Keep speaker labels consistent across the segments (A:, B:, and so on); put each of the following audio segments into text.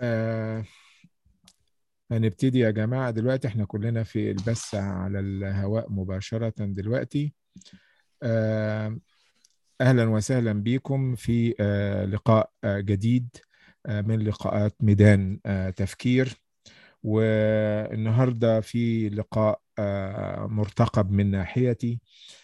A: آه هنبتدي يا جماعة دلوقتي احنا كلنا في البث على الهواء مباشرة دلوقتي آه أهلا وسهلا بكم في آه لقاء آه جديد آه من لقاءات ميدان آه تفكير والنهاردة في لقاء آه مرتقب من ناحيتي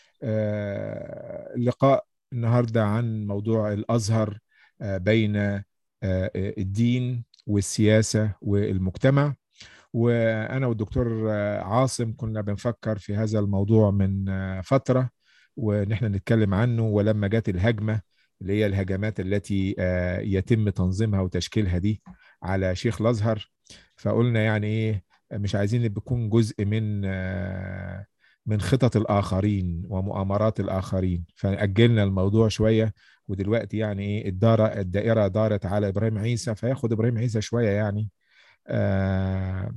A: آه اللقاء النهاردة عن موضوع الأزهر آه بين آه الدين والسياسة والمجتمع وأنا والدكتور عاصم كنا بنفكر في هذا الموضوع من فترة ونحن نتكلم عنه ولما جت الهجمة اللي هي الهجمات التي يتم تنظيمها وتشكيلها دي على شيخ الأزهر فقلنا يعني إيه مش عايزين نكون جزء من من خطط الآخرين ومؤامرات الآخرين فأجلنا الموضوع شوية ودلوقتي يعني ايه الدارة الدائرة دارت على إبراهيم عيسى فياخد إبراهيم عيسى شوية يعني آه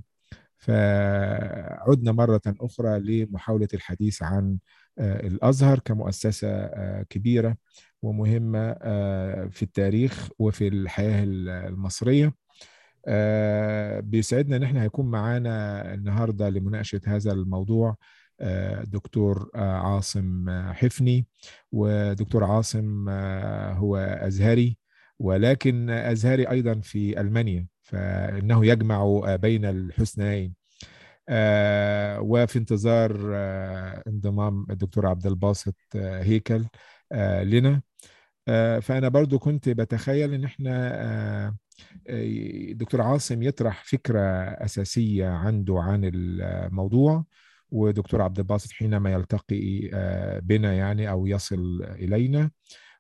A: فعدنا مرة أخرى لمحاولة الحديث عن آه الأزهر كمؤسسة آه كبيرة ومهمة آه في التاريخ وفي الحياة المصرية آه بيسعدنا ان احنا هيكون معانا النهارده لمناقشه هذا الموضوع دكتور عاصم حفني ودكتور عاصم هو أزهري ولكن أزهري أيضا في ألمانيا فإنه يجمع بين الحسنيين وفي انتظار انضمام الدكتور عبد الباسط هيكل لنا فأنا برضو كنت بتخيل إن احنا دكتور عاصم يطرح فكرة أساسية عنده عن الموضوع ودكتور عبد الباسط حينما يلتقي بنا يعني او يصل الينا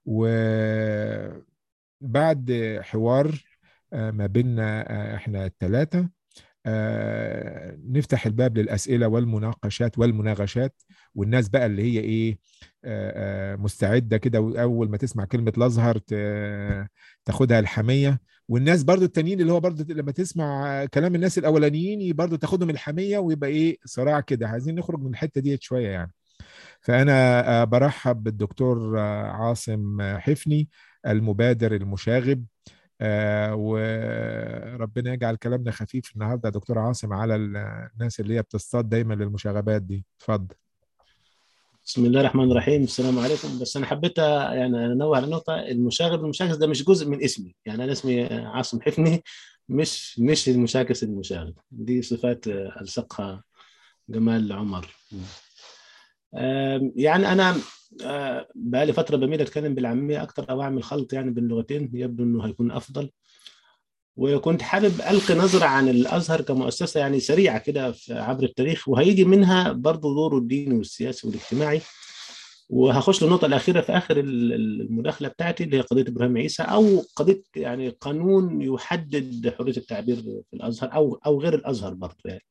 A: وبعد حوار ما بيننا احنا الثلاثه نفتح الباب للاسئله والمناقشات والمناغشات والناس بقى اللي هي ايه مستعده كده واول ما تسمع كلمه الازهر تاخدها الحميه والناس برضو التانيين اللي هو برضو لما تسمع كلام الناس الاولانيين برضو تاخدهم الحميه ويبقى ايه صراع كده عايزين نخرج من الحته ديت شويه يعني فانا برحب بالدكتور عاصم حفني المبادر المشاغب آه وربنا يجعل كلامنا خفيف النهارده يا دكتور عاصم على الناس اللي هي بتصطاد دايما للمشاغبات دي اتفضل
B: بسم الله الرحمن الرحيم السلام عليكم بس انا حبيت يعني انوه على نقطه المشاغب المشاكس ده مش جزء من اسمي يعني انا اسمي عاصم حفني مش مش المشاكس المشاغب دي صفات الصقها جمال عمر يعني انا بقالي فتره بميل اتكلم بالعاميه اكثر او اعمل خلط يعني بين اللغتين يبدو انه هيكون افضل وكنت حابب القي نظره عن الازهر كمؤسسه يعني سريعه كده عبر التاريخ وهيجي منها برضه دوره الديني والسياسي والاجتماعي وهخش للنقطه الاخيره في اخر المداخله بتاعتي اللي هي قضيه ابراهيم عيسى او قضيه يعني قانون يحدد حريه التعبير في الازهر او او غير الازهر برضه يعني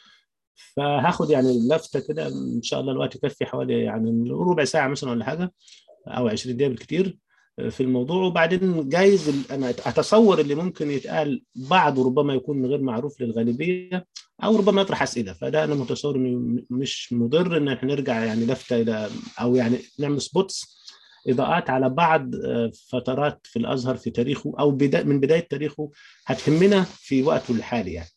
B: فهاخد يعني لفته كده ان شاء الله الوقت يكفي حوالي يعني ربع ساعه مثلا ولا حاجه او 20 دقيقه بالكثير في الموضوع وبعدين جايز انا اتصور اللي ممكن يتقال بعضه ربما يكون غير معروف للغالبيه او ربما يطرح اسئله فده انا متصور انه مش مضر ان احنا نرجع يعني لفته الى او يعني نعمل سبوتس اضاءات على بعض فترات في الازهر في تاريخه او بدا من بدايه تاريخه هتهمنا في وقته الحالي يعني.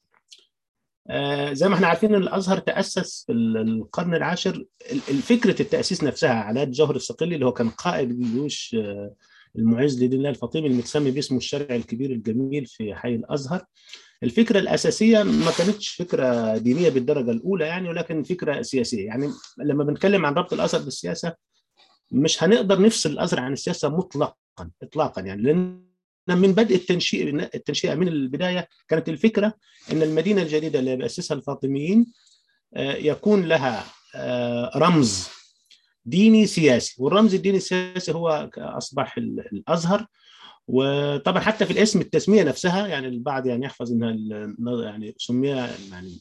B: زي ما احنا عارفين ان الازهر تاسس في القرن العاشر فكره التاسيس نفسها على يد جوهر الصقلي اللي هو كان قائد الجيوش المعز لدين الله الفاطمي المتسمي باسمه الشرعي الكبير الجميل في حي الازهر الفكره الاساسيه ما كانتش فكره دينيه بالدرجه الاولى يعني ولكن فكره سياسيه يعني لما بنتكلم عن ربط الازهر بالسياسه مش هنقدر نفصل الازهر عن السياسه مطلقا اطلاقا يعني لان من بدء التنشئه التنشئه من البدايه كانت الفكره ان المدينه الجديده اللي بياسسها الفاطميين يكون لها رمز ديني سياسي والرمز الديني السياسي هو اصبح الازهر وطبعا حتى في الاسم التسميه نفسها يعني البعض يعني يحفظ انها يعني سمي يعني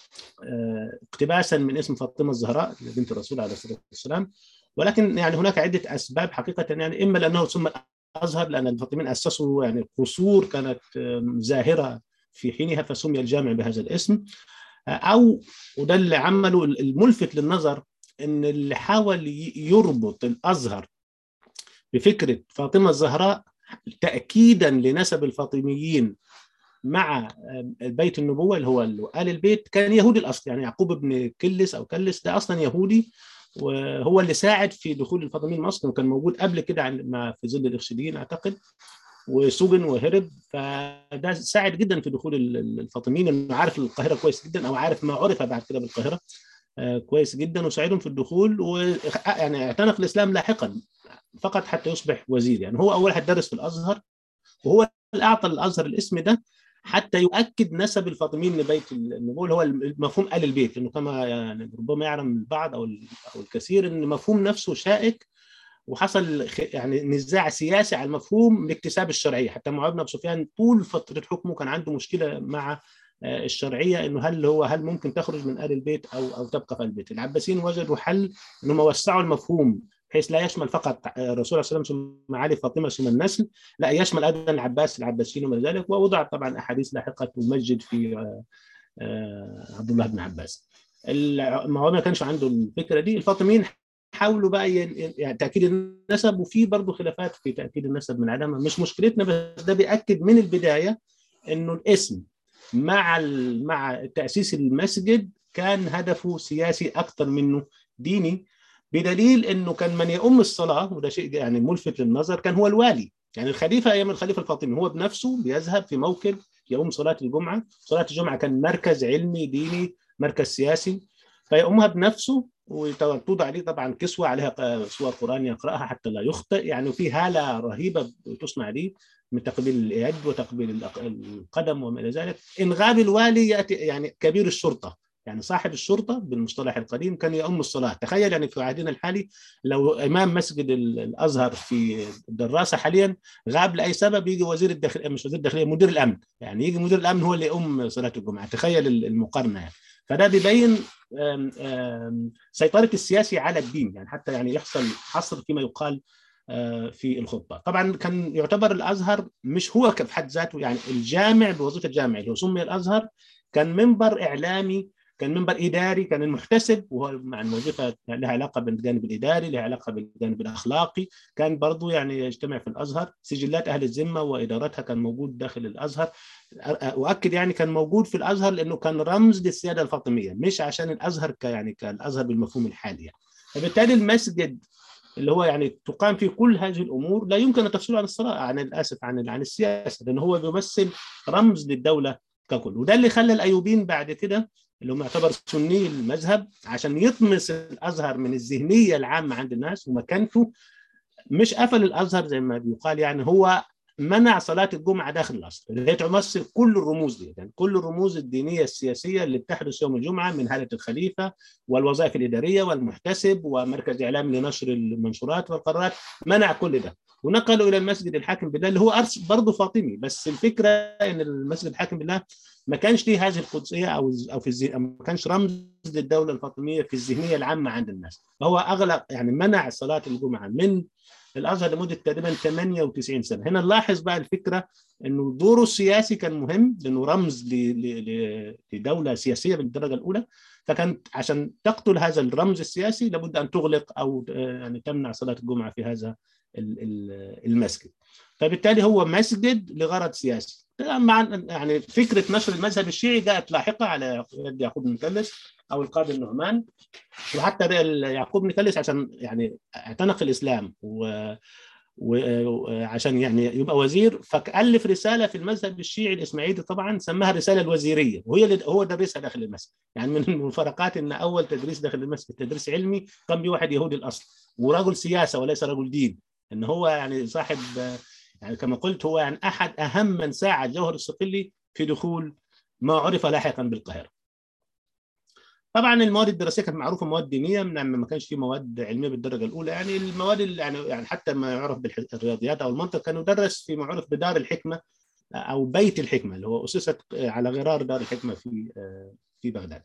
B: اقتباسا من اسم فاطمه الزهراء بنت الرسول عليه الصلاه والسلام ولكن يعني هناك عده اسباب حقيقه يعني اما لانه سمى الازهر لان الفاطميين اسسوا يعني قصور كانت زاهره في حينها فسمي الجامع بهذا الاسم او وده اللي عمله الملفت للنظر ان اللي حاول يربط الازهر بفكره فاطمه الزهراء تاكيدا لنسب الفاطميين مع بيت النبوه اللي هو ال البيت كان يهودي الاصل يعني يعقوب بن كلس او كلس ده اصلا يهودي وهو اللي ساعد في دخول الفاطميين مصر وكان موجود قبل كده مع في ظل الارشديين اعتقد وسجن وهرب فده ساعد جدا في دخول الفاطميين انه عارف القاهره كويس جدا او عارف ما عرف بعد كده بالقاهره كويس جدا وساعدهم في الدخول ويعني اعتنق الاسلام لاحقا فقط حتى يصبح وزير يعني هو اول واحد درس في الازهر وهو اللي اعطى الازهر الاسم ده حتى يؤكد نسب الفاطميين لبيت النبوه اللي هو مفهوم ال البيت لانه كما يعني ربما يعلم البعض او او الكثير ان المفهوم نفسه شائك وحصل يعني نزاع سياسي على المفهوم لاكتساب الشرعيه حتى معاويه بن ابي سفيان طول فتره حكمه كان عنده مشكله مع الشرعيه انه هل هو هل ممكن تخرج من ال البيت او او تبقى في البيت العباسيين وجدوا حل انهم وسعوا المفهوم بحيث لا يشمل فقط الرسول صلى الله عليه وسلم ثم علي فاطمه ثم النسل لا يشمل ايضا العباس العباسيين وما ذلك ووضعت طبعا احاديث لاحقه تمجد في عبد الله بن عباس معاويه ما كانش عنده الفكره دي الفاطميين حاولوا بقى يعني تاكيد النسب وفي برضه خلافات في تاكيد النسب من عدمها مش مشكلتنا بس ده بياكد من البدايه انه الاسم مع مع تاسيس المسجد كان هدفه سياسي اكثر منه ديني بدليل انه كان من يؤم الصلاه وده شيء يعني ملفت للنظر كان هو الوالي يعني الخليفه ايام الخليفه الفاطمي هو بنفسه بيذهب في موكب يؤم صلاه الجمعه صلاه الجمعه كان مركز علمي ديني مركز سياسي فيؤمها بنفسه وتوضع عليه طبعا كسوه عليها سور قران يقراها حتى لا يخطئ يعني في هاله رهيبه تصنع ليه من تقبيل اليد وتقبيل القدم وما الى ذلك ان غاب الوالي ياتي يعني كبير الشرطه يعني صاحب الشرطه بالمصطلح القديم كان يؤم الصلاه تخيل يعني في عهدنا الحالي لو امام مسجد الازهر في الدراسه حاليا غاب لاي سبب يجي وزير الداخليه مش وزير الداخليه مدير الامن يعني يجي مدير الامن هو اللي يؤم صلاه الجمعه تخيل المقارنه يعني فده بيبين آم آم سيطره السياسي على الدين يعني حتى يعني يحصل حصر فيما يقال في الخطبه طبعا كان يعتبر الازهر مش هو في حد ذاته يعني الجامع بوظيفه جامع اللي هو سمي الازهر كان منبر اعلامي كان منبر اداري كان المحتسب وهو مع الوظيفه لها علاقه بالجانب الاداري لها علاقه بالجانب الاخلاقي كان برضو يعني يجتمع في الازهر سجلات اهل الذمه وادارتها كان موجود داخل الازهر اؤكد يعني كان موجود في الازهر لانه كان رمز للسياده الفاطميه مش عشان الازهر ك يعني كالازهر بالمفهوم الحالي يعني. فبالتالي المسجد اللي هو يعني تقام فيه كل هذه الامور لا يمكن ان تفصله عن الصلاه عن الاسف عن عن السياسه لانه هو بيمثل رمز للدوله ككل وده اللي خلى الايوبيين بعد كده اللي هم يعتبر سني المذهب عشان يطمس الازهر من الذهنيه العامه عند الناس ومكانته مش قفل الازهر زي ما بيقال يعني هو منع صلاه الجمعه داخل الازهر اللي هي تمثل كل الرموز دي يعني كل الرموز الدينيه السياسيه اللي بتحدث يوم الجمعه من هاله الخليفه والوظائف الاداريه والمحتسب ومركز اعلام لنشر المنشورات والقرارات منع كل ده ونقلوا الى المسجد الحاكم بالله اللي هو برضه فاطمي بس الفكره ان المسجد الحاكم بالله ما كانش ليه هذه القدسيه او او في الزي... ما كانش رمز للدوله الفاطميه في الذهنيه العامه عند الناس فهو اغلق يعني منع صلاه الجمعه من الازهر لمده تقريبا 98 سنه هنا نلاحظ بقى الفكره انه دوره السياسي كان مهم لانه رمز ل... ل... لدوله سياسيه بالدرجه الاولى فكانت عشان تقتل هذا الرمز السياسي لابد ان تغلق او يعني تمنع صلاه الجمعه في هذا المسجد فبالتالي هو مسجد لغرض سياسي مع يعني فكره نشر المذهب الشيعي جاءت لاحقه على يد يعقوب بن كلس او القاضي النعمان وحتى يعقوب بن كلس عشان يعني اعتنق الاسلام و وعشان يعني يبقى وزير فالف رساله في المذهب الشيعي الاسماعيلي طبعا سماها الرساله الوزيريه وهي اللي هو درسها داخل المسجد يعني من المفارقات ان اول تدريس داخل المسجد تدريس علمي قام به واحد يهودي الاصل ورجل سياسه وليس رجل دين ان هو يعني صاحب يعني كما قلت هو يعني احد اهم من ساعد جوهر الصقلي في دخول ما عرف لاحقا بالقاهره. طبعا المواد الدراسيه كانت معروفه مواد دينيه من ما كانش في مواد علميه بالدرجه الاولى يعني المواد يعني يعني حتى ما يعرف بالرياضيات او المنطق كان يدرس في معروف بدار الحكمه او بيت الحكمه اللي هو اسست على غرار دار الحكمه في في بغداد.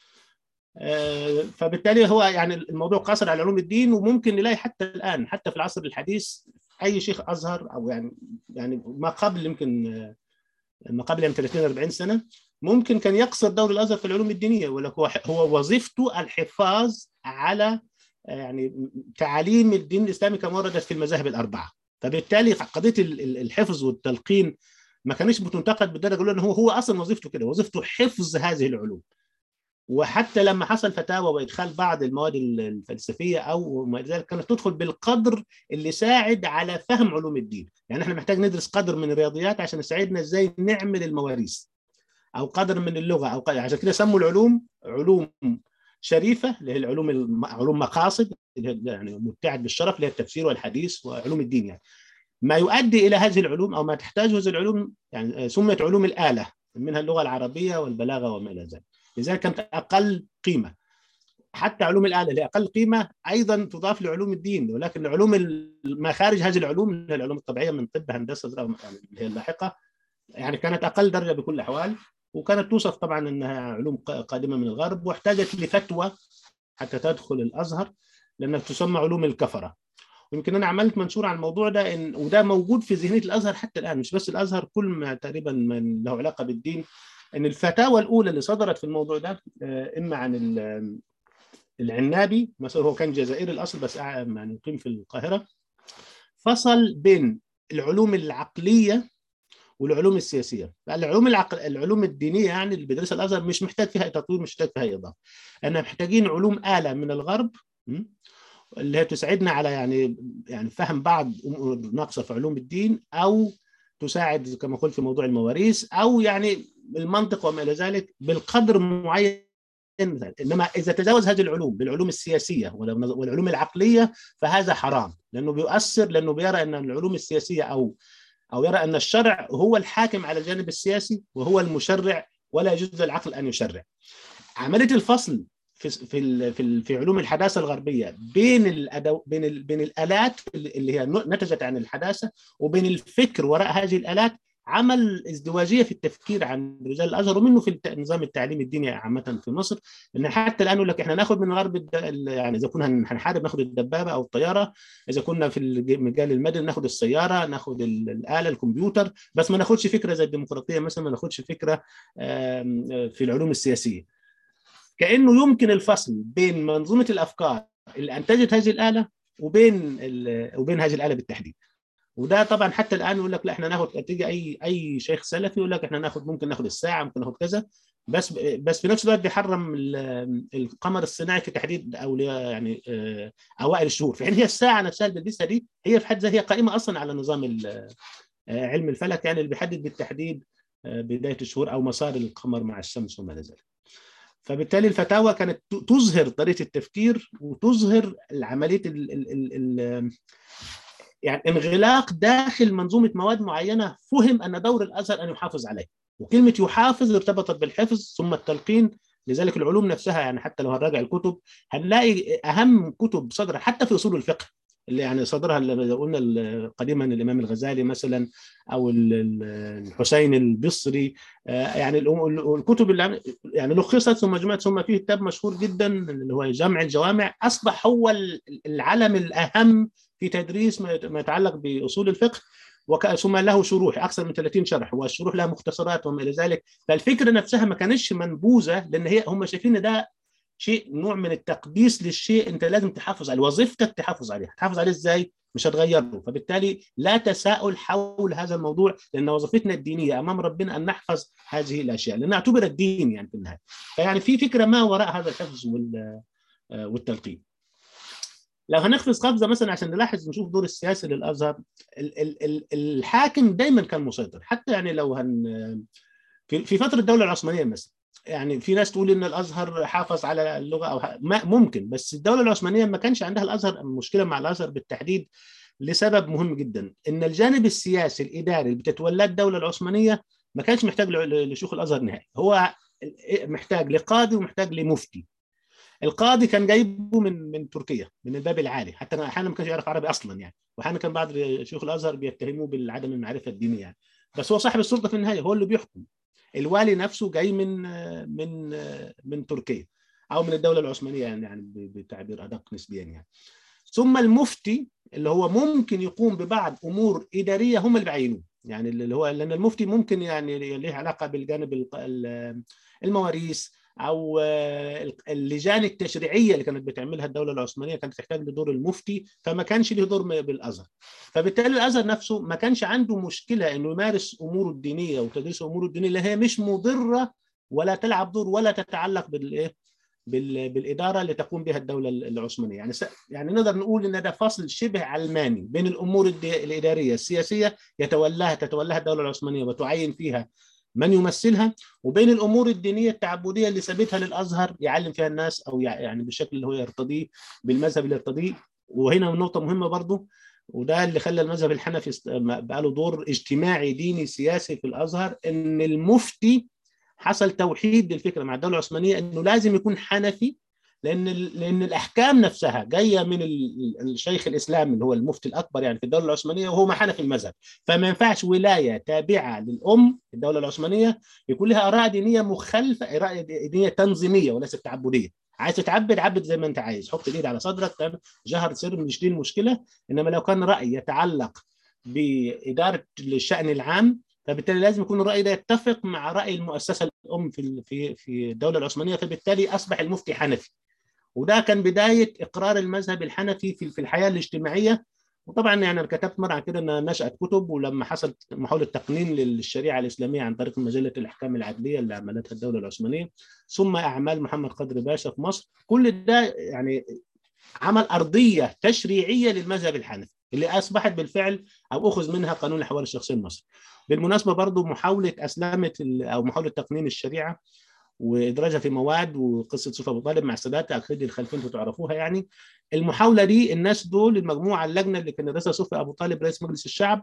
B: فبالتالي هو يعني الموضوع قاصر على علوم الدين وممكن نلاقي حتى الان حتى في العصر الحديث اي شيخ ازهر او يعني يعني ما قبل يمكن ما قبل يعني 30 40 سنه ممكن كان يقصر دور الازهر في العلوم الدينيه ولا هو هو وظيفته الحفاظ على يعني تعاليم الدين الاسلامي كما وردت في المذاهب الاربعه فبالتالي قضيه الحفظ والتلقين ما كانش بتنتقد بالدرجه لانه هو هو اصلا وظيفته كده وظيفته حفظ هذه العلوم وحتى لما حصل فتاوى وادخال بعض المواد الفلسفيه او ما ذلك كانت تدخل بالقدر اللي ساعد على فهم علوم الدين يعني احنا محتاج ندرس قدر من الرياضيات عشان يساعدنا ازاي نعمل المواريث او قدر من اللغه او قدر عشان كده سموا العلوم علوم شريفه اللي هي العلوم الم... علوم مقاصد اللي هي يعني مبتعد بالشرف اللي هي التفسير والحديث وعلوم الدين يعني ما يؤدي الى هذه العلوم او ما تحتاجه هذه العلوم يعني سميت علوم الاله منها اللغه العربيه والبلاغه وما الى ذلك لذلك كانت اقل قيمه حتى علوم الاله اللي اقل قيمه ايضا تضاف لعلوم الدين ولكن علوم ما خارج هذه العلوم اللي هي العلوم الطبيعيه من طب هندسه يعني اللي هي اللاحقه يعني كانت اقل درجه بكل الاحوال وكانت توصف طبعا انها علوم قادمه من الغرب واحتاجت لفتوى حتى تدخل الازهر لانها تسمى علوم الكفره ويمكن انا عملت منشور عن الموضوع ده إن وده موجود في ذهنيه الازهر حتى الان مش بس الازهر كل ما تقريبا من له علاقه بالدين ان الفتاوى الاولى اللي صدرت في الموضوع ده اما عن العنابي مثلا هو كان جزائري الاصل بس يعني يقيم في القاهره فصل بين العلوم العقليه والعلوم السياسيه العلوم العقل العلوم الدينيه يعني اللي بيدرسها الازهر مش محتاج فيها تطوير مش محتاج فيها اضافه احنا محتاجين علوم اله من الغرب اللي هي تساعدنا على يعني يعني فهم بعض امور ناقصه في علوم الدين او تساعد كما قلت في موضوع المواريث او يعني المنطق وما الى ذلك بالقدر معين انما اذا تجاوز هذه العلوم بالعلوم السياسيه والعلوم العقليه فهذا حرام لانه بيؤثر لانه بيرى ان العلوم السياسيه او او يرى ان الشرع هو الحاكم على الجانب السياسي وهو المشرع ولا يجوز للعقل ان يشرع. عمليه الفصل في في في, في علوم الحداثه الغربيه بين الأدو بين ال بين الالات اللي هي نتجت عن الحداثه وبين الفكر وراء هذه الالات عمل ازدواجيه في التفكير عن رجال الازهر ومنه في النظام التعليمي الديني عامه في مصر ان حتى الان يقول لك احنا ناخذ من الغرب يعني اذا كنا هنحارب ناخذ الدبابه او الطياره اذا كنا في المجال المدني ناخذ السياره ناخذ الاله الكمبيوتر بس ما ناخذش فكره زي الديمقراطيه مثلا ما ناخذش فكره في العلوم السياسيه كانه يمكن الفصل بين منظومه الافكار اللي انتجت هذه الاله وبين وبين هذه الاله بالتحديد وده طبعا حتى الان يقول لك لا احنا ناخد تيجي اي اي شيخ سلفي يقول لك احنا ناخد ممكن ناخد الساعه ممكن ناخد كذا بس بس في نفس الوقت بيحرم القمر الصناعي في تحديد اولياء يعني اوائل الشهور في حين هي الساعه نفسها اللي بيلبسها دي هي في حد ذاتها هي قائمه اصلا على نظام علم الفلك يعني اللي بيحدد بالتحديد بدايه الشهور او مسار القمر مع الشمس وما الى ذلك. فبالتالي الفتاوى كانت تظهر طريقه التفكير وتظهر عمليه ال ال ال ال يعني انغلاق داخل منظومه مواد معينه فهم ان دور الازهر ان يحافظ عليه وكلمه يحافظ ارتبطت بالحفظ ثم التلقين لذلك العلوم نفسها يعني حتى لو هنراجع الكتب هنلاقي اهم كتب صدر حتى في اصول الفقه اللي يعني صدرها اللي قلنا قديما الامام الغزالي مثلا او الحسين البصري يعني الكتب اللي يعني لخصت ثم جمعت ثم فيه كتاب مشهور جدا اللي هو جمع الجوامع اصبح هو العلم الاهم في تدريس ما يتعلق باصول الفقه ثم له شروح اكثر من 30 شرح والشروح لها مختصرات وما الى ذلك فالفكره نفسها ما كانتش منبوذه لان هي هم شايفين ان ده شيء نوع من التقديس للشيء انت لازم تحافظ عليه وظيفتك تحافظ عليه تحافظ عليه ازاي مش هتغيره فبالتالي لا تساؤل حول هذا الموضوع لان وظيفتنا الدينيه امام ربنا ان نحفظ هذه الاشياء لان اعتبر الدين يعني في النهايه فيعني في فكره ما وراء هذا الحفظ والتلقين لو هنقفز قفزه مثلا عشان نلاحظ نشوف دور السياسي للازهر الحاكم دايما كان مسيطر حتى يعني لو هن في فتره الدوله العثمانيه مثلا يعني في ناس تقول ان الازهر حافظ على اللغه او ما ممكن بس الدوله العثمانيه ما كانش عندها الازهر مشكله مع الازهر بالتحديد لسبب مهم جدا ان الجانب السياسي الاداري اللي بتتولاه الدوله العثمانيه ما كانش محتاج لشيوخ الازهر نهائي هو محتاج لقاضي ومحتاج لمفتي القاضي كان جايبه من من تركيا من الباب العالي حتى احيانا ما كانش يعرف عربي اصلا يعني واحيانا كان بعض شيوخ الازهر بيتهموه بعدم المعرفه الدينيه يعني بس هو صاحب السلطه في النهايه هو اللي بيحكم الوالي نفسه جاي من من من تركيا او من الدوله العثمانيه يعني, يعني بتعبير ادق نسبيا يعني ثم المفتي اللي هو ممكن يقوم ببعض امور اداريه هم اللي بيعينوه يعني اللي هو لان المفتي ممكن يعني ليه علاقه بالجانب المواريث او اللجان التشريعيه اللي كانت بتعملها الدوله العثمانيه كانت تحتاج لدور المفتي فما كانش له دور بالازهر فبالتالي الازهر نفسه ما كانش عنده مشكله انه يمارس اموره الدينيه وتدريس اموره الدينيه اللي هي مش مضره ولا تلعب دور ولا تتعلق بالايه بالاداره اللي تقوم بها الدوله العثمانيه يعني يعني نقدر نقول ان ده فصل شبه علماني بين الامور الاداريه السياسيه يتولاها تتولاها الدوله العثمانيه وتعين فيها من يمثلها وبين الامور الدينيه التعبديه اللي سابتها للازهر يعلم فيها الناس او يعني بالشكل اللي هو يرتضيه بالمذهب اللي يرتضيه وهنا نقطه مهمه برضه وده اللي خلى المذهب الحنفي بقى له دور اجتماعي ديني سياسي في الازهر ان المفتي حصل توحيد للفكره مع الدوله العثمانيه انه لازم يكون حنفي لان لان الاحكام نفسها جايه من الشيخ الاسلام اللي هو المفتي الاكبر يعني في الدوله العثمانيه وهو ما حنفي المذهب فما ينفعش ولايه تابعه للام الدوله العثمانيه يكون لها اراء دينيه مخالفه اراء دينيه تنظيميه وليست تعبديه عايز تتعبد عبد زي ما انت عايز حط الايد على صدرك جهر سر مش دي المشكله انما لو كان راي يتعلق باداره الشان العام فبالتالي لازم يكون الراي ده يتفق مع راي المؤسسه الام في في في الدوله العثمانيه فبالتالي اصبح المفتي حنفي وده كان بدايه اقرار المذهب الحنفي في في الحياه الاجتماعيه وطبعا يعني انا كتبت مره عن كده ان نشات كتب ولما حصلت محاوله تقنين للشريعه الاسلاميه عن طريق مجله الاحكام العدليه اللي عملتها الدوله العثمانيه ثم اعمال محمد قدر باشا في مصر كل ده يعني عمل ارضيه تشريعيه للمذهب الحنفي اللي اصبحت بالفعل او اخذ منها قانون الاحوال الشخصيه المصري. بالمناسبه برضو محاوله اسلمه او محاوله تقنين الشريعه وادراجها في مواد وقصه صوفي ابو طالب مع السادات اكيد الخلفين انتوا تعرفوها يعني المحاوله دي الناس دول المجموعه اللجنه اللي كان يدرسها صوفي ابو طالب رئيس مجلس الشعب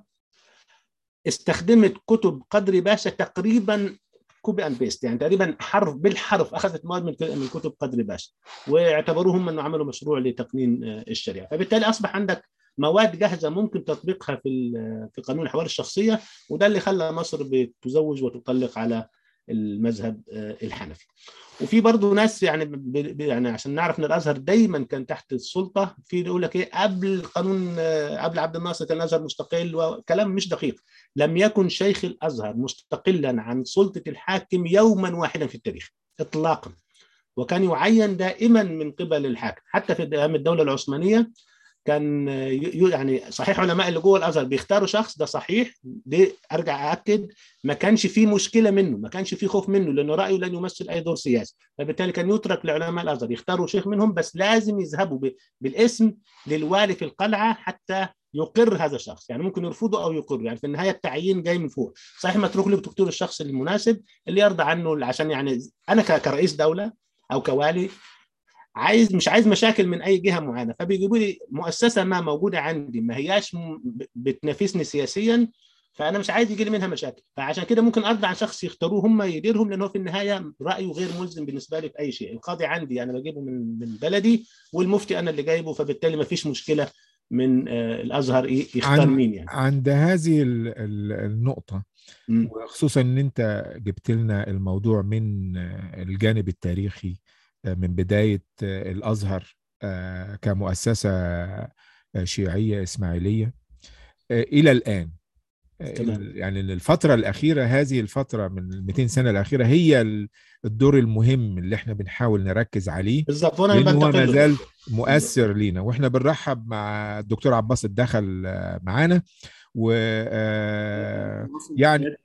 B: استخدمت كتب قدر باشا تقريبا كوبي اند بيست يعني تقريبا حرف بالحرف اخذت مواد من من كتب قدر باشا واعتبروهم انه عملوا مشروع لتقنين الشريعه فبالتالي اصبح عندك مواد جاهزه ممكن تطبيقها في في قانون الاحوال الشخصيه وده اللي خلى مصر بتزوج وتطلق على المذهب الحنفي وفي برضه ناس يعني يعني عشان نعرف ان الازهر دايما كان تحت السلطه في يقول لك ايه قبل قانون قبل عبد الناصر كان الازهر مستقل وكلام مش دقيق لم يكن شيخ الازهر مستقلا عن سلطه الحاكم يوما واحدا في التاريخ اطلاقا وكان يعين دائما من قبل الحاكم حتى في ايام الدوله العثمانيه كان يعني صحيح علماء اللي جوه الازهر بيختاروا شخص ده صحيح دي ارجع ااكد ما كانش فيه مشكله منه ما كانش فيه خوف منه لانه رايه لن يمثل اي دور سياسي فبالتالي كان يترك لعلماء الازهر يختاروا شيخ منهم بس لازم يذهبوا بالاسم للوالي في القلعه حتى يقر هذا الشخص يعني ممكن يرفضه او يقر يعني في النهايه التعيين جاي من فوق صحيح متروك له تختار الشخص المناسب اللي يرضى عنه عشان يعني انا كرئيس دوله او كوالي عايز مش عايز مشاكل من اي جهه معينه فبيجيبوا لي مؤسسه ما موجوده عندي ما هياش بتنافسني سياسيا فانا مش عايز يجي لي منها مشاكل فعشان كده ممكن ارضى عن شخص يختاروه هم يديرهم لانه في النهايه رايه غير ملزم بالنسبه لي في اي شيء القاضي عندي انا بجيبه من من بلدي والمفتي انا اللي جايبه فبالتالي ما فيش مشكله من الازهر يختار
A: عن
B: مين يعني
A: عند هذه النقطه وخصوصا ان انت جبت لنا الموضوع من الجانب التاريخي من بداية الأزهر كمؤسسة شيعية إسماعيلية إلى الآن
B: تمام.
A: يعني الفترة الأخيرة هذه الفترة من ال 200 سنة الأخيرة هي الدور المهم اللي احنا بنحاول نركز عليه
B: بالظبط وانا
A: لأنه هو
B: بنتقد
A: ما زال مؤثر لينا واحنا بنرحب مع الدكتور عباس الدخل معانا و يعني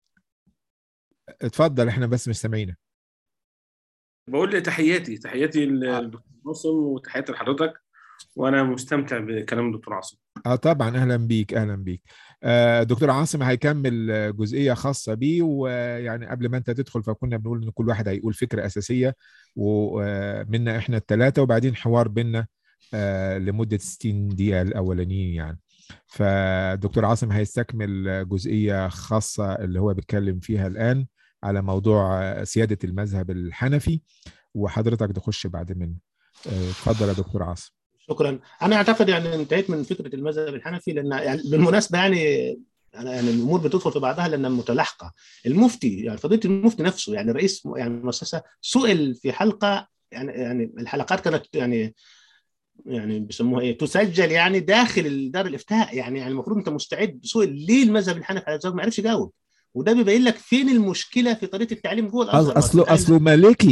A: اتفضل احنا بس مش سامعينك
C: بقول لي تحياتي تحياتي للدكتور عاصم وتحياتي لحضرتك وانا مستمتع بكلام الدكتور عاصم
A: اه طبعا اهلا بيك اهلا بيك آه دكتور عاصم هيكمل جزئيه خاصه بيه ويعني قبل ما انت تدخل فكنا بنقول ان كل واحد هيقول فكره اساسيه ومنا احنا الثلاثه وبعدين حوار بينا آه لمده 60 دقيقه الاولانيين يعني فدكتور عاصم هيستكمل جزئيه خاصه اللي هو بيتكلم فيها الان على موضوع سياده المذهب الحنفي وحضرتك تخش بعد منه اتفضل يا دكتور عاصم
B: شكرا انا اعتقد يعني انتهيت من فكره المذهب الحنفي لان يعني بالمناسبه يعني انا يعني الامور بتدخل في بعضها لانها متلاحقه المفتي يعني فضيله المفتي نفسه يعني رئيس يعني المؤسسه سئل في حلقه يعني يعني الحلقات كانت يعني يعني بيسموها ايه تسجل يعني داخل دار الافتاء يعني يعني المفروض انت مستعد سئل ليه المذهب الحنفي على الزواج ما عرفش يجاوب وده بيبين لك فين المشكله في طريقه التعليم جوه الازهر
A: اصله اصله مالكي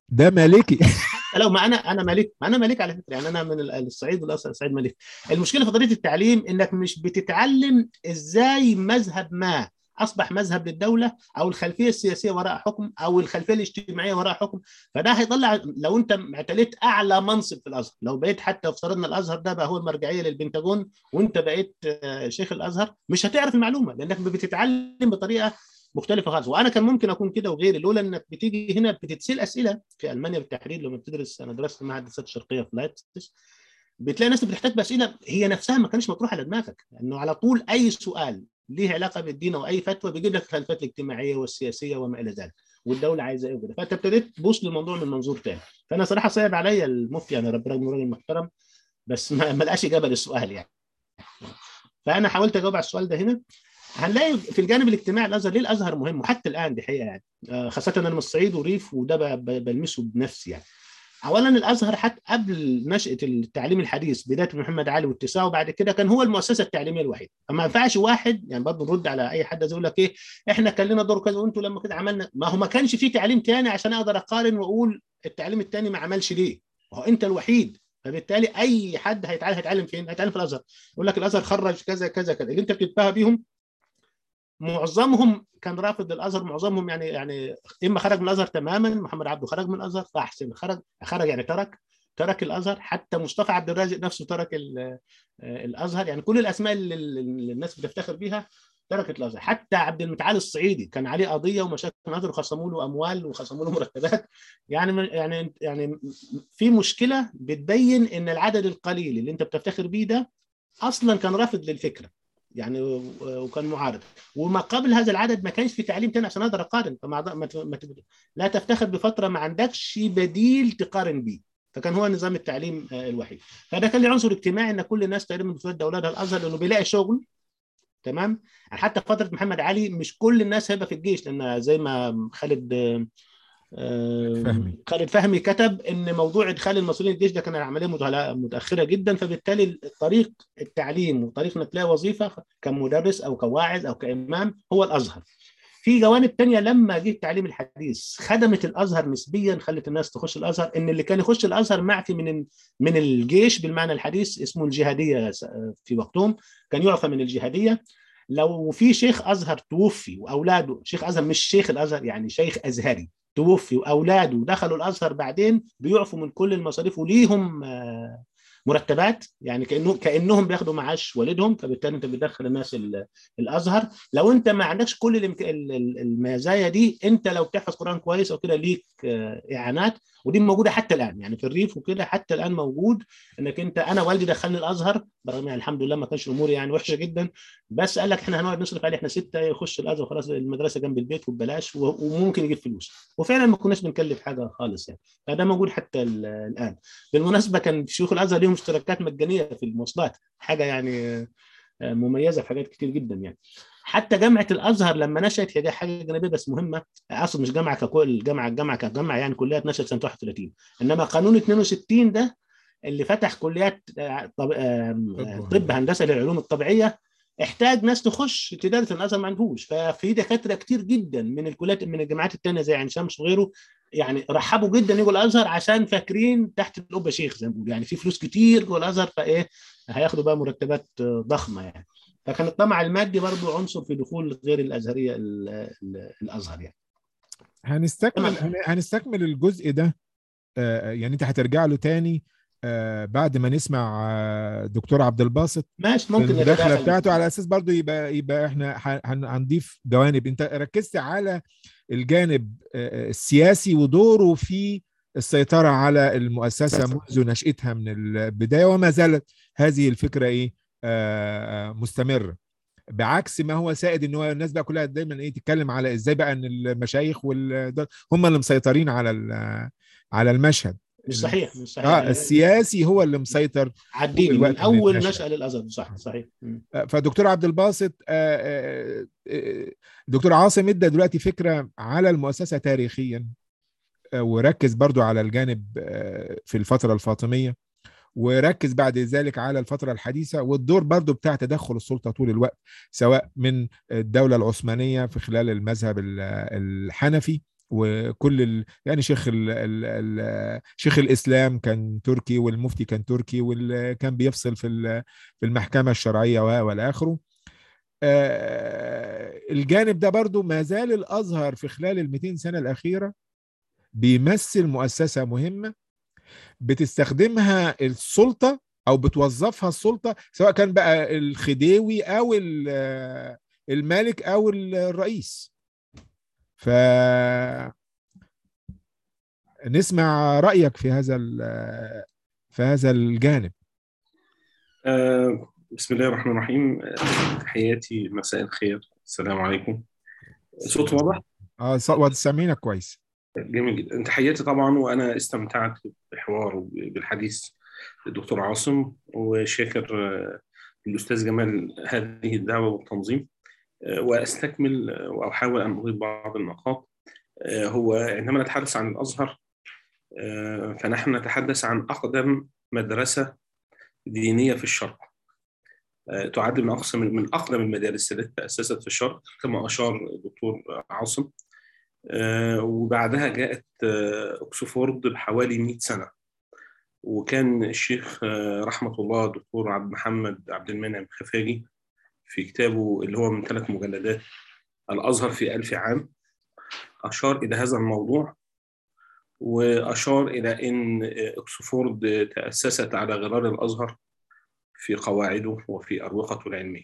A: ده مالكي
B: لو ما انا انا مالك ما انا مالك على فكره يعني انا من الصعيد والاصل الصعيد مالك المشكله في طريقه التعليم انك مش بتتعلم ازاي مذهب ما اصبح مذهب للدوله او الخلفيه السياسيه وراء حكم او الخلفيه الاجتماعيه وراء حكم فده هيطلع لو انت اعتليت اعلى منصب في الازهر لو بقيت حتى افترضنا الازهر ده بقى هو المرجعيه للبنتاجون وانت بقيت شيخ الازهر مش هتعرف المعلومه لانك بتتعلم بطريقه مختلفه خالص وانا كان ممكن اكون كده وغيري لولا انك بتيجي هنا بتتسال اسئله في المانيا بالتحرير لما بتدرس انا درست معهد الدراسات الشرقيه في لايبزيج بتلاقي ناس بتحتاج باسئله هي نفسها ما كانش مطروحه على دماغك لانه على طول اي سؤال ليه علاقه بالدين او اي فتوى بيجيب لك الخلفيات الاجتماعيه والسياسيه وما الى ذلك والدوله عايزه ايه وكده فانت ابتديت تبص للموضوع من منظور ثاني فانا صراحه صعب عليا المفتي يعني ربنا رغم راجل محترم بس ما, ما لقاش اجابه للسؤال يعني فانا حاولت اجاوب على السؤال ده هنا هنلاقي في الجانب الاجتماعي الازهر ليه الازهر مهم وحتى الان دي حقيقه يعني خاصه انا من الصعيد وريف وده بلمسه بنفسي يعني اولا الازهر حتى قبل نشاه التعليم الحديث بدايه محمد علي واتساعه وبعد كده كان هو المؤسسه التعليميه الوحيده فما ينفعش واحد يعني برضه نرد على اي حد يقول لك ايه احنا كان لنا دور كذا وانتم لما كده عملنا ما هو ما كانش في تعليم تاني عشان اقدر اقارن واقول التعليم التاني ما عملش ليه هو انت الوحيد فبالتالي اي حد هيتعلم هيتعلم فين؟ هيتعلم في الازهر يقول لك الازهر خرج كذا كذا كذا اللي انت بتتباهى بيهم معظمهم كان رافض الازهر معظمهم يعني يعني اما خرج من الازهر تماما محمد عبده خرج من الازهر طه حسين خرج خرج يعني ترك ترك الازهر حتى مصطفى عبد الرازق نفسه ترك الازهر يعني كل الاسماء اللي الناس بتفتخر بيها تركت الازهر حتى عبد المتعال الصعيدي كان عليه قضيه ومشاكل الازهر وخصموا له اموال وخصموا له مرتبات يعني يعني يعني في مشكله بتبين ان العدد القليل اللي انت بتفتخر بيه ده اصلا كان رافض للفكره يعني وكان معارض وما قبل هذا العدد ما كانش في تعليم تاني عشان اقدر اقارن فما ما ما لا تفتخر بفتره ما عندكش بديل تقارن بيه فكان هو نظام التعليم الوحيد فده كان له عنصر اجتماعي ان كل الناس تقريبا بتودي اولادها الازهر لانه بيلاقي شغل تمام حتى في فتره محمد علي مش كل الناس هيبقى في الجيش لان زي ما خالد
A: فهمي
B: خالد فهمي كتب ان موضوع ادخال المصريين الجيش ده كان عمليه متاخره جدا فبالتالي طريق التعليم وطريق انك تلاقي وظيفه كمدرس او كواعظ او كامام هو الازهر في جوانب تانية لما جه التعليم الحديث خدمت الازهر نسبيا خلت الناس تخش الازهر ان اللي كان يخش الازهر معفي من من الجيش بالمعنى الحديث اسمه الجهاديه في وقتهم كان يعفى من الجهاديه لو في شيخ ازهر توفي واولاده شيخ ازهر مش شيخ الازهر يعني شيخ ازهري توفي واولاده دخلوا الازهر بعدين بيعفوا من كل المصاريف وليهم مرتبات يعني كانه كانهم بياخدوا معاش والدهم فبالتالي انت بتدخل الناس الازهر لو انت ما عندكش كل المزايا دي انت لو بتحفظ قران كويس او كده ليك اعانات ودي موجوده حتى الان يعني في الريف وكده حتى الان موجود انك انت انا والدي دخلني الازهر برغم يعني الحمد لله ما كانش اموري يعني وحشه جدا بس قال لك احنا هنقعد نصرف عليه احنا سته يخش الازهر خلاص المدرسه جنب البيت وببلاش وممكن يجيب فلوس وفعلا ما كناش بنكلف حاجه خالص يعني فده موجود حتى الان بالمناسبه كان شيوخ الازهر ليهم اشتراكات مجانيه في المواصلات حاجه يعني مميزه في حاجات كتير جدا يعني حتى جامعه الازهر لما نشات هي دي حاجه جانبيه بس مهمه اقصد مش جامعه ككل جامعه الجامعه كجامعه يعني كليات نشات سنه 31 انما قانون 62 ده اللي فتح كليات طب, طب هندسه للعلوم الطبيعيه احتاج ناس تخش تدرس الازهر ما عندهوش ففي دكاتره كتير جدا من الكليات من الجامعات الثانيه زي عين شمس وغيره يعني رحبوا جدا يجوا الازهر عشان فاكرين تحت القبه شيخ زي ما بيقولوا يعني في فلوس كتير جوه الازهر فايه هياخدوا بقى مرتبات ضخمه يعني فكان الطمع المادي برضه عنصر في دخول غير الازهريه الازهر يعني
A: هنستكمل هنستكمل الجزء ده يعني انت هترجع له تاني بعد ما نسمع دكتور عبد الباسط
B: ماشي ممكن
A: الدخله بتاعته على اساس برضه يبقى يبقى احنا هنضيف جوانب انت ركزت على الجانب السياسي ودوره في السيطره على المؤسسه منذ نشاتها من البدايه وما زالت هذه الفكره ايه مستمره بعكس ما هو سائد ان هو الناس بقى كلها دايما ايه تتكلم على ازاي بقى ان المشايخ وال هم اللي مسيطرين على على المشهد
B: مش صحيح مش صحيح
A: اه السياسي هو اللي مسيطر
B: على الدين من اول نشأة للازهر صح صحيح
A: فدكتور عبد الباسط دكتور عاصم ادى دلوقتي فكره على المؤسسه تاريخيا وركز برضو على الجانب في الفتره الفاطميه وركز بعد ذلك على الفترة الحديثة والدور برضو بتاع تدخل السلطة طول الوقت سواء من الدولة العثمانية في خلال المذهب الحنفي وكل ال... يعني شيخ ال... ال... ال... شيخ الاسلام كان تركي والمفتي كان تركي واللي كان بيفصل في ال... في المحكمه الشرعيه والى اخره آه الجانب ده برضو ما زال الازهر في خلال ال 200 سنه الاخيره بيمثل مؤسسه مهمه بتستخدمها السلطه او بتوظفها السلطه سواء كان بقى الخديوي او الملك او الرئيس ف نسمع رايك في هذا في هذا الجانب
C: آه بسم الله الرحمن الرحيم تحياتي مساء الخير السلام عليكم صوت واضح؟
A: اه سامعينك كويس
C: جميل جدا تحياتي طبعا وانا استمتعت بالحوار وبالحديث الدكتور عاصم وشاكر الاستاذ جمال هذه الدعوه والتنظيم واستكمل واحاول ان اضيف بعض النقاط هو عندما نتحدث عن الازهر فنحن نتحدث عن اقدم مدرسه دينيه في الشرق تعد من اقصى من اقدم المدارس التي تاسست في الشرق كما اشار الدكتور عاصم وبعدها جاءت اوكسفورد بحوالي 100 سنه وكان الشيخ رحمه الله الدكتور عبد محمد عبد المنعم خفاجي في كتابه اللي هو من ثلاث مجلدات الازهر في ألف عام اشار الى هذا الموضوع واشار الى ان اوكسفورد تاسست على غرار الازهر في قواعده وفي اروقته العلميه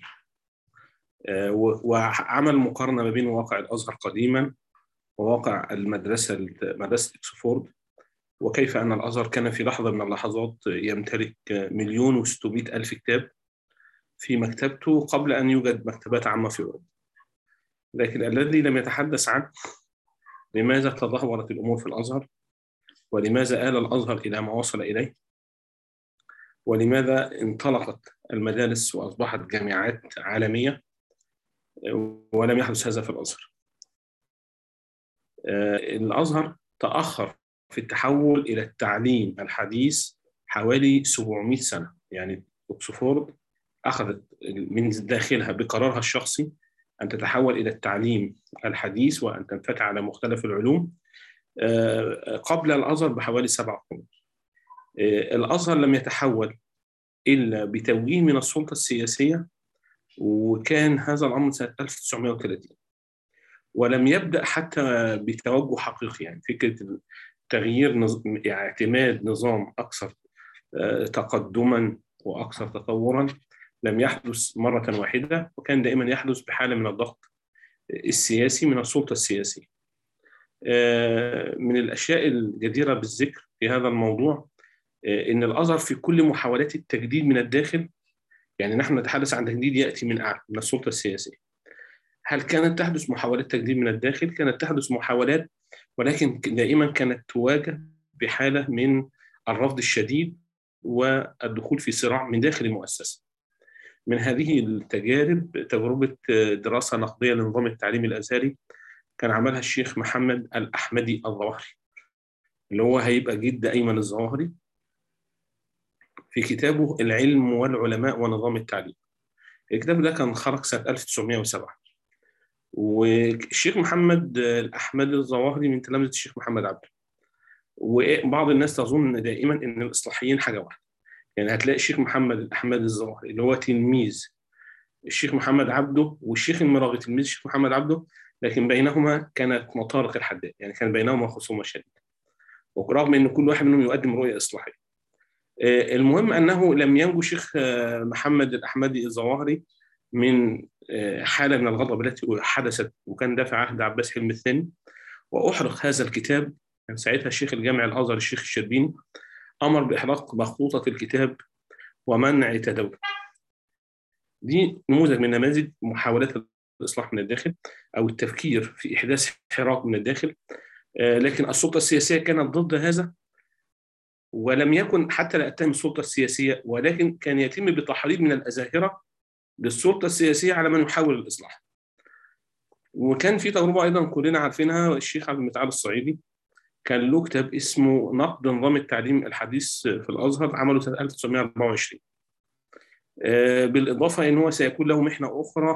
C: وعمل مقارنه ما بين واقع الازهر قديما وواقع المدرسه مدرسه اوكسفورد وكيف ان الازهر كان في لحظه من اللحظات يمتلك مليون وستمائة الف كتاب في مكتبته قبل ان يوجد مكتبات عامه في اوروبا لكن الذي لم يتحدث عنه لماذا تدهورت الامور في الازهر ولماذا آل الازهر الى ما وصل اليه ولماذا انطلقت المدارس واصبحت جامعات عالميه ولم يحدث هذا في الازهر الازهر تاخر في التحول الى التعليم الحديث حوالي 700 سنه يعني اوكسفورد اخذت من داخلها بقرارها الشخصي ان تتحول الى التعليم الحديث وان تنفتح على مختلف العلوم قبل الازهر بحوالي سبع قرون. الازهر لم يتحول الا بتوجيه من السلطه السياسيه وكان هذا الامر سنه 1930 ولم يبدا حتى بتوجه حقيقي يعني فكره تغيير نظ... يعني اعتماد نظام اكثر تقدما واكثر تطورا لم يحدث مره واحده وكان دائما يحدث بحاله من الضغط السياسي من السلطه السياسيه. من الاشياء الجديره بالذكر في هذا الموضوع ان الازهر في كل محاولات التجديد من الداخل يعني نحن نتحدث عن تجديد ياتي من اعلى من السلطه السياسيه. هل كانت تحدث محاولات تجديد من الداخل؟ كانت تحدث محاولات ولكن دائما كانت تواجه بحاله من الرفض الشديد والدخول في صراع من داخل المؤسسه. من هذه التجارب تجربه دراسه نقديه لنظام التعليم الازهري كان عملها الشيخ محمد الاحمدي الظواهري اللي هو هيبقى جد ايمن الظواهري في كتابه العلم والعلماء ونظام التعليم. الكتاب ده كان خرج سنه 1907 والشيخ محمد الاحمدي الظواهري من تلامذه الشيخ محمد عبده وبعض الناس تظن دائما ان الاصلاحيين حاجه واحده يعني هتلاقي الشيخ محمد الاحمدي الظواهري اللي هو تلميذ الشيخ محمد عبده والشيخ المراغي تلميذ الشيخ محمد عبده لكن بينهما كانت مطارق الحداد يعني كان بينهما خصومه شديده ورغم ان كل واحد منهم يقدم رؤيه اصلاحيه المهم انه لم ينجو الشيخ محمد الاحمدي الظواهري من حاله من الغضب التي حدثت وكان دافع عهد عباس حلمي الثاني واحرق هذا الكتاب كان ساعتها الشيخ الجامع الازهر الشيخ الشربيني امر باحراق مخطوطه الكتاب ومنع تداوله. دي نموذج من نماذج محاولات الاصلاح من الداخل او التفكير في احداث حراك من الداخل لكن السلطه السياسيه كانت ضد هذا ولم يكن حتى لا اتهم السلطه السياسيه ولكن كان يتم بتحريض من الازاهره للسلطه السياسيه على من يحاول الاصلاح. وكان في تجربه ايضا كلنا عارفينها الشيخ عبد المتعال الصعيدي كان له كتاب اسمه نقد نظام التعليم الحديث في الازهر عمله سنه 1924. بالاضافه ان هو سيكون له محنه اخرى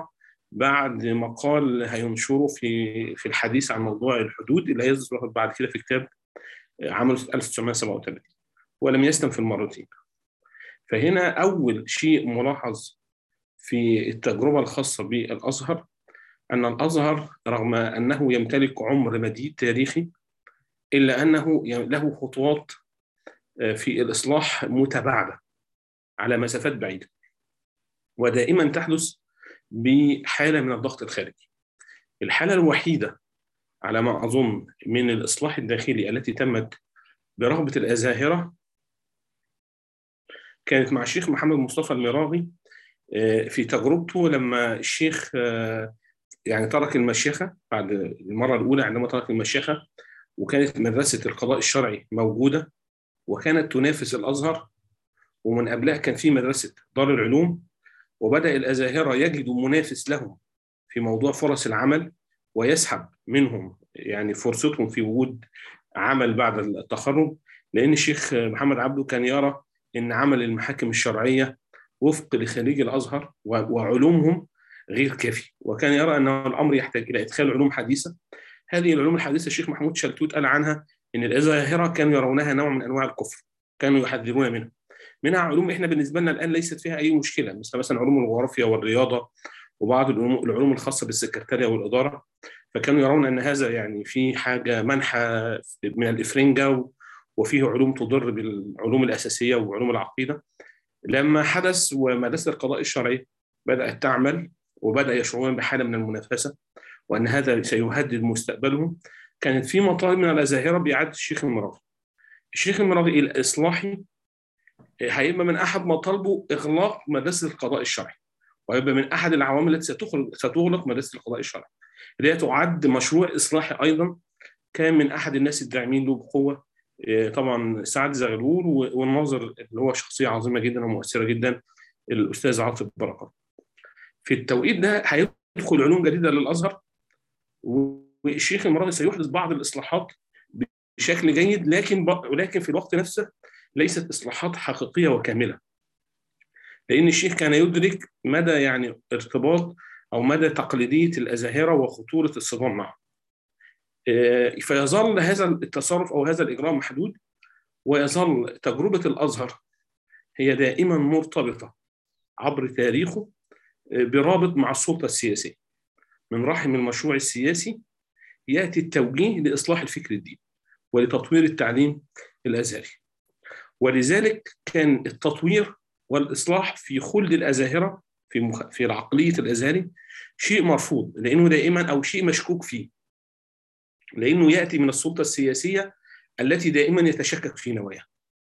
C: بعد مقال هينشره في في الحديث عن موضوع الحدود اللي هيظهر بعد كده في كتاب عمله 1937 ولم يستم في المرتين فهنا أول شيء ملاحظ في التجربة الخاصة بالأزهر أن الأزهر رغم أنه يمتلك عمر مديد تاريخي إلا أنه له خطوات في الإصلاح متباعدة على مسافات بعيدة ودائما تحدث بحالة من الضغط الخارجي الحالة الوحيدة على ما أظن من الإصلاح الداخلي التي تمت برغبة الأزاهرة كانت مع الشيخ محمد مصطفى المراغي في تجربته لما الشيخ يعني ترك المشيخة بعد المرة الأولى عندما ترك المشيخة وكانت مدرسة القضاء الشرعي موجودة وكانت تنافس الأزهر ومن قبلها كان في مدرسة دار العلوم وبدأ الأزاهرة يجدوا منافس لهم في موضوع فرص العمل ويسحب منهم يعني فرصتهم في وجود عمل بعد التخرج لأن الشيخ محمد عبده كان يرى أن عمل المحاكم الشرعية وفق لخريج الأزهر وعلومهم غير كافي وكان يرى أن الأمر يحتاج إلى إدخال علوم حديثة هذه العلوم الحديثة الشيخ محمود شلتوت قال عنها أن الأزاهرة كانوا يرونها نوع من أنواع الكفر كانوا يحذرون منها منها علوم احنا بالنسبه لنا الان ليست فيها اي مشكله مثل مثلا علوم الجغرافيا والرياضه وبعض العلوم الخاصه بالسكرتاريه والاداره فكانوا يرون ان هذا يعني في حاجه منحى من الافرنجه وفيه علوم تضر بالعلوم الاساسيه وعلوم العقيده لما حدث ومدرسه القضاء الشرعي بدات تعمل وبدا يشعرون بحاله من المنافسه وان هذا سيهدد مستقبلهم كانت في مطالب من الازاهره باعاده الشيخ المراغي الشيخ المراغي الاصلاحي هيبقى من احد مطالبه اغلاق مدرسه القضاء الشرعي وهيبقى من احد العوامل التي ستخرج ستغلق مدرسه القضاء الشرعي اللي هي تعد مشروع اصلاحي ايضا كان من احد الناس الداعمين له بقوه طبعا سعد زغلول والناظر اللي هو شخصيه عظيمه جدا ومؤثره جدا الاستاذ عاطف بركات في التوقيت ده هيدخل علوم جديده للازهر والشيخ المراغي سيحدث بعض الاصلاحات بشكل جيد لكن ولكن في الوقت نفسه ليست اصلاحات حقيقيه وكامله لان الشيخ كان يدرك مدى يعني ارتباط او مدى تقليديه الازاهره وخطوره الصدام معه فيظل هذا التصرف او هذا الاجراء محدود ويظل تجربه الازهر هي دائما مرتبطه عبر تاريخه برابط مع السلطه السياسيه من رحم المشروع السياسي ياتي التوجيه لاصلاح الفكر الديني ولتطوير التعليم الازهري ولذلك كان التطوير والاصلاح في خلد الازاهره في مخ... في العقليه الازهري شيء مرفوض لانه دائما او شيء مشكوك فيه لانه ياتي من السلطه السياسيه التي دائما يتشكك في نواياها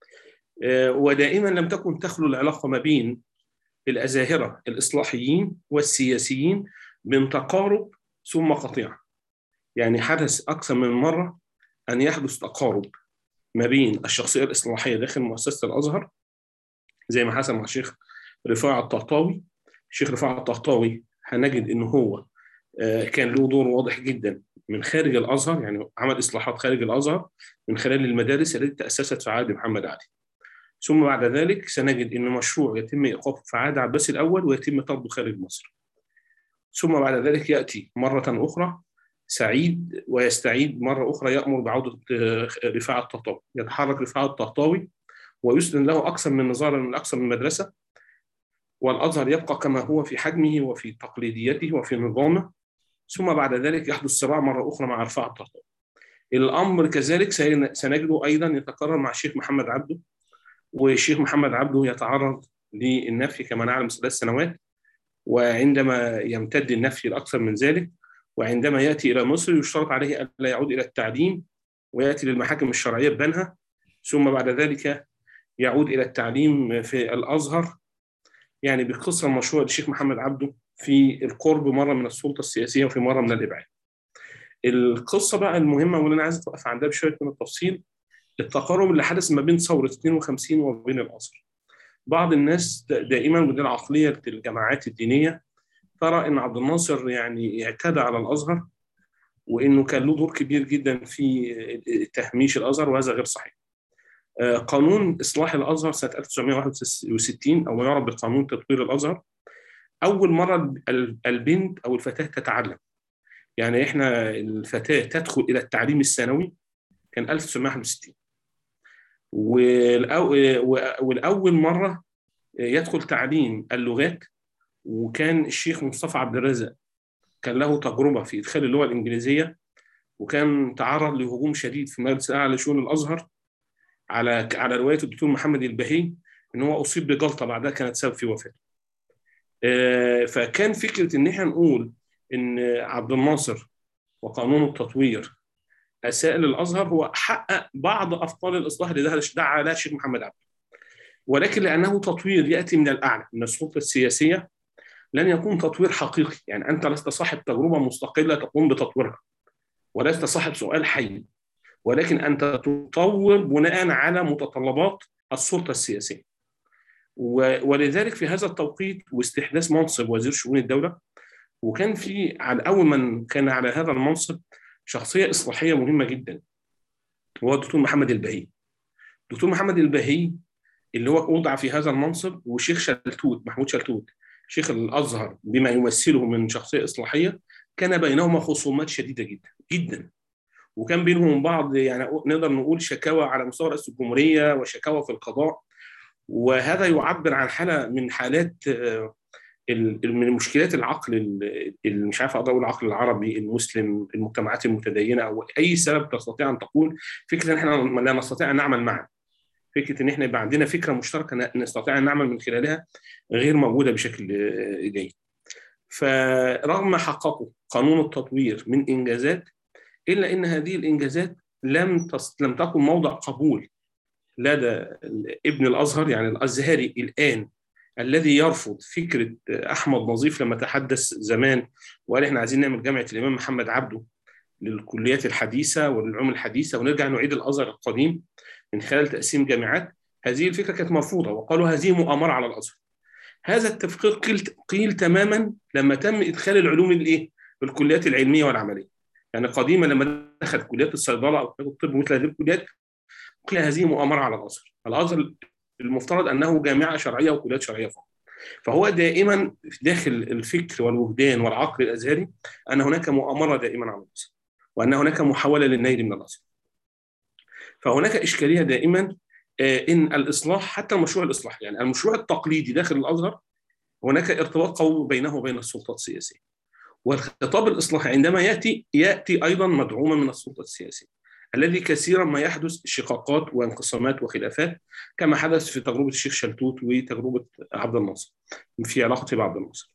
C: ودائما لم تكن تخلو العلاقه ما بين الازاهره الاصلاحيين والسياسيين من تقارب ثم قطيعه يعني حدث اكثر من مره ان يحدث تقارب ما بين الشخصيه الاصلاحيه داخل مؤسسه الازهر زي ما حصل مع الشيخ رفاعه الطهطاوي الشيخ رفاعه الطهطاوي هنجد ان هو كان له دور واضح جدا من خارج الازهر يعني عمل اصلاحات خارج الازهر من خلال المدارس التي تاسست في عهد محمد علي ثم بعد ذلك سنجد ان مشروع يتم ايقافه في عهد عباس الاول ويتم طرده خارج مصر ثم بعد ذلك ياتي مره اخرى سعيد ويستعيد مرة أخرى يأمر بعودة رفاعة الطهطاوي يتحرك رفاعة الطهطاوي ويسلم له أكثر من نظارة من أكثر من مدرسة والأزهر يبقى كما هو في حجمه وفي تقليديته وفي نظامه ثم بعد ذلك يحدث صراع مرة أخرى مع رفاعة الطهطاوي الأمر كذلك سنجده أيضا يتكرر مع الشيخ محمد عبده والشيخ محمد عبده يتعرض للنفي كما نعلم ثلاث سنوات وعندما يمتد النفي لأكثر من ذلك وعندما ياتي الى مصر يشترط عليه الا يعود الى التعليم وياتي للمحاكم الشرعيه ببنها ثم بعد ذلك يعود الى التعليم في الازهر يعني بقصه مشروع للشيخ محمد عبده في القرب مره من السلطه السياسيه وفي مره من الابعاد. القصه بقى المهمه واللي انا عايز اتوقف عندها بشويه من التفصيل التقارب اللي حدث ما بين ثوره 52 وما بين الازهر. بعض الناس دائما ودي العقليه الجماعات الدينيه ترى ان عبد الناصر يعني اعتدى على الازهر وانه كان له دور كبير جدا في تهميش الازهر وهذا غير صحيح. قانون اصلاح الازهر سنه 1961 او ما يعرف بقانون تطوير الازهر اول مره البنت او الفتاه تتعلم يعني احنا الفتاه تدخل الى التعليم الثانوي كان 1961 والاول مره يدخل تعليم اللغات وكان الشيخ مصطفى عبد الرازق كان له تجربه في ادخال اللغه الانجليزيه وكان تعرض لهجوم شديد في مجلس الاعلى لشؤون الازهر على على روايه الدكتور محمد البهي ان هو اصيب بجلطه بعدها كانت سبب في وفاته. فكان فكره ان احنا نقول ان عبد الناصر وقانون التطوير اساء للازهر هو حقق بعض افكار الاصلاح اللي دعا عليها الشيخ محمد عبده. ولكن لانه تطوير ياتي من الاعلى من السلطه السياسيه لن يكون تطوير حقيقي، يعني انت لست صاحب تجربه مستقله تقوم بتطويرها. ولست صاحب سؤال حي ولكن انت تطور بناء على متطلبات السلطه السياسيه. ولذلك في هذا التوقيت واستحداث منصب وزير شؤون الدوله وكان في على اول من كان على هذا المنصب شخصيه اصلاحيه مهمه جدا هو الدكتور محمد البهي. الدكتور محمد البهي اللي هو وضع في هذا المنصب وشيخ شلتوت محمود شلتوت شيخ الازهر بما يمثله من شخصيه اصلاحيه كان بينهما خصومات شديده جدا جدا وكان بينهم بعض يعني نقدر نقول شكاوى على مستوى رئاسه الجمهوريه وشكاوى في القضاء وهذا يعبر عن حاله من حالات من مشكلات العقل اللي مش عارف اقدر اقول العقل العربي المسلم المجتمعات المتدينه او اي سبب تستطيع ان تقول فكره ان احنا لا نستطيع ان نعمل معا فكره ان احنا يبقى عندنا فكره مشتركه نستطيع ان نعمل من خلالها غير موجوده بشكل جيد. فرغم ما حققه قانون التطوير من انجازات الا ان هذه الانجازات لم تص... لم تكن موضع قبول لدى ابن الازهر يعني الازهري الان الذي يرفض فكره احمد نظيف لما تحدث زمان وقال احنا عايزين نعمل جامعه الامام محمد عبده للكليات الحديثه والعلوم الحديثه ونرجع نعيد الازهر القديم من خلال تقسيم جامعات هذه الفكره كانت مرفوضه وقالوا هذه مؤامره على الازهر هذا التفكير قيل, قيل تماما لما تم ادخال العلوم الايه بالكليات العلميه والعمليه يعني قديما لما دخل كليات الصيدله او كليات الطب مثل هذه الكليات قيل هذه مؤامره على الازهر الازهر المفترض انه جامعه شرعيه وكليات شرعيه فقط فهو دائما داخل الفكر والوجدان والعقل الازهري ان هناك مؤامره دائما على الازهر وان هناك محاوله للنيل من الازهر فهناك اشكاليه دائما ان الاصلاح حتى مشروع الاصلاح يعني المشروع التقليدي داخل الازهر هناك ارتباط قوي بينه وبين السلطات السياسيه والخطاب الاصلاحي عندما ياتي ياتي ايضا مدعوما من السلطه السياسيه الذي كثيرا ما يحدث شقاقات وانقسامات وخلافات كما حدث في تجربه الشيخ شلتوت وتجربه عبد الناصر في علاقته بعبد الناصر.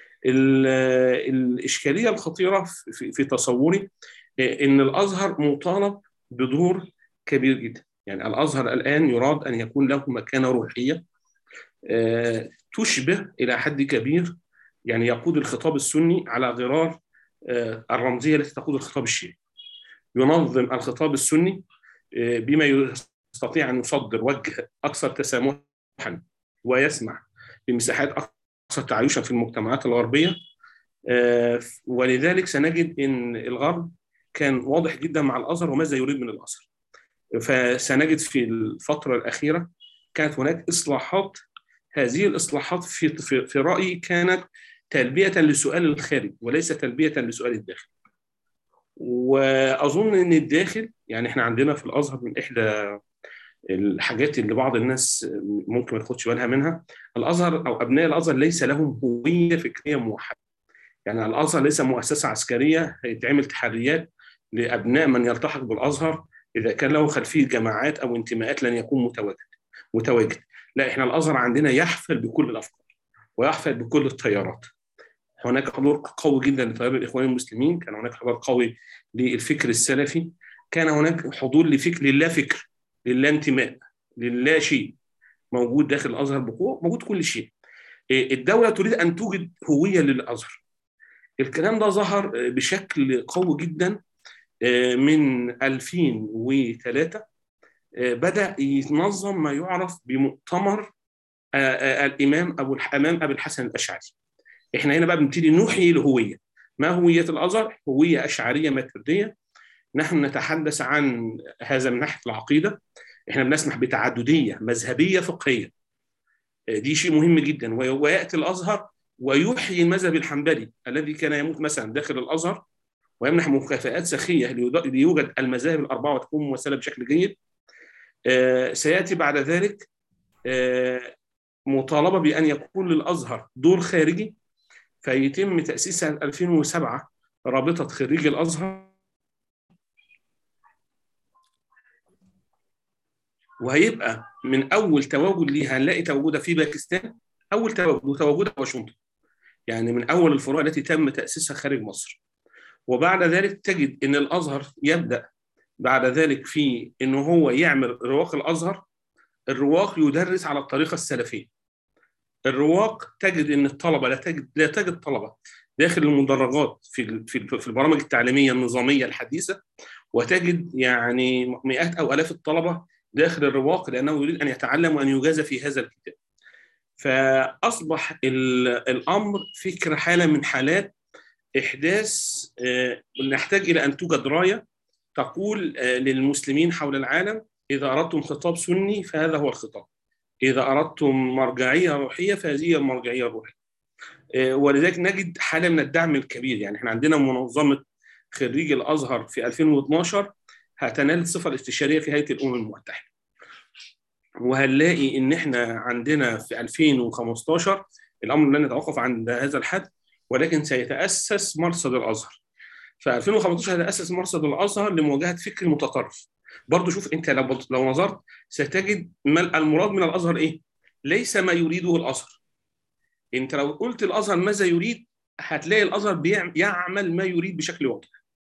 C: الاشكاليه الخطيره في تصوري ان الازهر مطالب بدور كبير جدا يعني الازهر الان يراد ان يكون له مكانه روحيه تشبه الى حد كبير يعني يقود الخطاب السني على غرار الرمزيه التي تقود الخطاب الشيعي ينظم الخطاب السني بما يستطيع ان يصدر وجه اكثر تسامحا ويسمح بمساحات اكثر تعايشا في المجتمعات الغربيه ولذلك سنجد ان الغرب كان واضح جدا مع الازهر وماذا يريد من الازهر فسنجد في الفتره الاخيره كانت هناك اصلاحات هذه الاصلاحات في في, في رايي كانت تلبيه لسؤال الخارج وليس تلبيه لسؤال الداخل واظن ان الداخل يعني احنا عندنا في الازهر من احدى الحاجات اللي بعض الناس ممكن ما تاخدش بالها منها الازهر او ابناء الازهر ليس لهم هويه فكريه موحده يعني الازهر ليس مؤسسه عسكريه هيتعمل تحريات لابناء من يلتحق بالازهر اذا كان له خلفيه جماعات او انتماءات لن يكون متواجد متواجد لا احنا الازهر عندنا يحفل بكل الافكار ويحفل بكل التيارات هناك حضور قوي جدا لتيار الاخوان المسلمين كان هناك حضور قوي للفكر السلفي كان هناك حضور لفكر لله فكر لله انتماء لله شيء موجود داخل الازهر بقوه موجود كل شيء الدوله تريد ان توجد هويه للازهر الكلام ده ظهر بشكل قوي جدا من 2003 بدا يتنظم ما يعرف بمؤتمر الامام ابو الامام ابي الحسن الاشعري احنا هنا بقى بنبتدي نحيي الهويه ما هويه الازهر هويه اشعريه ماتريديه نحن نتحدث عن هذا من ناحيه العقيده احنا بنسمح بتعدديه مذهبيه فقهيه دي شيء مهم جدا وياتي الازهر ويحيي المذهب الحنبلي الذي كان يموت مثلا داخل الازهر ويمنح مكافآت سخيه ليوجد المذاهب الاربعه وتكون ممثله بشكل جيد آه سياتي بعد ذلك آه مطالبه بان يكون للازهر دور خارجي فيتم تاسيس سنه 2007 رابطه خريجي الازهر وهيبقى من اول تواجد ليها هنلاقي تواجدها في باكستان اول تواجد وتواجدها واشنطن يعني من اول الفروع التي تم تاسيسها خارج مصر وبعد ذلك تجد ان الازهر يبدا بعد ذلك في انه هو يعمل رواق الازهر الرواق يدرس على الطريقه السلفيه الرواق تجد ان الطلبه لا تجد لا تجد طلبه داخل المدرجات في في في البرامج التعليميه النظاميه الحديثه وتجد يعني مئات او الاف الطلبه داخل الرواق لانه يريد ان يتعلم وان يجازى في هذا الكتاب. فاصبح الامر فكره حاله من حالات احداث نحتاج الى ان توجد رايه تقول للمسلمين حول العالم اذا اردتم خطاب سني فهذا هو الخطاب. اذا اردتم مرجعيه روحيه فهذه هي المرجعيه الروحيه. ولذلك نجد حاله من الدعم الكبير يعني احنا عندنا منظمه خريج الازهر في 2012 هتنال الصفه الاستشاريه في هيئه الامم المتحده. وهنلاقي ان احنا عندنا في 2015 الامر لن يتوقف عند هذا الحد ولكن سيتاسس مرصد الازهر. في 2015 هيتاسس مرصد الازهر لمواجهه فكر المتطرف. برضه شوف انت لو لو نظرت ستجد المراد من الازهر ايه؟ ليس ما يريده الازهر. انت لو قلت الازهر ماذا يريد هتلاقي الازهر يعمل ما يريد بشكل واضح.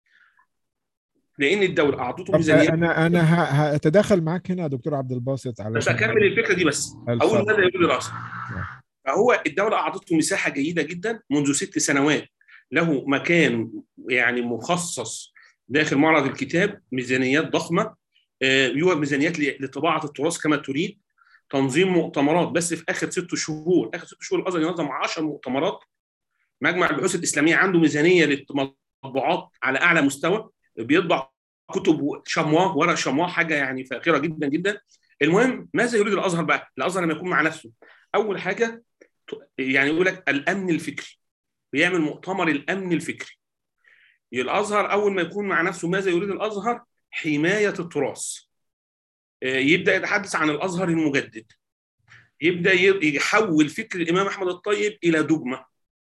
C: لان الدوله اعطته ميزانيه
A: انا انا هتدخل معاك هنا يا دكتور عبد الباسط على
C: بس اكمل الفكره دي بس اول ماذا يريد الازهر فهو الدوله اعطته مساحه جيده جدا منذ ست سنوات له مكان يعني مخصص داخل معرض الكتاب ميزانيات ضخمه يوجد ميزانيات لطباعه التراث كما تريد تنظيم مؤتمرات بس في اخر ست شهور اخر ست شهور الازهر ينظم 10 مؤتمرات مجمع البحوث الاسلاميه عنده ميزانيه للمطبوعات على اعلى مستوى بيطبع كتب شمواه ورق شمواه حاجه يعني فاخره جدا جدا المهم ماذا يريد الازهر بقى؟ الازهر لما يكون مع نفسه اول حاجه يعني يقول لك الامن الفكري بيعمل مؤتمر الامن الفكري الازهر اول ما يكون مع نفسه ماذا يريد الازهر؟ حمايه التراث يبدا يتحدث عن الازهر المجدد يبدا يحول فكر الامام احمد الطيب الى دogma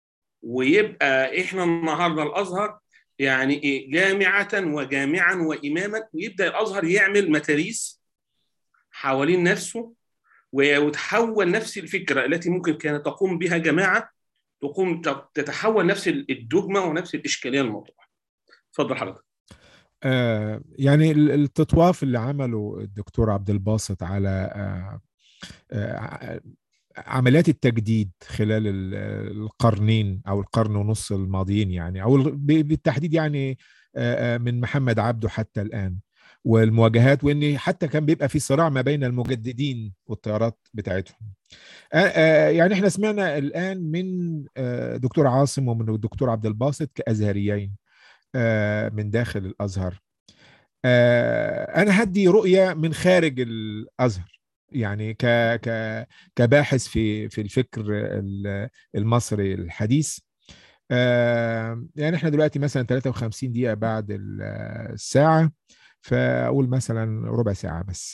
C: ويبقى احنا النهارده الازهر يعني ايه جامعه وجامعا واماما ويبدا الازهر يعمل متاريس حوالين نفسه وتحول نفس الفكره التي ممكن كانت تقوم بها جماعه تقوم تتحول نفس الدogma ونفس الاشكاليه الموضوع اتفضل حضرتك
A: آه يعني التطواف اللي عمله الدكتور عبد الباسط على آه آه عمليات التجديد خلال القرنين او القرن ونص الماضيين يعني او بالتحديد يعني من محمد عبده حتى الان والمواجهات وان حتى كان بيبقى في صراع ما بين المجددين والتيارات بتاعتهم يعني احنا سمعنا الان من دكتور عاصم ومن الدكتور عبد الباسط كازهريين من داخل الازهر انا هدي رؤيه من خارج الازهر يعني ك ك كباحث في في الفكر المصري الحديث يعني احنا دلوقتي مثلا 53 دقيقه بعد الساعه فاقول مثلا ربع ساعه بس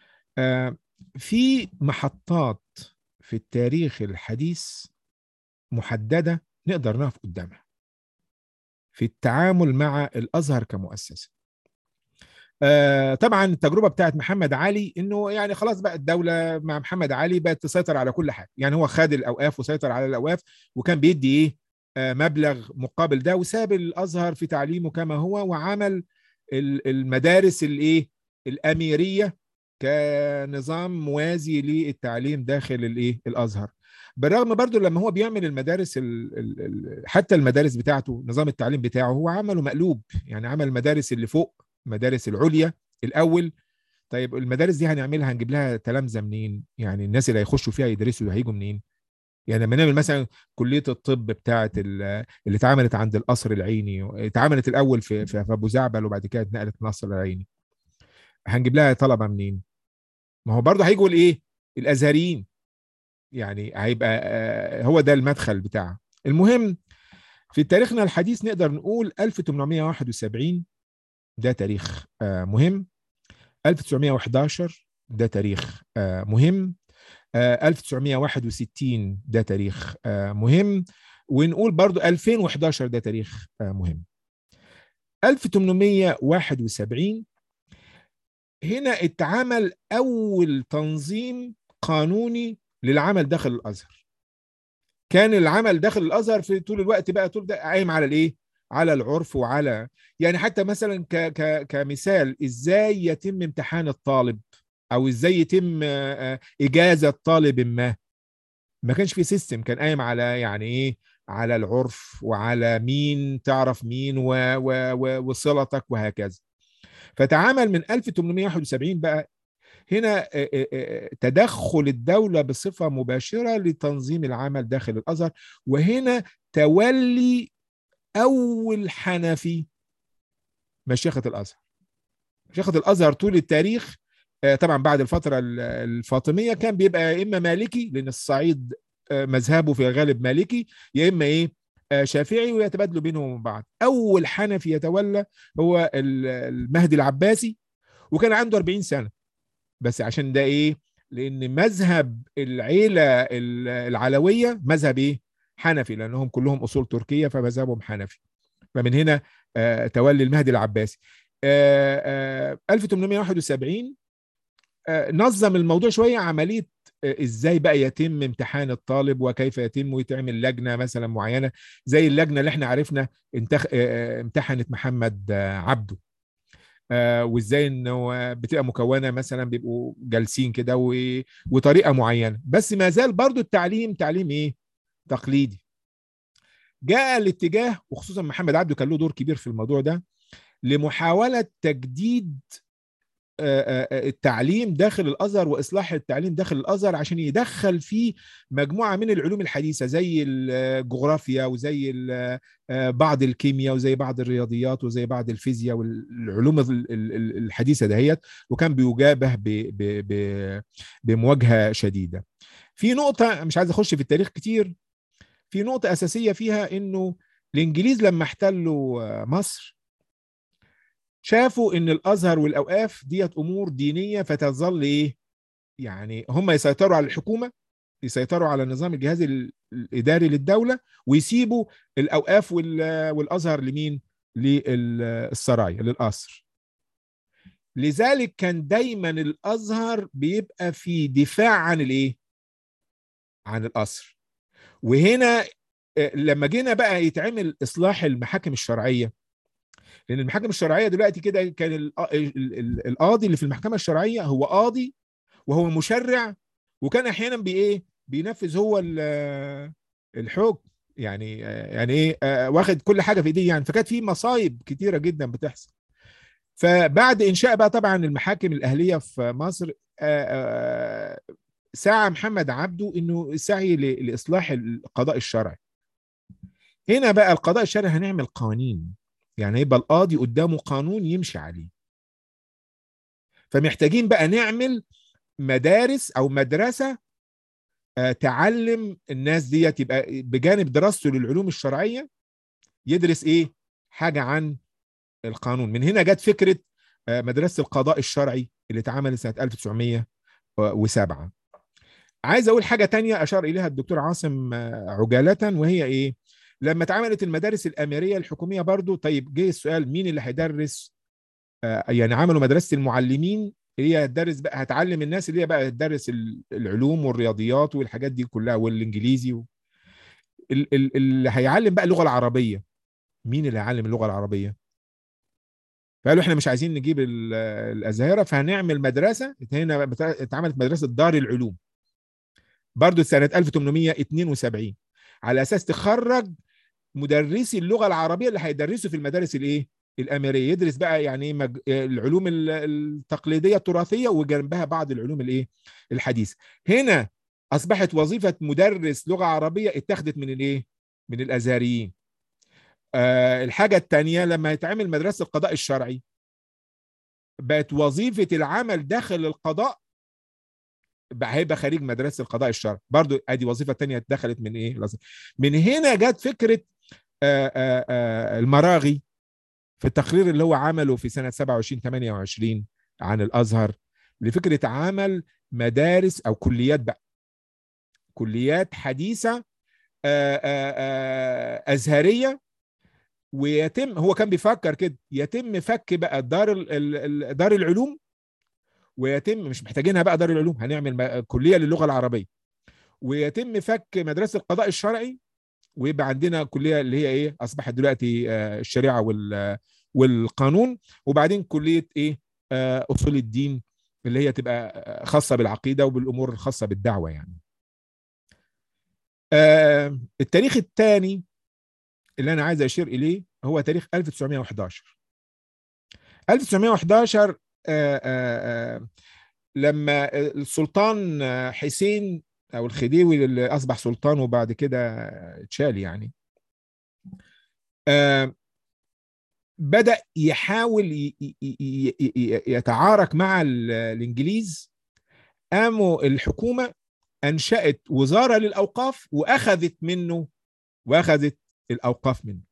A: في محطات في التاريخ الحديث محدده نقدر نقف قدامها في التعامل مع الازهر كمؤسسه آه طبعا التجربه بتاعت محمد علي انه يعني خلاص بقى الدوله مع محمد علي بقت تسيطر على كل حاجه يعني هو خد الاوقاف وسيطر على الاوقاف وكان بيدي ايه آه مبلغ مقابل ده وساب الازهر في تعليمه كما هو وعمل المدارس الايه الاميريه كنظام موازي للتعليم داخل الايه الازهر بالرغم برضو لما هو بيعمل المدارس ال ال حتى المدارس بتاعته نظام التعليم بتاعه هو عمله مقلوب يعني عمل المدارس اللي فوق المدارس العليا الاول طيب المدارس دي هنعملها هنجيب لها تلامذه منين يعني الناس اللي هيخشوا فيها يدرسوا هيجوا منين يعني لما نعمل مثلا كليه الطب بتاعه اللي اتعملت عند القصر العيني اتعملت الاول في في ابو زعبل وبعد كده اتنقلت القصر العيني هنجيب لها طلبه منين ما هو برضه هيجوا الايه الازهريين يعني هيبقى هو ده المدخل بتاعه المهم في تاريخنا الحديث نقدر نقول 1871 ده تاريخ مهم 1911 ده تاريخ مهم 1961 ده تاريخ مهم ونقول برضو 2011 ده تاريخ مهم 1871 هنا اتعمل أول تنظيم قانوني للعمل داخل الأزهر كان العمل داخل الأزهر في طول الوقت بقى طول ده قايم على الإيه؟ على العرف وعلى يعني حتى مثلا ك... ك... كمثال ازاي يتم امتحان الطالب او ازاي يتم اجازه طالب ما ما كانش في سيستم كان قايم على يعني ايه على العرف وعلى مين تعرف مين و... و... و... وصلتك وهكذا فتعامل من 1871 بقى هنا تدخل الدولة بصفة مباشرة لتنظيم العمل داخل الأزهر وهنا تولي أول حنفي مشيخة الأزهر مشيخة الأزهر طول التاريخ طبعا بعد الفترة الفاطمية كان بيبقى يا إما مالكي لأن الصعيد مذهبه في الغالب مالكي يا إما إيه شافعي ويتبادلوا بينهم وبين بعض أول حنفي يتولى هو المهدي العباسي وكان عنده 40 سنة بس عشان ده إيه لأن مذهب العيلة العلوية مذهب إيه حنفي لأنهم كلهم أصول تركية فمذهبهم حنفي فمن هنا آه تولي المهدي العباسي آه آه 1871 نظم الموضوع شوية عملية ازاي بقى يتم امتحان الطالب وكيف يتم ويتعمل لجنة مثلا معينة زي اللجنة اللي احنا عرفنا انتخ... امتحنت محمد عبده وازاي انه بتبقى مكونه مثلا بيبقوا جالسين كده و... وطريقه معينه بس ما زال برضو التعليم تعليم ايه تقليدي جاء الاتجاه وخصوصا محمد عبده كان له دور كبير في الموضوع ده لمحاولة تجديد التعليم داخل الازهر واصلاح التعليم داخل الازهر عشان يدخل فيه مجموعه من العلوم الحديثه زي الجغرافيا وزي بعض الكيمياء وزي بعض الرياضيات وزي بعض الفيزياء والعلوم الحديثه دهيت وكان بيجابه بمواجهه شديده. في نقطه مش عايز اخش في التاريخ كتير في نقطه اساسيه فيها انه الانجليز لما احتلوا مصر شافوا ان الازهر والاوقاف ديت امور دينيه فتظل ايه يعني هم يسيطروا على الحكومه يسيطروا على النظام الجهازي الاداري للدوله ويسيبوا الاوقاف والازهر لمين للسرايا للقصر لذلك كان دايما الازهر بيبقى في دفاع عن الايه عن القصر وهنا لما جينا بقى يتعمل اصلاح المحاكم الشرعيه لان المحاكم الشرعيه دلوقتي كده كان القاضي اللي في المحكمه الشرعيه هو قاضي وهو مشرع وكان احيانا بايه بينفذ هو الحكم يعني يعني ايه واخد كل حاجه في ايديه يعني فكانت في مصايب كتيره جدا بتحصل فبعد انشاء بقى طبعا المحاكم الاهليه في مصر سعى محمد عبده انه السعي لاصلاح القضاء الشرعي هنا بقى القضاء الشرعي هنعمل قوانين يعني يبقى القاضي قدامه قانون يمشي عليه فمحتاجين بقى نعمل مدارس او مدرسه تعلم الناس ديت يبقى بجانب دراسته للعلوم الشرعيه يدرس ايه حاجه عن القانون من هنا جت فكره مدرسه القضاء الشرعي اللي اتعملت سنه 1907 عايز اقول حاجه تانية اشار اليها الدكتور عاصم عجاله وهي ايه لما اتعملت المدارس الاميريه الحكوميه برضو طيب جه السؤال مين اللي هيدرس آه يعني عملوا مدرسه المعلمين اللي هي هتدرس بقى هتعلم الناس اللي هي بقى هتدرس العلوم والرياضيات والحاجات دي كلها والانجليزي و... اللي هيعلم بقى اللغه العربيه مين اللي هيعلم اللغه العربيه فقالوا احنا مش عايزين نجيب الازهره فهنعمل مدرسه هنا اتعملت مدرسه دار العلوم برضو سنه 1872 على اساس تخرج مدرسي اللغه العربيه اللي هيدرسوا في المدارس الايه الاميريه يدرس بقى يعني مج... العلوم التقليديه التراثيه وجنبها بعض العلوم الايه الحديثه هنا اصبحت وظيفه مدرس لغه عربيه اتخذت من الايه من الازهريين آه الحاجه الثانيه لما يتعمل مدرسه القضاء الشرعي بقت وظيفه العمل داخل القضاء بقى هيبقى خريج مدرسه القضاء الشرعي برضو ادي وظيفه تانية دخلت من ايه الأزهر. من هنا جت فكره آآ آآ المراغي في التقرير اللي هو عمله في سنه 27 28 عن الازهر لفكره عمل مدارس او كليات بقى كليات حديثه آآ آآ ازهريه ويتم هو كان بيفكر كده يتم فك بقى دار ال- ال- دار العلوم ويتم مش محتاجينها بقى دار العلوم هنعمل م- كليه للغه العربيه ويتم فك مدرسه القضاء الشرعي ويبقى عندنا كليه اللي هي ايه اصبحت دلوقتي آه، الشريعه وال والقانون وبعدين كليه ايه آه، اصول الدين اللي هي تبقى آه، خاصه بالعقيده وبالامور الخاصه بالدعوه يعني آه، التاريخ الثاني اللي انا عايز اشير اليه هو تاريخ 1911 1911 آه، آه، آه، لما السلطان حسين او الخديوي اللي اصبح سلطان وبعد كده اتشال يعني آه، بدأ يحاول ي- ي- ي- ي- يتعارك مع ال- الانجليز قاموا الحكومه انشأت وزاره للاوقاف واخذت منه واخذت الاوقاف منه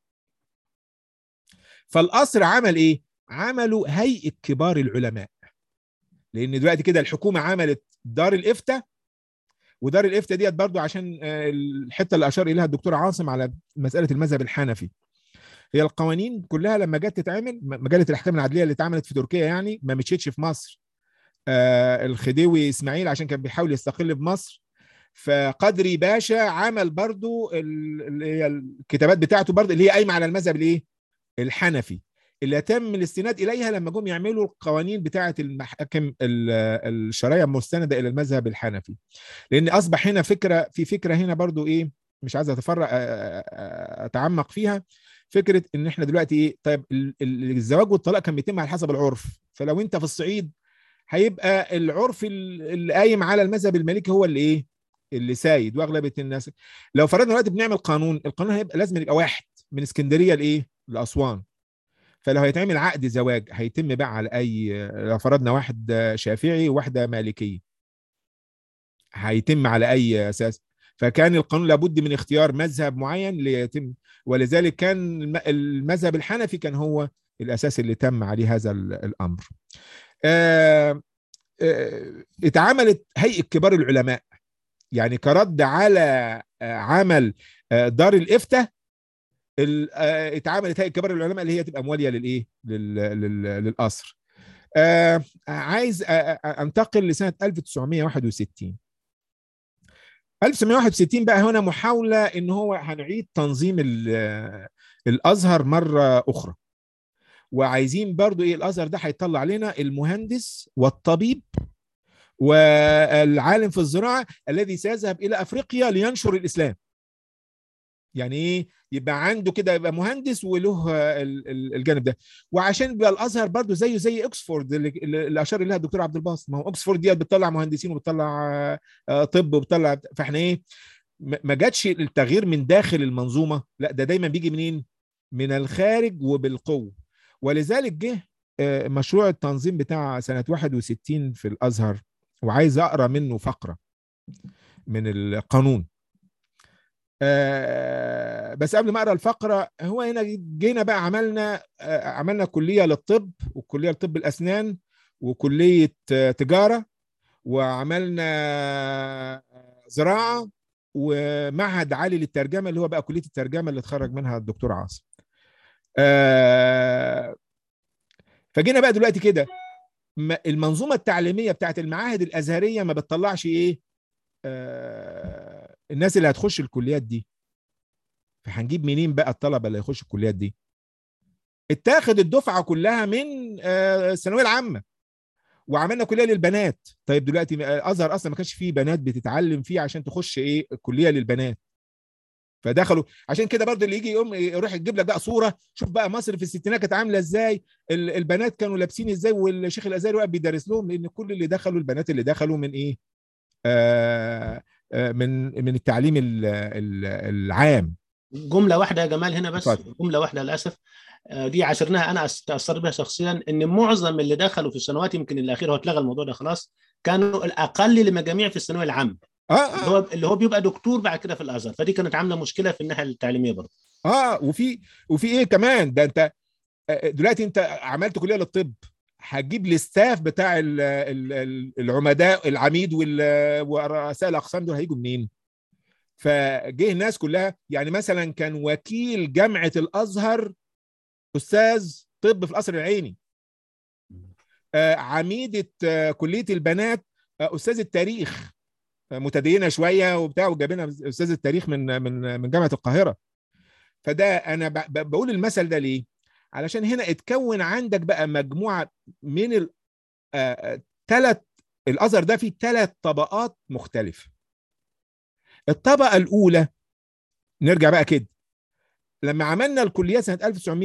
A: فالقصر عمل ايه عملوا هيئه كبار العلماء لان دلوقتي كده الحكومه عملت دار الافتاء ودار الافتاء ديت برضو عشان آه، الحته اللي اشار اليها الدكتور عاصم على مساله المذهب الحنفي هي القوانين كلها لما جت تتعمل م- مجله الاحكام العدليه اللي اتعملت في تركيا يعني ما مشيتش في مصر آه الخديوي اسماعيل عشان كان بيحاول يستقل بمصر فقدري باشا عمل برضو ال- اللي هي الكتابات بتاعته برضو اللي هي قايمه على المذهب الايه الحنفي اللي تم الاستناد اليها لما جم يعملوا القوانين بتاعه المحاكم ال- الشرعيه المستنده الى المذهب الحنفي لان اصبح هنا فكره في فكره هنا برضو ايه مش عايز اتفرق أ- أ- أ- اتعمق فيها فكره ان احنا دلوقتي ايه طيب ال- ال- الزواج والطلاق كان بيتم على حسب العرف فلو انت في الصعيد هيبقى العرف ال- اللي قايم على المذهب المالكي هو اللي ايه اللي سايد واغلبيه الناس لو فرضنا دلوقتي بنعمل قانون القانون هيبقى لازم يبقى واحد من اسكندريه لايه لاسوان فلو هيتعمل عقد زواج هيتم بقى على اي لو فرضنا واحد شافعي وواحده مالكيه هيتم على اي اساس فكان القانون لابد من اختيار مذهب معين ليتم ولذلك كان الم- المذهب الحنفي كان هو الاساس اللي تم عليه هذا ال- الامر آه، آه، اتعملت هيئه كبار العلماء يعني كرد على آه، عمل آه، دار الافتاء ال- آه، اتعملت هيئه كبار العلماء اللي هي تبقى مواليه للايه لل- لل- للقصر آه، عايز آه، آه، انتقل لسنه 1961 1961 بقى هنا محاوله ان هو هنعيد تنظيم ال- الازهر مره اخرى وعايزين برضو ايه الازهر ده هيطلع لنا المهندس والطبيب والعالم في الزراعه الذي سيذهب الى افريقيا لينشر الاسلام يعني ايه يبقى عنده كده يبقى مهندس وله ال- ال- الجانب ده وعشان يبقى الازهر برضو زيه زي اوكسفورد اللي, اللي اشار اليها الدكتور عبد الباسط ما هو اوكسفورد دي بتطلع مهندسين وبتطلع آه، طب وبتطلع فاحنا ايه ما ما جاتش التغيير من داخل المنظومه لا ده دايما بيجي منين من الخارج وبالقوه ولذلك جه آه، مشروع التنظيم بتاع سنه 61 في الازهر وعايز اقرا منه فقره من القانون آه، بس قبل ما اقرا الفقره هو هنا جينا بقى عملنا آه، عملنا كليه للطب وكليه لطب الاسنان وكليه آه، تجاره وعملنا آه، زراعه ومعهد عالي للترجمه اللي هو بقى كليه الترجمه اللي اتخرج منها الدكتور عاصم آه، فجينا بقى دلوقتي كده م- المنظومه التعليميه بتاعت المعاهد الازهريه ما بتطلعش ايه آه، الناس اللي هتخش الكليات دي فهنجيب منين بقى الطلبه اللي هيخشوا الكليات دي اتاخد الدفعه كلها من آه، الثانويه العامه وعملنا كليه للبنات طيب دلوقتي الازهر اصلا ما كانش فيه بنات بتتعلم فيه عشان تخش ايه كليه للبنات فدخلوا عشان كده برضه اللي يجي يقوم يروح يجيب لك بقى صوره شوف بقى مصر في الستينات كانت عامله ازاي ال- البنات كانوا لابسين ازاي والشيخ الازهري واقف بيدرس لهم لان كل اللي دخلوا البنات اللي دخلوا من ايه آه آه من من التعليم ال- ال- العام
B: جمله واحده يا جمال هنا بس
A: اتفضل.
B: جمله واحده للاسف آه، دي عاشرناها انا تاثرت بها شخصيا ان معظم اللي دخلوا في السنوات يمكن الاخيره هو اتلغى الموضوع ده خلاص كانوا الاقل لمجاميع في الثانويه العامه
A: اه
B: اللي هو
A: اه
B: اللي هو بيبقى دكتور بعد كده في الازهر فدي كانت عامله مشكله في الناحيه التعليميه برضه
A: اه وفي وفي ايه كمان ده انت آه، دلوقتي انت عملت كليه للطب هتجيب الاستاف بتاع ال- ال- ال- العمداء العميد وال- ورؤساء الاقسام دول هيجوا منين؟ فجه الناس كلها يعني مثلا كان وكيل جامعه الازهر استاذ طب في القصر العيني آه، عميده آه، كليه البنات آه، استاذ التاريخ آه، متدينه شويه وبتاع وجايبينها استاذ التاريخ من من من جامعه القاهره فده انا ب- ب- بقول المثل ده ليه؟ علشان هنا اتكون عندك بقى مجموعه من الثلاث الازهر ده فيه ثلاث طبقات مختلفه. الطبقه الاولى نرجع بقى كده لما عملنا الكليات سنه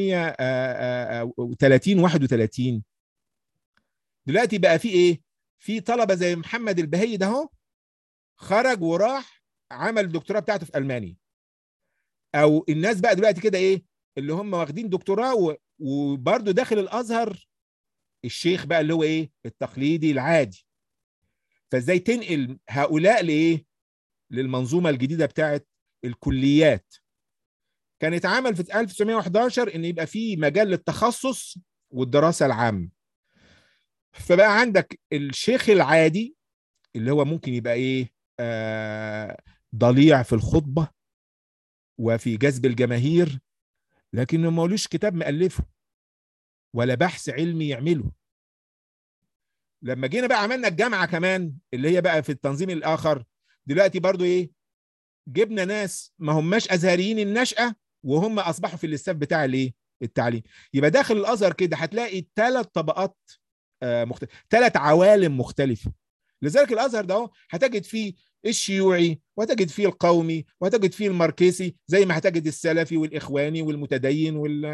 A: 1930 31 دلوقتي بقى في ايه؟ في طلبه زي محمد البهي ده اهو خرج وراح عمل الدكتوراه بتاعته في المانيا. او الناس بقى دلوقتي كده ايه؟ اللي هم واخدين دكتوراه و- وبرضه داخل الازهر الشيخ بقى اللي هو ايه؟ التقليدي العادي. فازاي تنقل هؤلاء لايه؟ للمنظومه الجديده بتاعت الكليات. كانت عمل في 1911 ان يبقى في مجال للتخصص والدراسه العامه. فبقى عندك الشيخ العادي اللي هو ممكن يبقى ايه؟ آه ضليع في الخطبه وفي جذب الجماهير لكنه مولوش كتاب مألفه ولا بحث علمي يعمله لما جينا بقى عملنا الجامعة كمان اللي هي بقى في التنظيم الآخر دلوقتي برضو إيه جبنا ناس ما هماش أزهريين النشأة وهم أصبحوا في الاستاف بتاع الإيه التعليم يبقى داخل الأزهر كده هتلاقي ثلاث طبقات آه مختلفة ثلاث عوالم مختلفة لذلك الأزهر ده أهو هتجد فيه الشيوعي وتجد فيه القومي وتجد فيه الماركسي زي ما هتجد السلفي والإخواني والمتدين وال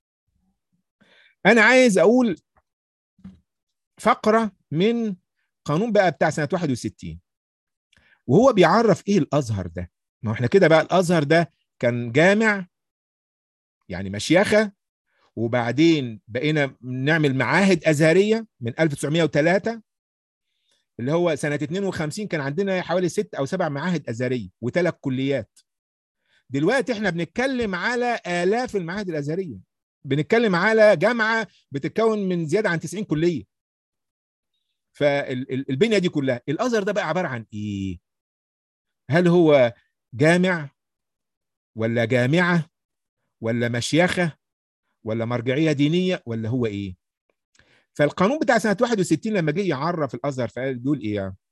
A: أنا عايز أقول فقرة من قانون بقى بتاع سنة 61 وهو بيعرف إيه الأزهر ده ما هو إحنا كده بقى الأزهر ده كان جامع يعني مشيخة وبعدين بقينا نعمل معاهد أزهرية من 1903 اللي هو سنة 52 كان عندنا حوالي ست أو سبع معاهد أزهرية وثلاث كليات دلوقتي احنا بنتكلم على آلاف المعاهد الأزهرية بنتكلم على جامعة بتتكون من زيادة عن 90 كلية فالبنية دي كلها الأزهر ده بقى عبارة عن إيه؟ هل هو جامع ولا جامعة ولا مشيخة ولا مرجعية دينية ولا هو إيه؟ فالقانون بتاع سنة 61 لما جه يعرف الأزهر فقال بيقول إيه يعني؟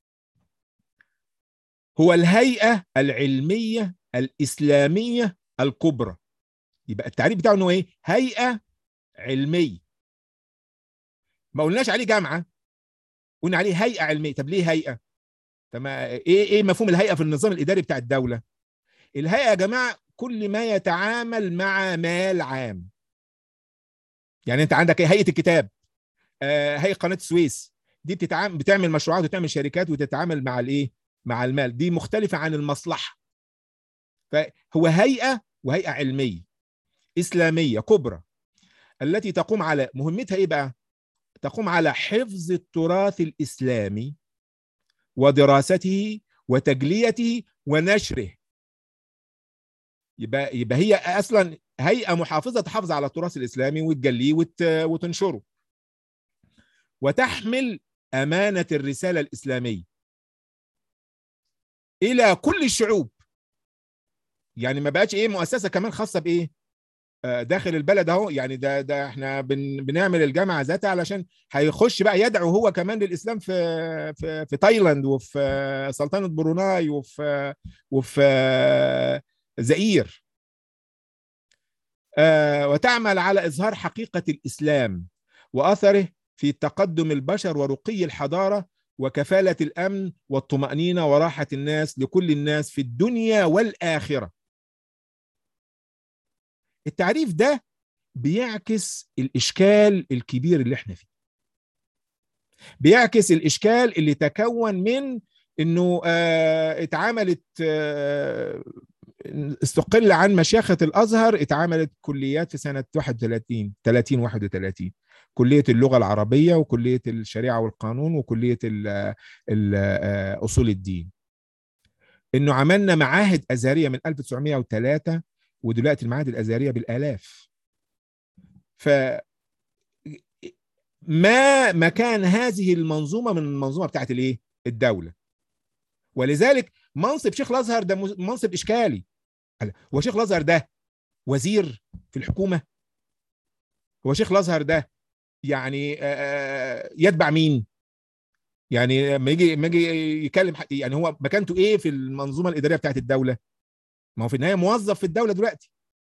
A: هو الهيئة العلمية الإسلامية الكبرى يبقى التعريف بتاعه إنه إيه؟ هيئة علمية ما قلناش عليه جامعة قلنا عليه هيئة علمية طب ليه هيئة؟ طب ما إيه إيه مفهوم الهيئة في النظام الإداري بتاع الدولة؟ الهيئة يا جماعة كل ما يتعامل مع مال عام يعني أنت عندك إيه؟ هيئة الكتاب هيئه قناه السويس دي بتتعامل بتعمل مشروعات وتعمل شركات وتتعامل مع الايه مع المال دي مختلفه عن المصلحه فهو هيئه وهيئه علميه اسلاميه كبرى التي تقوم على مهمتها ايه بقى تقوم على حفظ التراث الاسلامي ودراسته وتجليته ونشره يبقى يبقى هي اصلا هيئه محافظه تحافظ على التراث الاسلامي وتجليه وت... وتنشره وتحمل امانه الرساله الاسلاميه الى كل الشعوب يعني ما بقتش ايه مؤسسه كمان خاصه بايه آه داخل البلد اهو يعني ده ده احنا بن بنعمل الجامعه ذاتها علشان هيخش بقى يدعو هو كمان للاسلام في في, في تايلاند وفي سلطنه بروناي وفي وفي زئير آه وتعمل على اظهار حقيقه الاسلام واثره في تقدم البشر ورقي الحضاره وكفاله الامن والطمانينه وراحه الناس لكل الناس في الدنيا والاخره. التعريف ده بيعكس الاشكال الكبير اللي احنا فيه. بيعكس الاشكال اللي تكون من انه آه اتعملت آه استقل عن مشيخة الأزهر اتعملت كليات في سنة 31 30 31 كلية اللغة العربية وكلية الشريعة والقانون وكلية ال ال أصول الدين إنه عملنا معاهد أزهرية من 1903 ودلوقتي المعاهد الأزهرية بالآلاف ف ما مكان هذه المنظومة من المنظومة بتاعت الإيه؟ الدولة ولذلك منصب شيخ الازهر ده منصب اشكالي هو شيخ الازهر ده وزير في الحكومه هو شيخ الازهر ده يعني يتبع مين يعني لما يجي لما يجي يكلم يعني هو مكانته ايه في المنظومه الاداريه بتاعت الدوله ما هو في النهايه موظف في الدوله دلوقتي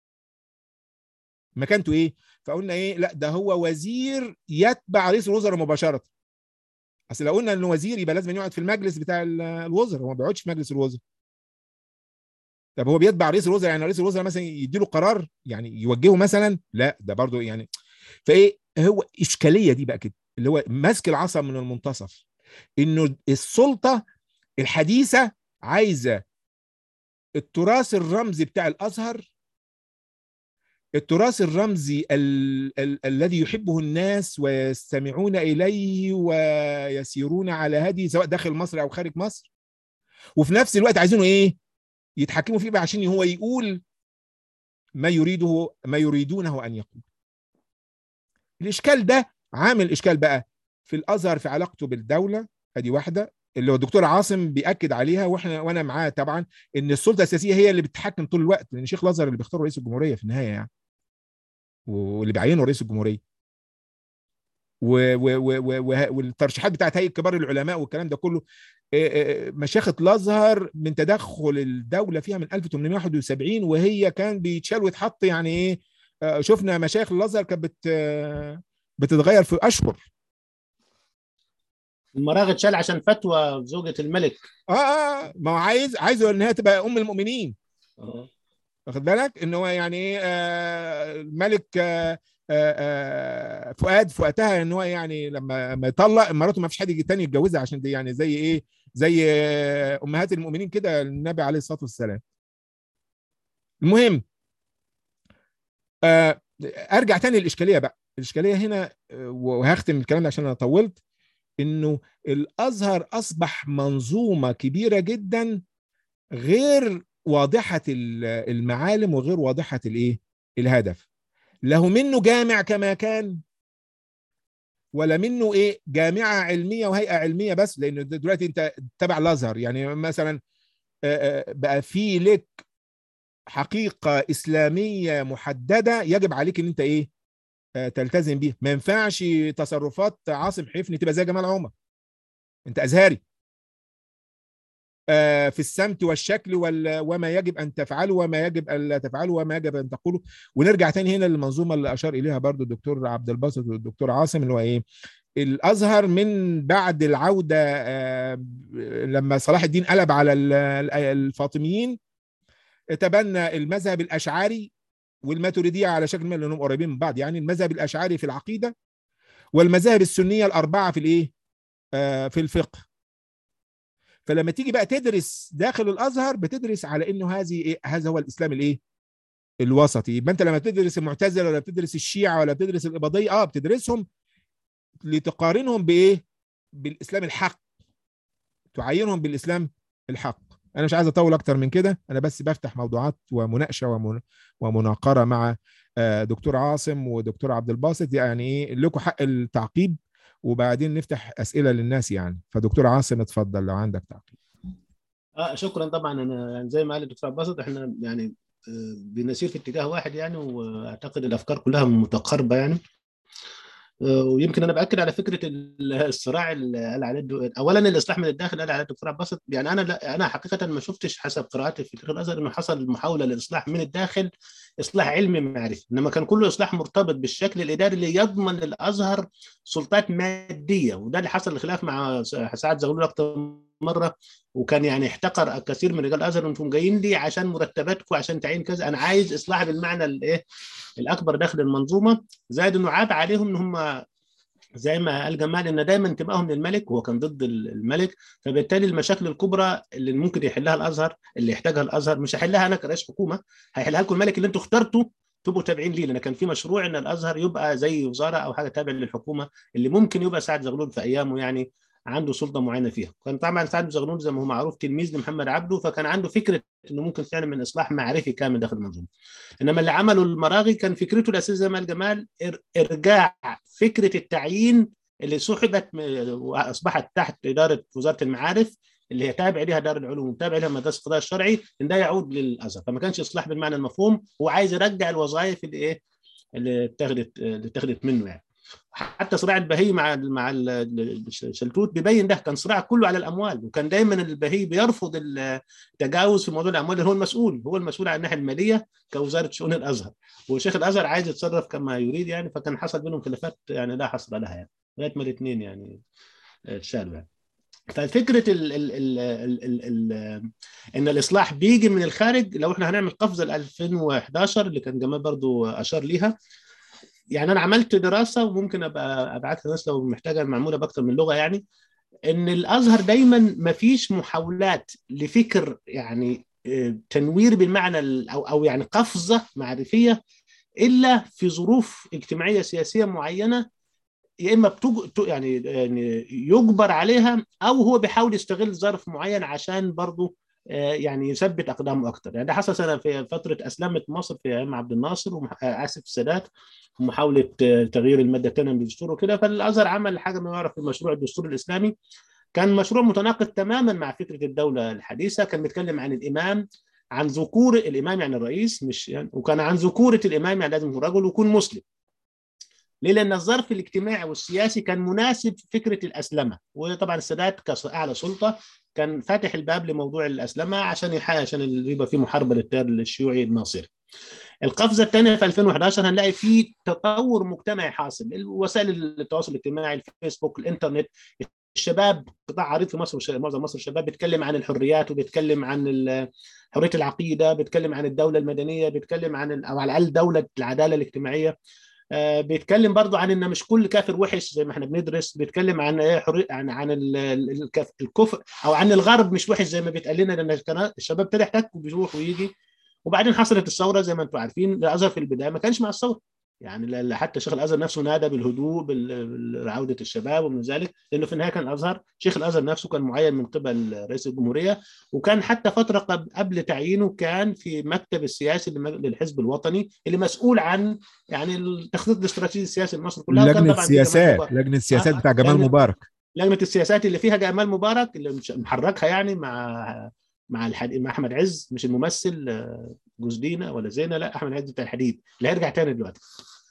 A: مكانته ايه فقلنا ايه لا ده هو وزير يتبع رئيس الوزراء مباشره اصل لو قلنا انه وزير يبقى لازم يقعد في المجلس بتاع الوزراء هو ما بيقعدش في مجلس الوزراء طب هو بيتبع رئيس الوزراء يعني رئيس الوزراء مثلا يديله قرار يعني يوجهه مثلا لا ده برضه يعني فايه هو اشكاليه دي بقى كده اللي هو ماسك العصا من المنتصف انه السلطه الحديثه عايزه التراث الرمزي بتاع الازهر التراث الرمزي ال- ال- الذي يحبه الناس ويستمعون اليه ويسيرون على هدي سواء داخل مصر او خارج مصر وفي نفس الوقت عايزينه ايه يتحكموا فيه بقى عشان هو يقول ما يريده ما يريدونه ان يقول الاشكال ده عامل اشكال بقى في الازهر في علاقته بالدوله ادي واحده اللي هو الدكتور عاصم بياكد عليها واحنا وانا معاه طبعا ان السلطه السياسيه هي اللي بتتحكم طول الوقت لان شيخ الازهر اللي بيختار رئيس الجمهوريه في النهايه يعني واللي بيعينه رئيس الجمهوريه و و و و والترشيحات بتاعت هيئه كبار العلماء والكلام ده كله مشيخه الازهر من تدخل الدوله فيها من 1871 وهي كان بيتشال ويتحط يعني ايه شفنا مشايخ الازهر كانت بت بتتغير في اشهر
B: المراغ اتشال عشان فتوى زوجة الملك
A: اه اه ما هو عايز عايز ان هي تبقى ام المؤمنين
B: آه.
A: واخد بالك ان هو يعني ايه آه الملك آه آه فؤاد في وقتها ان هو يعني لما ما يطلق مراته ما فيش حد يجي تاني يتجوزها عشان دي يعني زي ايه زي آه امهات المؤمنين كده النبي عليه الصلاه والسلام المهم آه ارجع تاني للاشكاليه بقى الاشكاليه هنا وهختم الكلام ده عشان انا طولت انه الازهر اصبح منظومه كبيره جدا غير واضحه المعالم وغير واضحه الايه الهدف له منه جامع كما كان ولا منه ايه جامعه علميه وهيئه علميه بس لانه دلوقتي انت تبع الازهر يعني مثلا بقى في لك حقيقه اسلاميه محدده يجب عليك ان انت ايه تلتزم بيها ما ينفعش تصرفات عاصم حفني تبقى زي جمال عمر انت ازهري في السمت والشكل وما يجب ان تفعله وما يجب الا تفعله وما يجب ان تقوله ونرجع تاني هنا للمنظومه اللي اشار اليها برضو الدكتور عبد الباسط والدكتور عاصم اللي هو ايه الازهر من بعد العوده لما صلاح الدين قلب على الفاطميين تبنى المذهب الاشعري والماتريدية على شكل ما لانهم قريبين من بعض يعني المذهب الاشعري في العقيده والمذاهب السنيه الاربعه في الايه؟ آه في الفقه. فلما تيجي بقى تدرس داخل الازهر بتدرس على انه هذه إيه؟ هذا هو الاسلام الايه؟ الوسطي يبقى انت لما بتدرس المعتزله ولا بتدرس الشيعه ولا بتدرس الاباضيه اه بتدرسهم لتقارنهم بايه؟ بالاسلام الحق. تعينهم بالاسلام الحق. انا مش عايز اطول اكتر من كده انا بس بفتح موضوعات ومناقشه ومناقره مع دكتور عاصم ودكتور عبد الباسط يعني ايه لكم حق التعقيب وبعدين نفتح اسئله للناس يعني فدكتور عاصم اتفضل لو عندك تعقيب
B: اه شكرا طبعا انا يعني زي ما قال الدكتور عبد الباسط احنا يعني بنسير في اتجاه واحد يعني واعتقد الافكار كلها متقاربه يعني ويمكن انا باكد على فكره الصراع اللي قال عليه اولا الاصلاح من الداخل قال عليه الدكتور عباس يعني انا لا انا حقيقه ما شفتش حسب قراءتي في تاريخ الازهر انه حصل محاوله للاصلاح من الداخل اصلاح علمي معرفي انما كان كله اصلاح مرتبط بالشكل الاداري اللي يضمن للازهر سلطات ماديه وده اللي حصل الخلاف مع سعد زغلول اكثر مره وكان يعني احتقر كثير من رجال الازهر انتم جايين لي عشان مرتباتكم عشان تعيين كذا انا عايز اصلاح بالمعنى الايه الاكبر داخل المنظومه زائد انه عاب عليهم ان هم زي ما قال جمال ان دايما انتمائهم للملك وهو كان ضد الملك فبالتالي المشاكل الكبرى اللي ممكن يحلها الازهر اللي يحتاجها الازهر مش هحلها انا كرئيس حكومه هيحلها لكم الملك اللي انتم اخترتوا تبقوا تابعين ليه لان كان في مشروع ان الازهر يبقى زي وزاره او حاجه تابعه للحكومه اللي ممكن يبقى سعد زغلول في ايامه يعني عنده سلطه معينه فيها كان طبعا سعد زغلول زي ما هو معروف تلميذ لمحمد عبده فكان عنده فكره انه ممكن فعلا من اصلاح معرفي كامل داخل المنظومه انما اللي عمله المراغي كان فكرته الاساسيه زي ما قال جمال ارجاع فكره التعيين اللي سحبت واصبحت تحت اداره وزاره المعارف اللي هي تابع لها دار العلوم وتابع لها مدرسه القضاء الشرعي ان ده يعود للازهر فما كانش اصلاح بالمعنى المفهوم هو عايز يرجع الوظائف اللي ايه اللي اتخذت اللي اتخذت منه يعني حتى صراع البهي مع مع الشلتوت بيبين ده كان صراع كله على الاموال وكان دايما البهي بيرفض التجاوز في موضوع الاموال اللي هو المسؤول هو المسؤول عن الناحيه الماليه كوزاره شؤون الازهر وشيخ الازهر عايز يتصرف كما يريد يعني فكان حصل بينهم خلافات يعني لا حصر لها يعني لغايه ما الاثنين يعني اتشالوا يعني ففكره ال ال ال ال ال ال ان الاصلاح بيجي من الخارج لو احنا هنعمل قفزه ل 2011 اللي كان جمال برضو اشار ليها يعني انا عملت دراسه وممكن ابقى ابعتها للناس لو محتاجه معموله باكثر من لغه يعني ان الازهر دايما ما فيش محاولات لفكر يعني تنوير بالمعنى او او يعني قفزه معرفيه الا في ظروف اجتماعيه سياسيه معينه يا اما بتج... يعني يعني يجبر عليها او هو بيحاول يستغل ظرف معين عشان برضه يعني يثبت اقدامه اكثر يعني ده حصل سنه في فتره اسلمت مصر في ايام عبد الناصر واسف السادات ومحاوله تغيير الماده الثانيه من الدستور وكده فالازهر عمل حاجه ما يعرف بمشروع الدستور الاسلامي كان مشروع متناقض تماما مع فكره الدوله الحديثه كان بيتكلم عن الامام عن ذكور الامام يعني الرئيس مش يعني وكان عن ذكوره الامام يعني لازم يكون رجل ويكون مسلم ليه؟ لأن الظرف الاجتماعي والسياسي كان مناسب فكرة الأسلمة وطبعا السادات كأعلى سلطة كان فاتح الباب لموضوع الأسلمة عشان يحقق عشان يبقى في محاربة للتيار الشيوعي الناصري القفزة الثانية في 2011 هنلاقي في تطور مجتمعي حاصل وسائل التواصل الاجتماعي الفيسبوك الإنترنت الشباب قطاع عريض في مصر معظم مصر الشباب بيتكلم عن الحريات وبيتكلم عن حريه العقيده بيتكلم عن الدوله المدنيه بيتكلم عن او على الاقل دوله العداله الاجتماعيه آه بيتكلم برضو عن ان مش كل كافر وحش زي ما احنا بندرس بيتكلم عن ايه حريه عن عن الكفر او عن الغرب مش وحش زي ما بيتقال لنا لان الشباب ابتدى يحتك وبيروح ويجي وبعدين حصلت الثوره زي ما انتم عارفين الازهر في البدايه ما كانش مع الثوره يعني حتى شيخ الازهر نفسه نادى بالهدوء بعوده الشباب ومن ذلك لانه في النهايه كان الازهر شيخ الازهر نفسه كان معين من قبل رئيس الجمهوريه وكان حتى فتره قبل تعيينه كان في مكتب السياسي للحزب الوطني اللي مسؤول عن يعني التخطيط الاستراتيجي السياسي لمصر كلها
A: لجنه السياسات لجنه السياسات بتاع جمال مبارك
B: لجنه السياسات اللي فيها جمال مبارك اللي محركها يعني مع مع الحد... مع احمد عز مش الممثل جوز دينا ولا زينه لا احمد عز بتاع الحديد اللي هيرجع تاني دلوقتي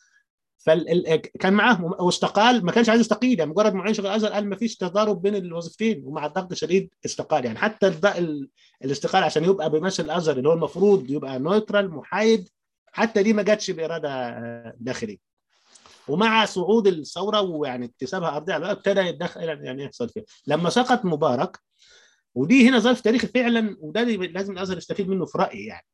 B: فال... كان معاه واستقال ما كانش عايز يستقيل يعني مجرد معين شغل الازهر قال ما فيش تضارب بين الوظيفتين ومع الضغط الشديد استقال يعني حتى ال... الاستقال عشان يبقى بيمثل الازهر اللي هو المفروض يبقى نوترال محايد حتى دي ما جاتش باراده داخليه ومع صعود الثوره ويعني اكتسابها ارضيه على ابتدى يتدخل يعني يحصل فيها لما سقط مبارك ودي هنا ظرف تاريخي فعلا وده لازم الازهر يستفيد منه في رايي يعني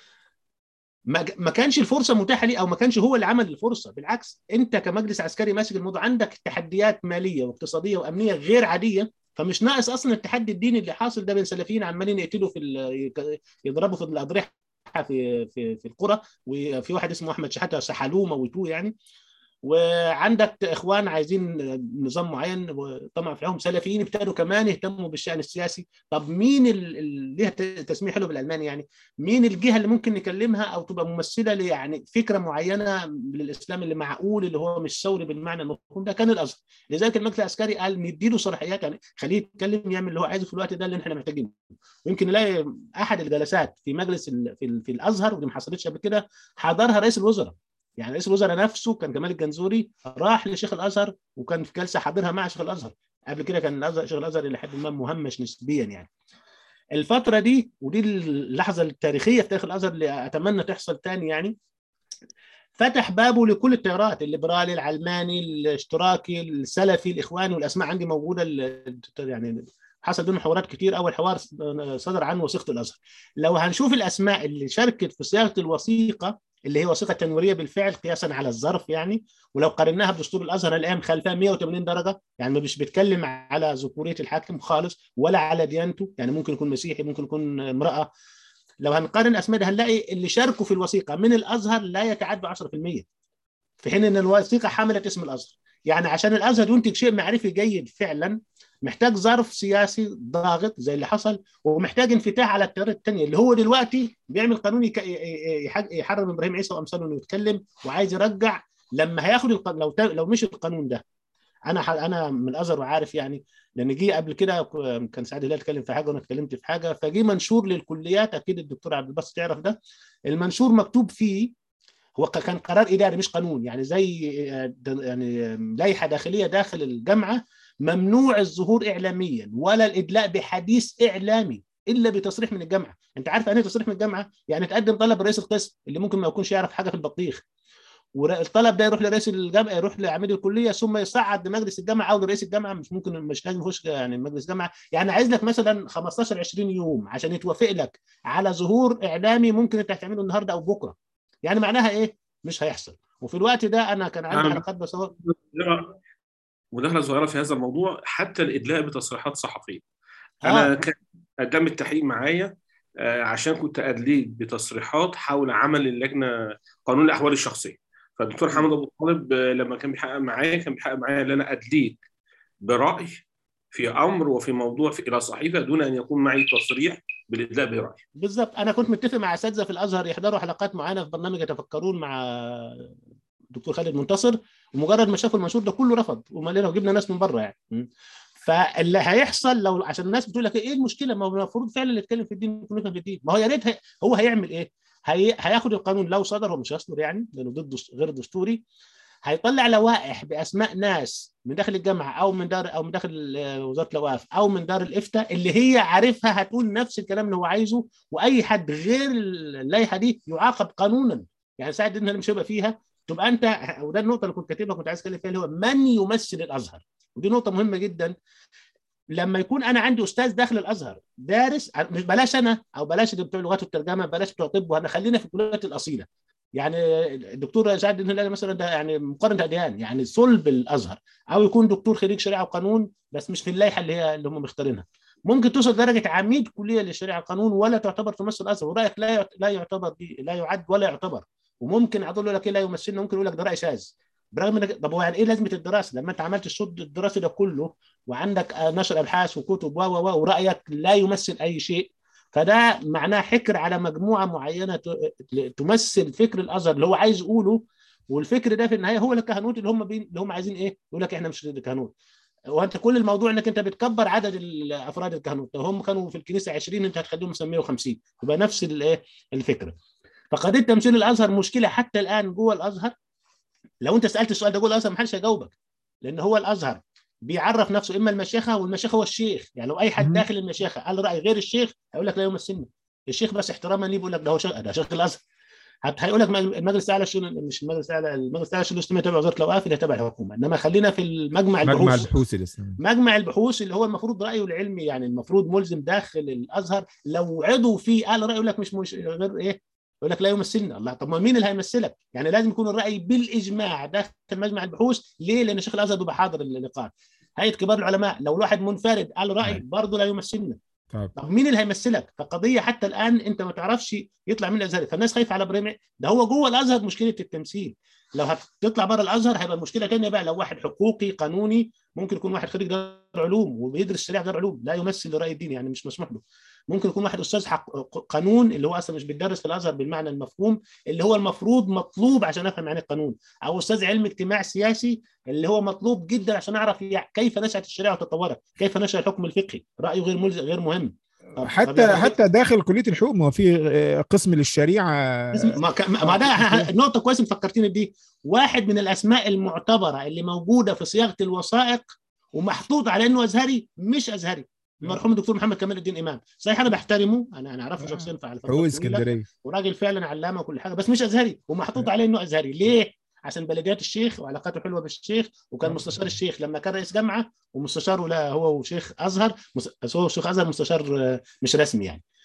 B: ما كانش الفرصه متاحه ليه او ما كانش هو اللي عمل الفرصه بالعكس انت كمجلس عسكري ماسك الموضوع عندك تحديات ماليه واقتصاديه وامنيه غير عاديه فمش ناقص اصلا التحدي الديني اللي حاصل ده بين سلفيين عمالين يقتلوا في يضربوا في الاضرحه في في في القرى وفي واحد اسمه احمد شحاته سحلوه موتوه يعني وعندك اخوان عايزين نظام معين طبعا في سلفيين ابتدوا كمان يهتموا بالشان السياسي طب مين اللي ليها تسميه حلو بالالماني يعني مين الجهه اللي ممكن نكلمها او تبقى ممثله يعني فكره معينه للاسلام اللي معقول اللي هو مش ثوري بالمعنى المفهوم ده كان الازهر لذلك المجلس العسكري قال نديله صلاحيات يعني خليه يتكلم يعمل اللي هو عايزه في الوقت ده اللي احنا محتاجينه ويمكن نلاقي احد الجلسات في مجلس في, في الازهر ودي ما حصلتش قبل كده حضرها رئيس الوزراء يعني رئيس الوزراء نفسه كان جمال الجنزوري راح لشيخ الازهر وكان في جلسه حاضرها مع شيخ الازهر قبل كده كان الازهر شيخ الازهر الى حد ما مهمش نسبيا يعني الفتره دي ودي اللحظه التاريخيه في تاريخ الازهر اللي اتمنى تحصل تاني يعني فتح بابه لكل التيارات الليبرالي العلماني الاشتراكي السلفي الاخواني والاسماء عندي موجوده يعني حصل بينهم حوارات كتير اول حوار صدر عنه وثيقه الازهر لو هنشوف الاسماء اللي شاركت في صياغه الوثيقه اللي هي وثيقه تنويريه بالفعل قياسا على الظرف يعني ولو قارناها بدستور الازهر الان مخالفاها 180 درجه يعني مش بيتكلم على ذكوريه الحاكم خالص ولا على ديانته يعني ممكن يكون مسيحي ممكن يكون امراه لو هنقارن اسماء هنلاقي اللي شاركوا في الوثيقه من الازهر لا يتعدوا 10% في حين ان الوثيقه حملت اسم الازهر يعني عشان الازهر ينتج شيء معرفي جيد فعلا محتاج ظرف سياسي ضاغط زي اللي حصل ومحتاج انفتاح على التيارات الثانيه اللي هو دلوقتي بيعمل قانون يحرم ابراهيم عيسى وامثاله انه يتكلم وعايز يرجع لما هياخد القانون لو لو مشي القانون ده انا انا من الازهر وعارف يعني لان جه قبل كده كان سعد هلال اتكلم في حاجه وانا اتكلمت في حاجه فجه منشور للكليات اكيد الدكتور عبد الباسط تعرف ده المنشور مكتوب فيه هو كان قرار اداري مش قانون يعني زي يعني لائحه داخليه داخل الجامعه ممنوع الظهور اعلاميا ولا الادلاء بحديث اعلامي الا بتصريح من الجامعه انت عارف يعني تصريح من الجامعه يعني تقدم طلب رئيس القسم اللي ممكن ما يكونش يعرف حاجه في البطيخ والطلب ده يروح لرئيس الجامعه يروح لعميد الكليه ثم يصعد لمجلس الجامعه او لرئيس الجامعه مش ممكن مش لازم يخش يعني مجلس الجامعه يعني عايز لك مثلا 15 20 يوم عشان يتوافق لك على ظهور اعلامي ممكن انت هتعمله النهارده او بكره يعني معناها ايه مش هيحصل وفي الوقت ده انا كان عندي حلقات بصور
C: مداخله صغيره في هذا الموضوع حتى الادلاء بتصريحات صحفيه انا آه. كان قدام التحقيق معايا عشان كنت ادليت بتصريحات حول عمل اللجنه قانون الاحوال الشخصيه فالدكتور حمد ابو طالب لما كان بيحقق معايا كان بيحقق معايا ان انا ادليت براي في امر وفي موضوع في الى صحيفه دون ان يكون معي تصريح بالادلاء براي
B: بالظبط انا كنت متفق مع اساتذه في الازهر يحضروا حلقات معانا في برنامج يتفكرون مع الدكتور خالد منتصر ومجرد ما شافوا المنشور ده كله رفض ومالنا وجبنا ناس من بره يعني فاللي هيحصل لو عشان الناس بتقول لك ايه المشكله ما هو المفروض فعلا اللي يتكلم في الدين يكون في الدين ما هو يا ريت هو هيعمل ايه؟ هي... هياخد القانون لو صدر هو مش هيصدر يعني لانه ضد غير دستوري هيطلع لوائح باسماء ناس من داخل الجامعه او من دار او من داخل وزاره الاوقاف او من دار الافتاء اللي هي عارفها هتقول نفس الكلام اللي هو عايزه واي حد غير اللائحه دي يعاقب قانونا يعني ساعد ان مش هيبقى فيها تبقى انت وده النقطه اللي كنت كاتبها كنت عايز اتكلم فيها اللي هو من يمثل الازهر ودي نقطه مهمه جدا لما يكون انا عندي استاذ داخل الازهر دارس مش بلاش انا او بلاش بتوع اللغات والترجمه بلاش بتوع طب وانا خلينا في الكليات الاصيله يعني الدكتور سعد الهلالي مثلا ده يعني مقارنه اديان يعني صلب الازهر او يكون دكتور خريج شريعه وقانون بس مش في اللائحه اللي هي اللي هم مختارينها ممكن توصل درجه عميد كليه للشريعه والقانون ولا تعتبر تمثل الازهر ورايك لا لا يعتبر دي لا يعد ولا يعتبر وممكن اقول لك ايه لا يمثلنا ممكن يقول لك ده راي شاذ برغم انك طب هو يعني ايه لازمه الدراسه لما انت عملت الصد الدراسي ده كله وعندك نشر ابحاث وكتب و و ورايك لا يمثل اي شيء فده معناه حكر على مجموعه معينه تمثل فكر الازهر اللي هو عايز يقوله والفكر ده في النهايه هو الكهنوت اللي هم بين اللي هم عايزين ايه؟ يقول لك احنا مش الكهنوت وانت كل الموضوع انك انت بتكبر عدد افراد الكهنوت لو هم كانوا في الكنيسه 20 انت هتخليهم 150 يبقى نفس الايه الفكره فقضيه تمثيل الازهر مشكله حتى الان جوه الازهر لو انت سالت السؤال ده جوه الازهر ما حدش هيجاوبك لان هو الازهر بيعرف نفسه اما المشيخه والمشيخه هو الشيخ يعني لو اي حد داخل المشيخه قال راي غير الشيخ هيقول لك لا يمثلني الشيخ بس احتراما ليه بيقول لك ده هو شيخ ده شيخ الازهر هيقول لك المجلس الاعلى مش المجلس الاعلى المجلس الاعلى الشؤون الاسلاميه تبع وزاره الاوقاف اللي تبع الحكومه انما خلينا في المجمع البحوث
A: مجمع البحوث الاسلامي
B: مجمع البحوث اللي هو المفروض رايه العلمي يعني المفروض ملزم داخل الازهر لو عضو فيه قال رايه يقول لك مش, مش غير ايه يقول لك لا يمثلنا الله طب ما مين اللي هيمثلك يعني لازم يكون الراي بالاجماع داخل مجمع البحوث ليه لان شيخ الازهر بيبقى حاضر اللقاء هيئه كبار العلماء لو الواحد منفرد قال راي برضه لا يمثلنا طب. طب مين اللي هيمثلك فقضيه حتى الان انت ما تعرفش يطلع من الازهر فالناس خايفه على ابراهيم ده هو جوه الازهر مشكله التمثيل لو هتطلع بره الازهر هيبقى المشكله ثانيه بقى لو واحد حقوقي قانوني ممكن يكون واحد خريج دار علوم وبيدرس شريعه دار علوم لا يمثل الراي الديني يعني مش مسموح له ممكن يكون واحد استاذ حق قانون اللي هو اصلا مش بيدرس في الازهر بالمعنى المفهوم اللي هو المفروض مطلوب عشان افهم يعني القانون او استاذ علم اجتماع سياسي اللي هو مطلوب جدا عشان اعرف كيف نشات الشريعه وتطورت كيف نشا الحكم الفقهي رايه غير ملزم غير مهم
A: حتى حتى داخل كليه الحقوق ما في قسم للشريعه
B: ما, ما ده نقطه كويسه فكرتيني بدي واحد من الاسماء المعتبره اللي موجوده في صياغه الوثائق ومحطوط على انه ازهري مش ازهري المرحوم الدكتور محمد كمال الدين امام صحيح انا بحترمه انا انا اعرفه شخصيا فعلا
A: هو اسكندريه
B: وراجل فعلا علامه وكل حاجه بس مش ازهري ومحطوط عليه انه ازهري ليه عشان بلديات الشيخ وعلاقاته حلوه بالشيخ وكان مستشار الشيخ لما كان رئيس جامعه ومستشاره لا هو وشيخ ازهر بس هو شيخ ازهر مستشار مش رسمي يعني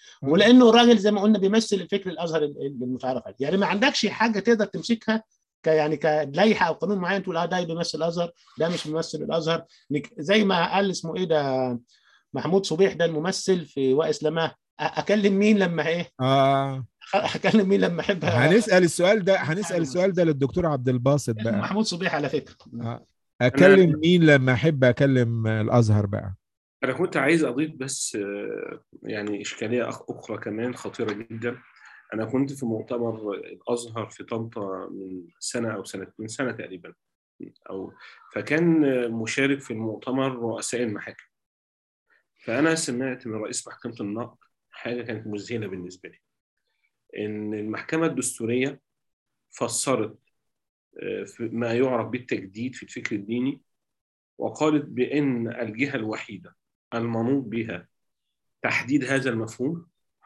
B: ولانه الراجل زي ما قلنا بيمثل الفكر الازهر المتعارف عليه يعني ما عندكش حاجه تقدر تمسكها ك يعني كلائحه او قانون معين تقول اه ده بيمثل الازهر ده مش بيمثل الازهر زي ما قال اسمه ايه ده محمود صبيح ده الممثل في وائس لما اكلم مين لما ايه
A: اه
B: اكلم مين لما احب
A: هنسال السؤال ده هنسال السؤال ده للدكتور عبد الباسط بقى
B: محمود صبيح على فكره
A: آه. اكلم مين لما احب اكلم الازهر بقى
C: انا كنت عايز اضيف بس يعني اشكاليه اخرى كمان خطيره جدا انا كنت في مؤتمر الازهر في طنطا من سنه او سنه من سنه تقريبا او فكان مشارك في المؤتمر رؤساء المحاكم فانا سمعت من رئيس محكمه النقد حاجه كانت مذهله بالنسبه لي ان المحكمه الدستوريه فسرت ما يعرف بالتجديد في الفكر الديني وقالت بان الجهه الوحيده المنوط بها تحديد هذا المفهوم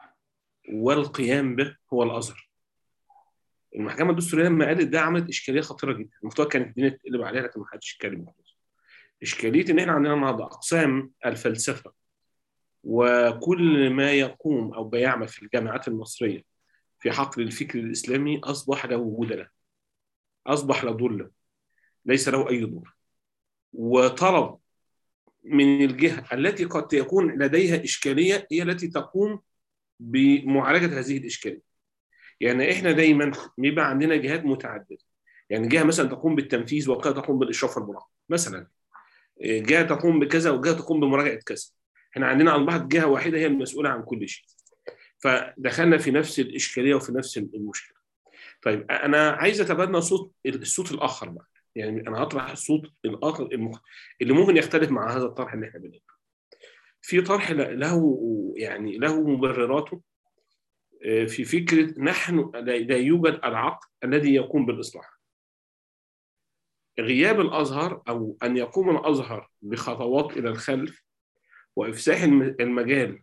C: والقيام به هو الازهر. المحكمه الدستوريه لما قالت ده عملت اشكاليه خطيره جدا، المفترض كانت الدنيا تقلب عليها لكن ما حدش يتكلم اشكاليه ان احنا عندنا النهارده اقسام الفلسفه وكل ما يقوم او بيعمل في الجامعات المصريه في حقل الفكر الاسلامي اصبح لا وجود له. اصبح لا دور له. ليس له اي دور. وطلب من الجهه التي قد يكون لديها اشكاليه هي التي تقوم بمعالجه هذه الاشكاليه. يعني احنا دايما بيبقى عندنا جهات متعدده. يعني جهه مثلا تقوم بالتنفيذ وجهه تقوم بالاشراف والمراقبه مثلا. جهه تقوم بكذا وجهه تقوم بمراجعه كذا. احنا عندنا اصبحت جهه واحده هي المسؤوله عن كل شيء. فدخلنا في نفس الاشكاليه وفي نفس المشكله. طيب انا عايز اتبنى صوت الصوت الاخر بقى. يعني انا هطرح الصوت الاخر اللي ممكن يختلف مع هذا الطرح اللي احنا بنقوله. في طرح له يعني له مبرراته في فكره نحن لا يوجد العقل الذي يقوم بالاصلاح. غياب الازهر او ان يقوم الازهر بخطوات الى الخلف وافساح المجال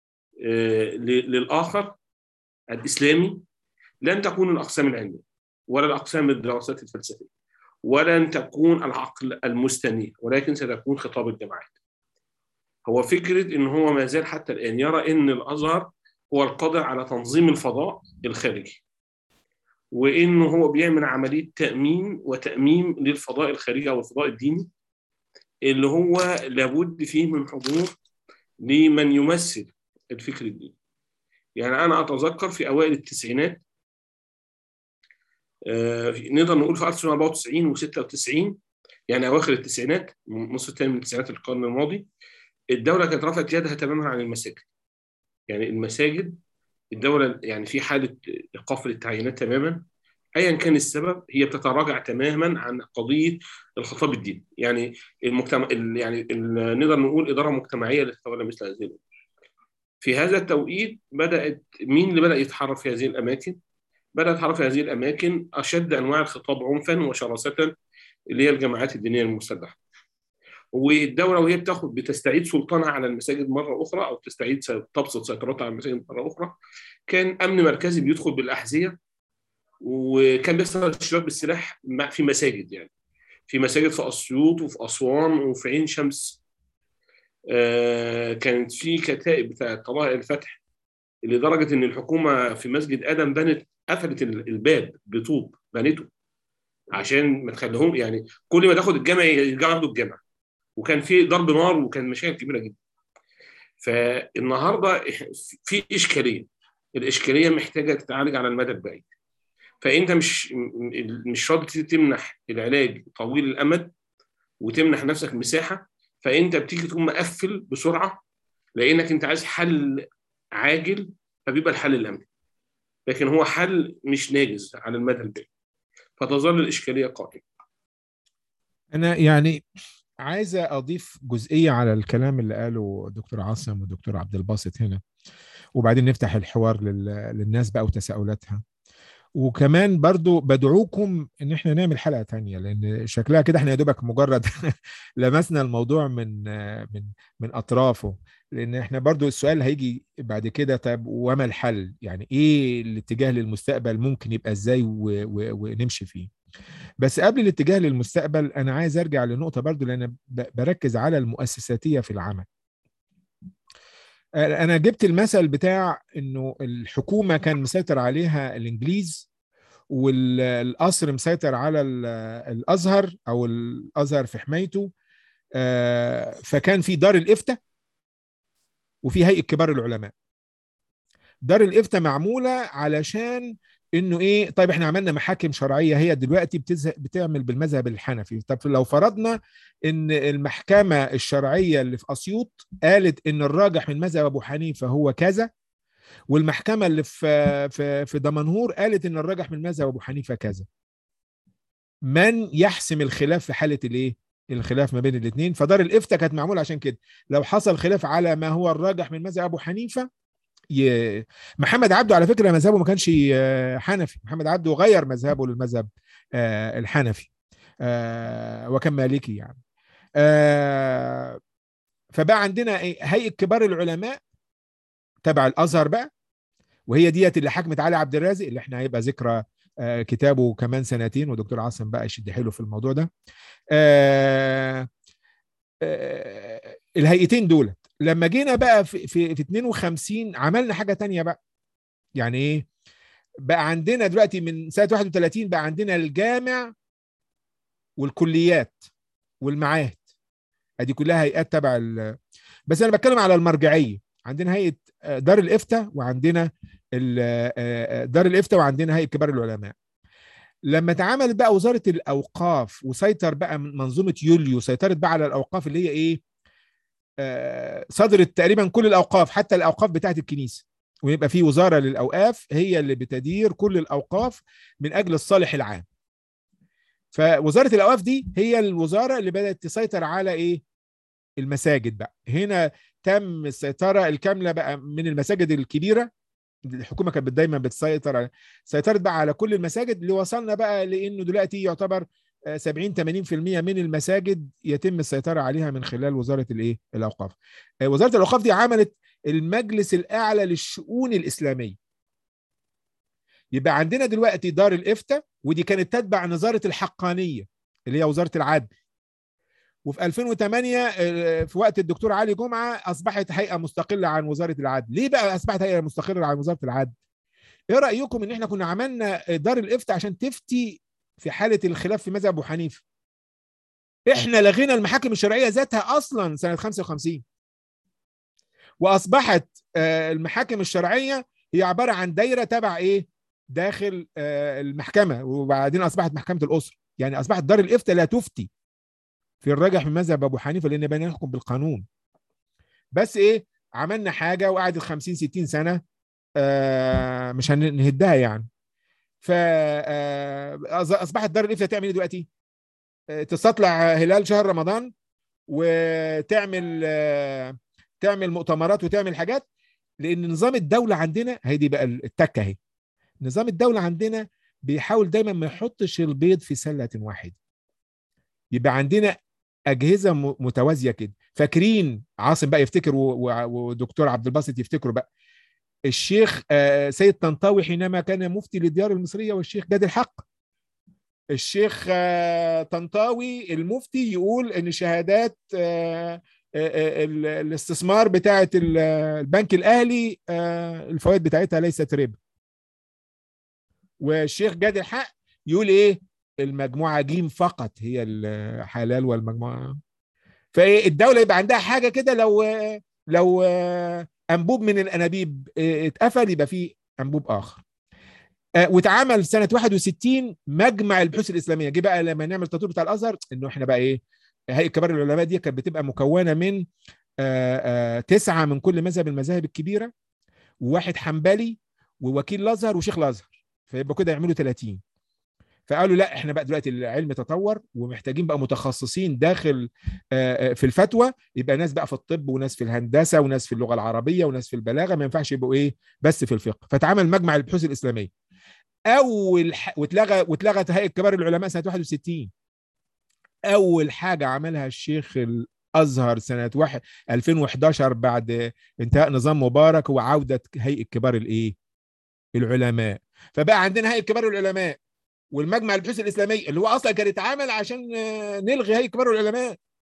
C: للاخر الاسلامي لن تكون الاقسام العلميه ولا الاقسام الدراسات الفلسفيه ولن تكون العقل المستنير ولكن ستكون خطاب الجماعات هو فكرة إن هو ما زال حتى الآن يرى إن الأزهر هو القادر على تنظيم الفضاء الخارجي وإنه هو بيعمل عملية تأمين وتأميم للفضاء الخارجي أو الفضاء الديني اللي هو لابد فيه من حضور لمن يمثل الفكر الديني يعني أنا أتذكر في أوائل التسعينات آه نقدر نقول في 1994 و96 يعني اواخر التسعينات النص الثاني من التسعينات القرن الماضي الدوله كانت رفعت يدها تماما عن المساجد يعني المساجد الدوله يعني في حاله ايقاف للتعيينات تماما ايا كان السبب هي بتتراجع تماما عن قضيه الخطاب الديني يعني المجتمع يعني نقدر نقول اداره مجتمعيه لتتولى مثل هذه الامور في هذا التوقيت بدات مين اللي بدا يتحرك في هذه الاماكن بدات تتحرك في هذه الاماكن اشد انواع الخطاب عنفا وشراسه اللي هي الجماعات الدينيه المسلحه والدوله وهي بتاخد بتستعيد سلطانها على المساجد مره اخرى او تستعيد تبسط سيطرتها على المساجد مره اخرى كان امن مركزي بيدخل بالاحذيه وكان بيحصل اشتراك بالسلاح في مساجد يعني في مساجد في اسيوط وفي اسوان وفي عين شمس آه كانت في كتائب بتاعت طلائع الفتح لدرجه ان الحكومه في مسجد ادم بنت قفلت الباب بطوب بنته عشان ما تخليهم يعني كل ما تاخد الجامع يرجعوا ياخدوا الجامع وكان في ضرب نار وكان مشاكل كبيره جدا فالنهارده في اشكاليه الاشكاليه محتاجه تتعالج على المدى البعيد فانت مش مش راضي تمنح العلاج طويل الامد وتمنح نفسك مساحه فانت بتيجي تقوم مقفل بسرعه لانك انت عايز حل عاجل فبيبقى الحل الامني لكن هو حل مش ناجز على المدى البعيد فتظل الاشكاليه قائمه
A: انا يعني عايز اضيف جزئيه على الكلام اللي قاله دكتور عاصم ودكتور عبد الباسط هنا وبعدين نفتح الحوار للناس بقى وتساؤلاتها وكمان برضو بدعوكم ان احنا نعمل حلقه تانية لان شكلها كده احنا يا دوبك مجرد لمسنا الموضوع من من من اطرافه لان احنا برضو السؤال هيجي بعد كده طب وما الحل يعني ايه الاتجاه للمستقبل ممكن يبقى ازاي ونمشي فيه بس قبل الاتجاه للمستقبل انا عايز ارجع لنقطه برضو لان بركز على المؤسساتيه في العمل انا جبت المثل بتاع انه الحكومه كان مسيطر عليها الانجليز والقصر مسيطر على ال- الازهر او الازهر في حمايته آه، فكان في دار الافتاء وفي هيئه كبار العلماء دار الافتاء معموله علشان انه ايه طيب احنا عملنا محاكم شرعيه هي دلوقتي بتزه... بتعمل بالمذهب الحنفي طب لو فرضنا ان المحكمه الشرعيه اللي في اسيوط قالت ان الراجح من مذهب ابو حنيفه هو كذا والمحكمه اللي في في في دمنهور قالت ان الراجح من مذهب ابو حنيفه كذا من يحسم الخلاف في حاله الايه الخلاف ما بين الاثنين فدار الافتاء كانت معموله عشان كده لو حصل خلاف على ما هو الراجح من مذهب ابو حنيفه ي... محمد عبده على فكره مذهبه ما كانش آه، حنفي محمد عبده غير مذهبه للمذهب آه، الحنفي آه، وكان مالكي يعني آه، فبقى عندنا إيه؟ هيئه كبار العلماء تبع الازهر بقى وهي ديت اللي حكمت علي عبد الرازق اللي احنا هيبقى ذكرى آه، كتابه كمان سنتين ودكتور عاصم بقى يشد حيله في الموضوع ده آه، آه، الهيئتين دول لما جينا بقى في في, في 52 عملنا حاجه تانية بقى يعني ايه بقى عندنا دلوقتي من سنه 31 بقى عندنا الجامع والكليات والمعاهد ادي كلها هيئات تبع ال- بس انا بتكلم على المرجعيه عندنا هيئه آه، دار الافتاء وعندنا ال- آه، آه، دار الافتاء وعندنا هيئه كبار العلماء لما اتعملت بقى وزاره الاوقاف وسيطر بقى من- منظومه يوليو سيطرت بقى على الاوقاف اللي هي ايه آه، صدرت تقريبا كل الاوقاف حتى الاوقاف بتاعت الكنيسه ويبقى في وزاره للاوقاف هي اللي بتدير كل الاوقاف من اجل الصالح العام فوزاره الاوقاف دي هي الوزاره اللي بدات تسيطر على ايه المساجد بقى هنا تم السيطره الكامله بقى من المساجد الكبيره الحكومه كانت دايما بتسيطر على سيطرت بقى على كل المساجد اللي وصلنا بقى لانه دلوقتي يعتبر آه، 70 80% من المساجد يتم السيطره عليها من خلال وزاره الايه الاوقاف آه، وزاره الاوقاف دي عملت المجلس الاعلى للشؤون الاسلاميه يبقى عندنا دلوقتي دار الافتاء ودي كانت تتبع نظاره الحقانيه اللي هي وزاره العدل وفي 2008 آه، في وقت الدكتور علي جمعه اصبحت هيئه مستقله عن وزاره العدل ليه بقى اصبحت هيئه مستقله عن وزاره العدل ايه رايكم ان احنا كنا عملنا دار الافتاء عشان تفتي في حاله الخلاف في مذهب ابو حنيفه احنا لغينا المحاكم الشرعيه ذاتها اصلا سنه 55 واصبحت آه، المحاكم الشرعيه هي عباره عن دايره تبع ايه داخل آه، المحكمه وبعدين اصبحت محكمه الاسره يعني اصبحت دار الافتاء لا تفتي في الراجح من مذهب ابو حنيفه لان بقينا نحكم بالقانون بس ايه عملنا حاجه وقعدت 50 60 سنه آه، مش هنهدها يعني فاصبحت دار الافتاء تعمل ايه دلوقتي؟ آه، تستطلع هلال شهر رمضان وتعمل آه، تعمل مؤتمرات وتعمل حاجات لان نظام الدوله عندنا هي دي بقى التكه اهي نظام الدوله عندنا بيحاول دايما ما يحطش البيض في سله واحده يبقى عندنا اجهزه م- متوازيه كده فاكرين عاصم بقى يفتكر و- و- ودكتور عبد الباسط يفتكروا بقى الشيخ آه، سيد طنطاوي حينما كان مفتي للديار المصريه والشيخ جاد الحق الشيخ آه، طنطاوي المفتي يقول ان شهادات آه، آه، آه، ال- الاستثمار بتاعه ال- البنك الاهلي آه، الفوائد بتاعتها ليست ربا والشيخ جاد الحق يقول ايه المجموعه جيم فقط هي الحلال والمجموعه فايه الدوله يبقى عندها حاجه كده لو لو انبوب من الانابيب اتقفل يبقى في انبوب اخر آه، واتعمل سنه 61 مجمع البحوث الاسلاميه جه بقى لما نعمل التطوير بتاع الازهر انه احنا بقى ايه هيئه كبار العلماء دي كانت بتبقى مكونه من آه، آه، تسعه من كل مذهب المذاهب الكبيره وواحد حنبلي ووكيل الازهر وشيخ الازهر فيبقى كده يعملوا 30 فقالوا لا احنا بقى دلوقتي العلم تطور ومحتاجين بقى متخصصين داخل آه، آه، في الفتوى يبقى ناس بقى في الطب وناس في الهندسه وناس في اللغه العربيه وناس في البلاغه ما ينفعش يبقوا ايه بس في الفقه فتعمل مجمع البحوث الاسلاميه اول ح... واتلغى واتلغت هيئه كبار العلماء سنه 61 اول حاجه عملها الشيخ الازهر سنه واحد 2011 بعد انتهاء نظام مبارك هو عوده هيئه كبار الايه العلماء فبقى عندنا هيئه كبار العلماء والمجمع البحوث الاسلاميه اللي هو اصلا كان اتعمل عشان آه، نلغي هيئه كبار العلماء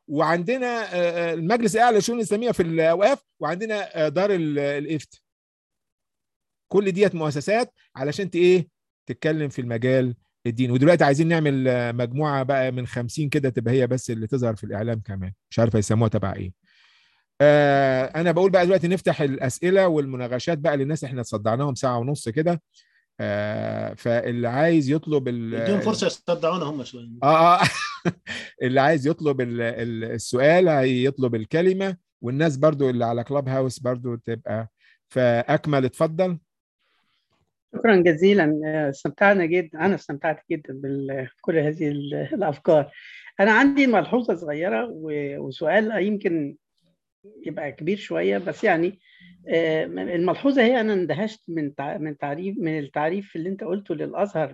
A: وعندنا المجلس الاعلى للشؤون الاسلاميه في الاوقاف وعندنا دار الافتاء كل ديت مؤسسات علشان ايه تتكلم في المجال الديني ودلوقتي عايزين نعمل مجموعه بقى من 50 كده تبقى هي بس اللي تظهر في الاعلام كمان مش عارف هيسموها تبع ايه آه انا بقول بقى دلوقتي نفتح الاسئله والمناقشات بقى للناس احنا تصدعناهم ساعه ونص كده آه فاللي عايز يطلب
B: اديهم فرصه يصدعونا هم شويه
A: اه اه اللي عايز يطلب السؤال هيطلب الكلمه والناس برضو اللي على كلاب هاوس برضو تبقى فاكمل اتفضل
D: شكرا جزيلا استمتعنا جدا انا استمتعت جدا بكل هذه الافكار انا عندي ملحوظه صغيره وسؤال يمكن يبقى كبير شويه بس يعني الملحوظه هي انا اندهشت من من تعريف من التعريف اللي انت قلته للازهر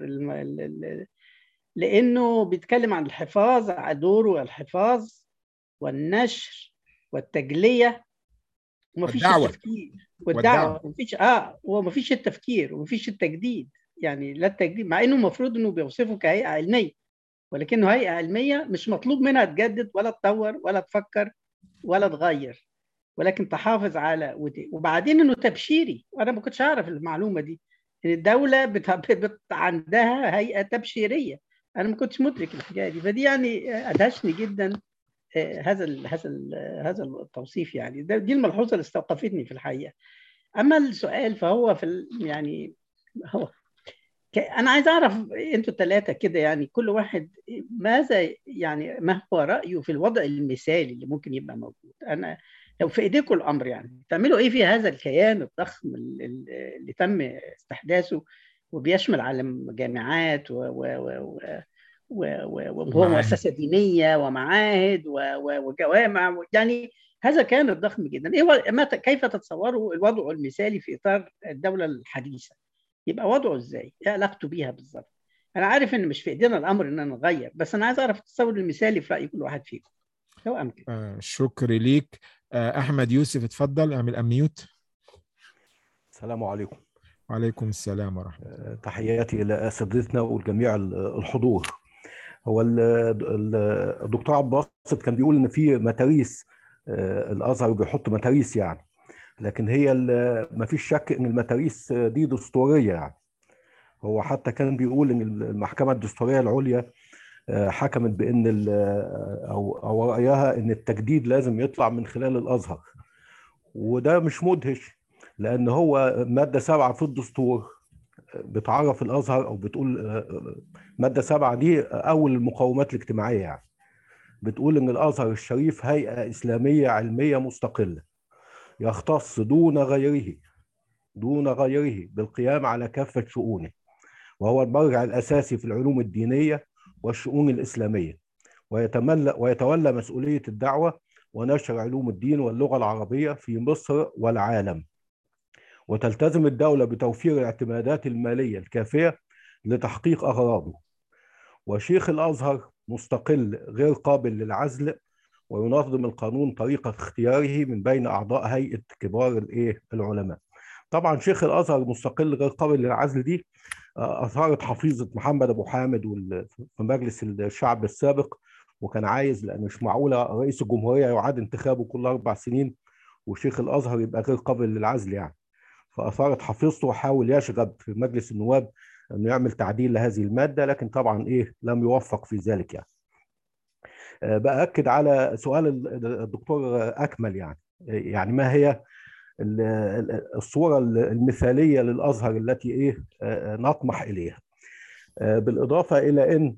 D: لانه بيتكلم عن الحفاظ على دوره الحفاظ والنشر والتجليه ومفيش
A: والدعوة.
D: التفكير والدعوه ومفيش اه ومفيش التفكير ومفيش التجديد يعني لا التجديد مع انه المفروض انه بيوصفه كهيئه علميه ولكنه هيئه علميه مش مطلوب منها تجدد ولا تطور ولا تفكر ولا تغير ولكن تحافظ على ودي. وبعدين انه تبشيري وانا ما كنتش اعرف المعلومه دي ان الدوله بت... بت... عندها هيئه تبشيريه انا ما كنتش مدرك الحكايه دي فدي يعني ادهشني جدا هذا ال هذا ال هذا التوصيف يعني ده دي الملحوظه اللي استوقفتني في الحقيقه اما السؤال فهو في يعني هو انا عايز اعرف انتوا الثلاثه كده يعني كل واحد ماذا يعني ما هو رايه في الوضع المثالي اللي ممكن يبقى موجود انا لو في ايديكم الامر يعني تعملوا ايه في هذا الكيان الضخم اللي تم استحداثه وبيشمل عالم جامعات و, و, و, و وهو مؤسسه دينيه ومعاهد وجوامع يعني هذا كان الضخم جدا ايه متى كيف تتصوروا الوضع المثالي في اطار الدوله الحديثه يبقى وضعه ازاي ايه علاقته بيها بالظبط انا عارف ان مش في ايدينا الامر ان نغير بس انا عايز اعرف التصور المثالي في راي كل واحد فيكم لو امكن
A: آه شكرا ليك آه احمد يوسف اتفضل اعمل اميوت
E: السلام عليكم
A: وعليكم السلام ورحمه الله
E: تحياتي الى اساتذتنا والجميع الحضور هو الدكتور عبد الباسط كان بيقول ان في متاريس الازهر بيحط متاريس يعني لكن هي ما فيش شك ان المتاريس دي دستوريه يعني هو حتى كان بيقول ان المحكمه الدستوريه العليا حكمت بان او او رايها ان التجديد لازم يطلع من خلال الازهر وده مش مدهش لان هو ماده سبعه في الدستور بتعرف الازهر او بتقول ماده سبعه دي اول المقومات الاجتماعيه يعني بتقول ان الازهر الشريف هيئه اسلاميه علميه مستقله يختص دون غيره دون غيره بالقيام على كافه شؤونه وهو المرجع الاساسي في العلوم الدينيه والشؤون الاسلاميه ويتملى ويتولى مسؤوليه الدعوه ونشر علوم الدين واللغه العربيه في مصر والعالم وتلتزم الدوله بتوفير الاعتمادات الماليه الكافيه لتحقيق اغراضه وشيخ الازهر مستقل غير قابل للعزل وينظم القانون طريقه اختياره من بين اعضاء هيئه كبار الايه العلماء طبعا شيخ الازهر مستقل غير قابل للعزل دي اثارت حفيظه محمد ابو حامد في مجلس الشعب السابق وكان عايز لان مش معقوله رئيس الجمهوريه يعاد انتخابه كل اربع سنين وشيخ الازهر يبقى غير قابل للعزل يعني فاثارت حفيظته وحاول يشغب في مجلس النواب انه يعمل تعديل لهذه الماده لكن طبعا ايه لم يوفق في ذلك يعني باكد على سؤال الدكتور اكمل يعني يعني ما هي الصوره المثاليه للازهر التي ايه نطمح اليها بالاضافه الى ان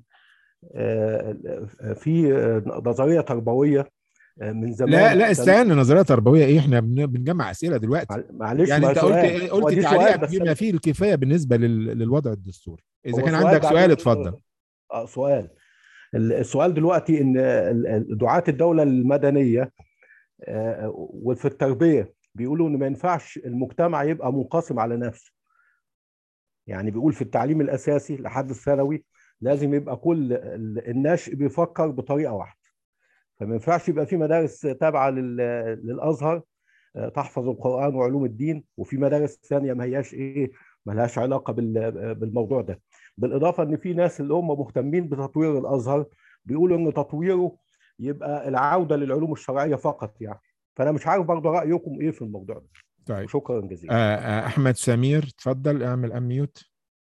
E: في نظريه تربويه من زمان
A: لا لا استنى نظريه تربويه ايه احنا بنجمع اسئله دلوقتي
E: معلش
A: يعني انت قلت قلت تعليقك بما فيه الكفايه بالنسبه للوضع الدستوري اذا كان عندك سؤال اتفضل
E: اه سؤال السؤال دلوقتي ان دعاة الدوله المدنيه وفي التربيه بيقولوا ان ما ينفعش المجتمع يبقى منقسم على نفسه يعني بيقول في التعليم الاساسي لحد الثانوي لازم يبقى كل الناشئ بيفكر بطريقه واحده فما ينفعش يبقى في مدارس تابعه للازهر تحفظ القران وعلوم الدين وفي مدارس ثانيه ما هياش ايه ما لهاش علاقه بالموضوع ده بالاضافه ان في ناس اللي هم مهتمين بتطوير الازهر بيقولوا ان تطويره يبقى العوده للعلوم الشرعيه فقط يعني فانا مش عارف برضه رايكم ايه في الموضوع ده
A: طيب
E: شكرا جزيلا
A: آه، آه، احمد سمير تفضل اعمل اميوت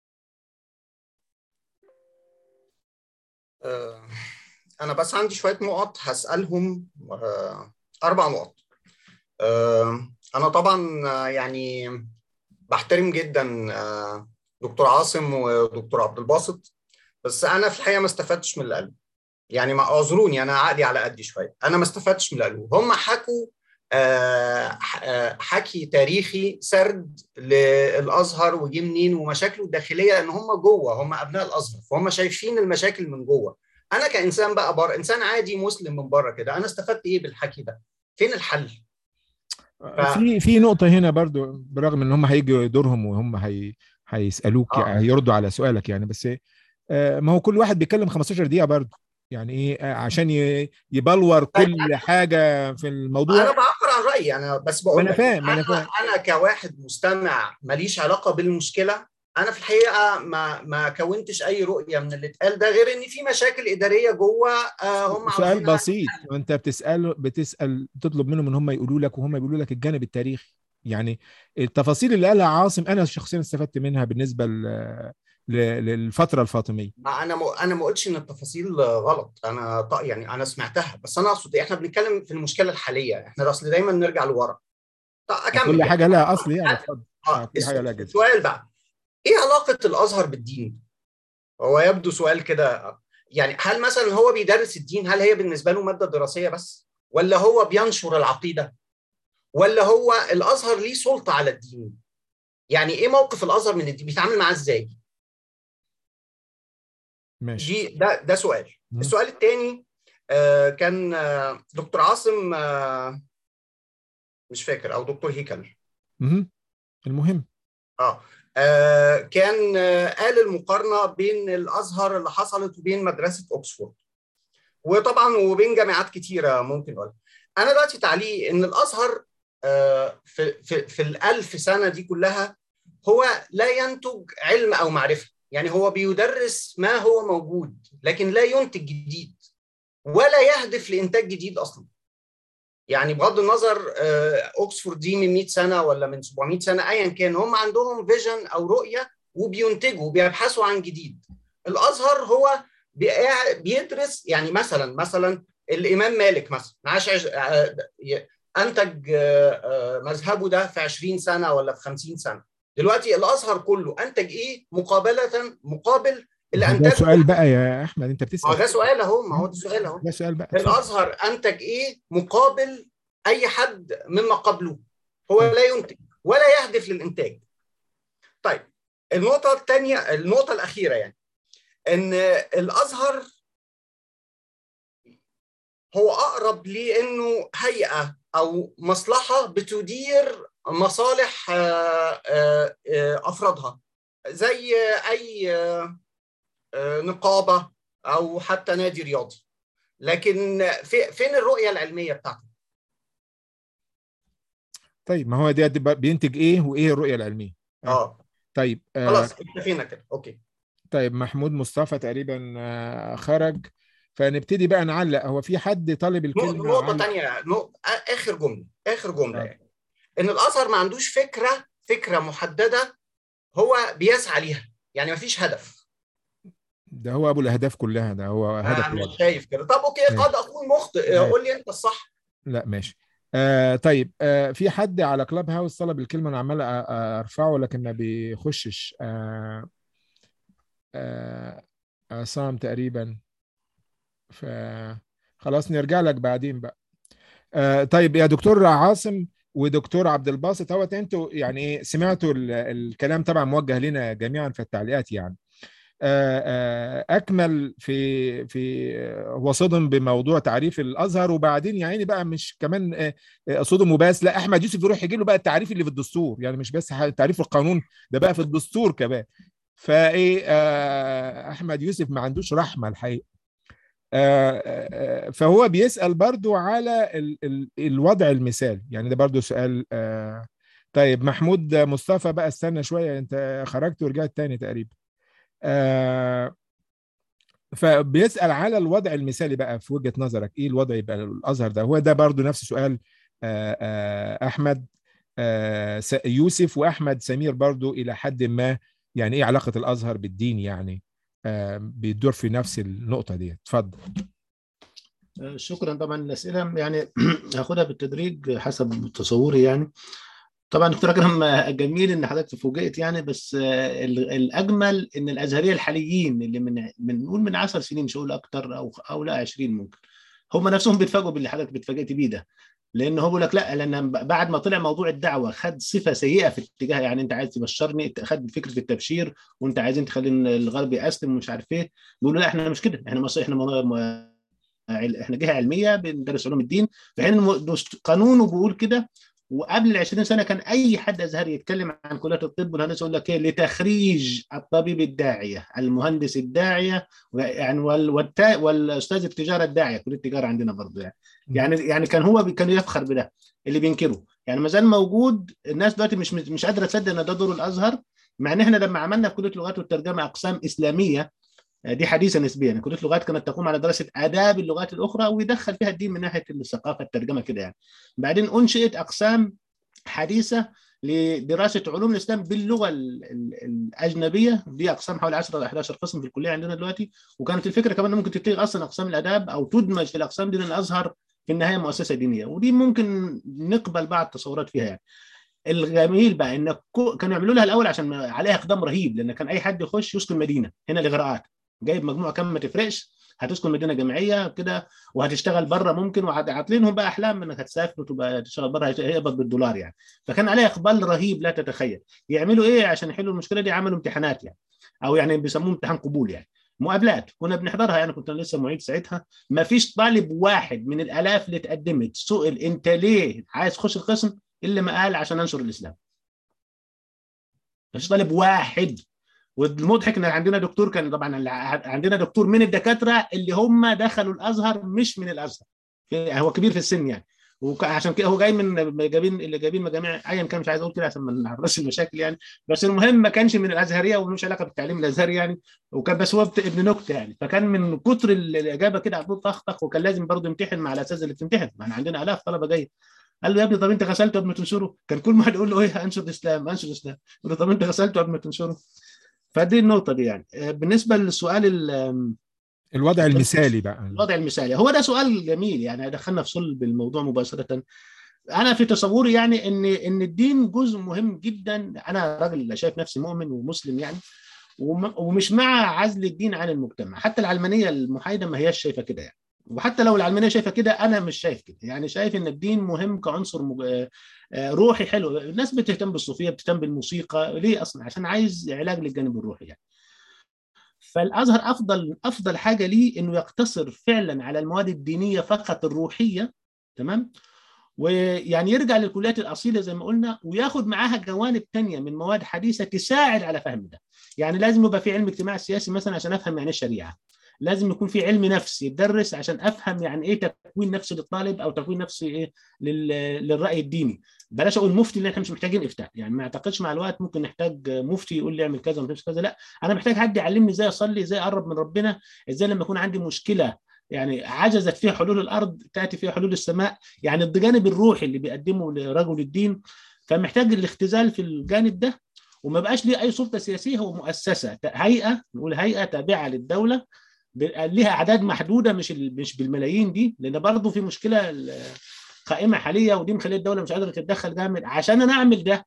F: آه، أنا بس عندي شوية نقط هسألهم آه، أربع نقط آه، أنا طبعا آه، يعني بحترم جدا آه، دكتور عاصم ودكتور عبد الباسط بس أنا في الحقيقة ما استفدتش من اللي قالوا يعني ما اعذروني أنا عقلي على قدي شوية أنا ما استفدتش من اللي قالوه هم حكوا آه، ح- آه، حكي تاريخي سرد للازهر وجه منين ومشاكله الداخليه لان هم جوه هم ابناء الازهر فهم شايفين المشاكل من جوه انا كانسان بقى بره انسان عادي مسلم من بره كده انا استفدت ايه بالحكي ده فين الحل
A: في في نقطة هنا برضو برغم ان هم هيجوا دورهم وهم هي هيسألوك
F: آه.
A: هيردوا على سؤالك يعني بس آه، ما هو كل واحد بيتكلم 15 دقيقة برضو يعني ايه آه، عشان ي- يبلور كل حاجة في
F: انا
A: الموضوع
F: بعبر عن رايي انا بس
A: ما
F: بقول
A: انا
F: لك
A: فاهم ما انا
F: انا
A: فاهم
F: انا كواحد مستمع ماليش علاقه بالمشكله انا في الحقيقه ما ما كونتش اي رؤيه من اللي اتقال ده غير ان في مشاكل اداريه جوه آه، هم
A: سؤال
F: عاوزينها
A: بسيط وانت بتسأل بتسأل بتطلب منهم ان هم يقولوا لك وهم بيقولوا لك الجانب التاريخي يعني التفاصيل اللي قالها عاصم انا شخصيا استفدت منها بالنسبة ل- ل- للفترة الفاطمية
F: ما انا م... انا ما قلتش ان التفاصيل غلط انا ط... يعني انا سمعتها بس انا اقصد احنا بنتكلم في المشكله الحاليه احنا اصل دايما نرجع لورا طب اكمل
A: كل حاجة لها اصل يعني اتفضل
F: اه
A: آه، كل حاجة لها جزء
F: السؤال بقى ايه علاقه الازهر بالدين هو يبدو سؤال كده يعني هل مثلا هو بيدرس الدين هل هي بالنسبه له ماده دراسيه بس ولا هو بينشر العقيده ولا هو الازهر ليه سلطه على الدين يعني ايه موقف الازهر من الدين بيتعامل معاه ازاي
A: ماشي
F: دي ده ده سؤال
A: مم.
F: السؤال الثاني كان آه، دكتور عاصم آه، مش فاكر او دكتور هيكل
A: مهم. المهم
F: اه آه، كان آه، قال المقارنه بين الازهر اللي حصلت وبين مدرسه اوكسفورد وطبعا وبين جامعات كتيره ممكن اقول انا دلوقتي تعليقي ان الازهر آه، في في في الالف سنه دي كلها هو لا ينتج علم او معرفه يعني هو بيدرس ما هو موجود لكن لا ينتج جديد ولا يهدف لانتاج جديد اصلا يعني بغض النظر آه، اوكسفورد دي من 100 سنه ولا من 700 سنه ايا كان هم عندهم فيجن او رؤيه وبينتجوا بيبحثوا عن جديد الازهر هو بيقع- بيدرس يعني مثلا مثلا الامام مالك مثلا عاش عش- آه، ي- انتج آه، آه، مذهبه ده في 20 سنه ولا في 50 سنه دلوقتي الازهر كله انتج ايه مقابله مقابل اللي
A: ده
F: انتجه
A: سؤال بقى يا احمد انت
F: ما هو ده
A: بتسأل
F: سؤال اهو ما هو ده سؤال اهو
A: ده سؤال بقى اتفضل.
F: الازهر انتج ايه مقابل اي حد مما قبله هو
A: طيب.
F: لا ينتج ولا يهدف للانتاج طيب النقطه الثانيه النقطه الاخيره يعني ان الازهر هو اقرب لانه هيئه او مصلحه بتدير مصالح آه، آه، آه، افرادها زي اي آه، آه، نقابه او حتى نادي رياضي لكن في فين الرؤيه العلميه بتاعته
A: طيب ما هو ده ده بينتج ايه وايه الرؤيه العلميه
F: اه
A: طيب آه
F: خلاص اكتفينا كده اوكي
A: طيب محمود مصطفى تقريبا آه خرج فنبتدي بقى نعلق هو في حد طالب الكلمه
F: نقطه
A: علق؟
F: ثانيه اخر جمله اخر جمله
A: آه.
F: يعني ان الازهر ما عندوش فكره فكره محدده هو بيسعى ليها يعني ما فيش هدف
A: ده هو ابو الاهداف كلها ده هو هدف
F: انا مش
A: واضح.
F: شايف كده طب اوكي
A: ماشي.
F: قد اكون مخطئ
A: ماشي.
F: قول لي انت الصح
A: لا ماشي آه طيب آه في حد على كلاب هاوس طلب الكلمه انا عمال أ- أ- ارفعه لكن ما بيخشش آه آه عصام تقريبا ف خلاص نرجع لك بعدين بقى آه طيب يا دكتور عاصم ودكتور عبد الباسط هو انتوا يعني ايه سمعتوا ال- الكلام طبعا موجه لنا جميعا في التعليقات يعني آه، آه، اكمل في في آه، هو صدم بموضوع تعريف الازهر وبعدين يا عيني بقى مش كمان آه، آه، صدم وبس لا احمد يوسف يروح يجي له بقى التعريف اللي في الدستور يعني مش بس ح- تعريف القانون ده بقى في الدستور كمان فايه آه، احمد يوسف ما عندوش رحمه الحقيقه آه، آه، فهو بيسأل برضو على ال ال الوضع المثالي يعني ده برضو سؤال آه، طيب محمود مصطفى بقى استنى شوية انت خرجت ورجعت تاني تقريبا آه، فبيسال على الوضع المثالي بقى في وجهه نظرك ايه الوضع يبقى الازهر ده هو ده برضو نفس سؤال آه، آه، احمد آه، س- يوسف واحمد سمير برضو الى حد ما يعني ايه علاقه الازهر بالدين يعني آه، بيدور في نفس النقطه دي اتفضل
B: آه، شكرا طبعا الاسئله يعني هاخدها بالتدريج حسب تصوري يعني طبعا دكتور اكرم آه، جميل ان حضرتك فوجئت يعني بس آه، ال- الاجمل ان الازهريه الحاليين اللي من من نقول من 10 سنين مش هقول اكتر او او لا 20 ممكن هم نفسهم بيتفاجئوا باللي حضرتك بتفاجئت بيه ده لان هو بيقول لك لا لان بعد ما طلع موضوع الدعوه خد صفه سيئه في اتجاه يعني انت عايز تبشرني خد فكره التبشير وانت عايزين تخلي الغرب يسلم ومش عارف ايه بيقولوا لا احنا مش كده احنا مصر احنا م- احنا جهه علميه بندرس علوم الدين في حين إن دست- قانونه بيقول كده وقبل ال 20 سنه كان اي حد ازهري يتكلم عن كليه الطب والهندسه يقول لك ايه لتخريج الطبيب الداعيه المهندس الداعيه يعني وال- والتا- والاستاذ التجاره الداعيه كليه التجاره عندنا برضه يعني يعني يعني كان هو بي- كان يفخر بده اللي بينكره يعني ما زال موجود الناس دلوقتي مش مش قادره تصدق ان ده دور الازهر مع ان احنا لما عملنا في كليه اللغات والترجمه اقسام اسلاميه دي حديثه نسبيا يعني كليه اللغات كانت تقوم على دراسه اداب اللغات الاخرى ويدخل فيها الدين من ناحيه الثقافه الترجمه كده يعني بعدين انشئت اقسام حديثه لدراسه علوم الاسلام باللغه ال- ال- الاجنبيه دي اقسام حوالي 10 او 11 قسم في الكليه عندنا دلوقتي وكانت الفكره كمان إن ممكن تلغي اصلا اقسام الاداب او تدمج في الاقسام دي لان الازهر في النهايه مؤسسه دينيه ودي ممكن نقبل بعض التصورات فيها يعني الجميل بقى ان كو- كانوا يعملوا لها الاول عشان عليها اقدام رهيب لان كان اي حد يخش يسكن مدينه هنا الاغراءات جايب مجموعه كام ما تفرقش هتسكن مدينه جامعيه كده وهتشتغل بره ممكن وعاطلينهم بقى احلام انك هتسافر وتبقى تشتغل بره هيقبض بالدولار يعني فكان عليها اقبال رهيب لا تتخيل يعملوا ايه عشان يحلوا المشكله دي عملوا امتحانات يعني او يعني بيسموه امتحان قبول يعني مقابلات كنا بنحضرها يعني كنت أنا لسه معيد ساعتها ما فيش طالب واحد من الالاف اللي تقدمت سئل انت ليه عايز تخش القسم الا ما قال عشان انشر الاسلام مفيش طالب واحد والمضحك ان عندنا دكتور كان طبعا اللي ع- عندنا دكتور من الدكاتره اللي هم دخلوا الازهر مش من الازهر في- هو كبير في السن يعني وعشان كده هو جاي من جايبين اللي جايبين مجاميع ايا كان مش عايز اقول كده عشان ما نعرفش المشاكل يعني بس المهم ما كانش من الازهريه وملوش علاقه بالتعليم الازهري يعني وكان بس هو بت- ابن نكته يعني فكان من كتر ال- الاجابه كده على طول طخ وكان لازم برضه يمتحن مع الاساتذه اللي بتمتحن ما احنا عندنا الاف طلبه جايه قال له يا ابني طب انت غسلته قبل ما تنشره كان كل ما حد يقول له ايه انشر الاسلام انشر الاسلام يقول له طب انت غسلته قبل ما تنشره فدي النقطه دي يعني آه، بالنسبه للسؤال ال-
A: الوضع المثالي بقى
B: الوضع المثالي هو ده سؤال جميل يعني هيدخلنا في صلب الموضوع مباشره انا في تصوري يعني ان ان الدين جزء مهم جدا انا راجل شايف نفسي مؤمن ومسلم يعني وم- ومش مع عزل الدين عن المجتمع حتى العلمانيه المحايده ما هياش شايفه كده يعني وحتى لو العلمانيه شايفه كده انا مش شايف كده يعني شايف ان الدين مهم كعنصر مج... آه، آه، روحي حلو الناس بتهتم بالصوفيه بتهتم بالموسيقى ليه اصلا عشان عايز علاج للجانب الروحي يعني فالازهر افضل افضل حاجه ليه انه يقتصر فعلا على المواد الدينيه فقط الروحيه تمام ويعني يرجع للكليات الاصيله زي ما قلنا وياخد معاها جوانب تانية من مواد حديثه تساعد على فهم ده يعني لازم يبقى في علم اجتماع سياسي مثلا عشان افهم يعني ايه شريعه لازم يكون في علم نفس يتدرس عشان افهم يعني ايه تكوين نفسي للطالب او تكوين نفسي ايه لل- للراي الديني بلاش اقول مفتي لان احنا مش محتاجين افتاء يعني ما اعتقدش مع الوقت ممكن نحتاج مفتي يقول لي اعمل كذا وما تعملش كذا لا انا محتاج حد يعلمني ازاي اصلي ازاي اقرب من ربنا ازاي لما يكون عندي مشكله يعني عجزت فيها حلول الارض تاتي فيها حلول السماء يعني الجانب الروحي اللي بيقدمه لرجل الدين فمحتاج الاختزال في الجانب ده وما بقاش ليه اي سلطه سياسيه هو مؤسسه هيئه نقول هيئه تابعه للدوله ب- ليها اعداد محدوده مش ال- مش بالملايين دي لان برضه في مشكله ال- قائمه حاليه ودي مخليه الدوله مش قادره تتدخل جامد عشان انا اعمل ده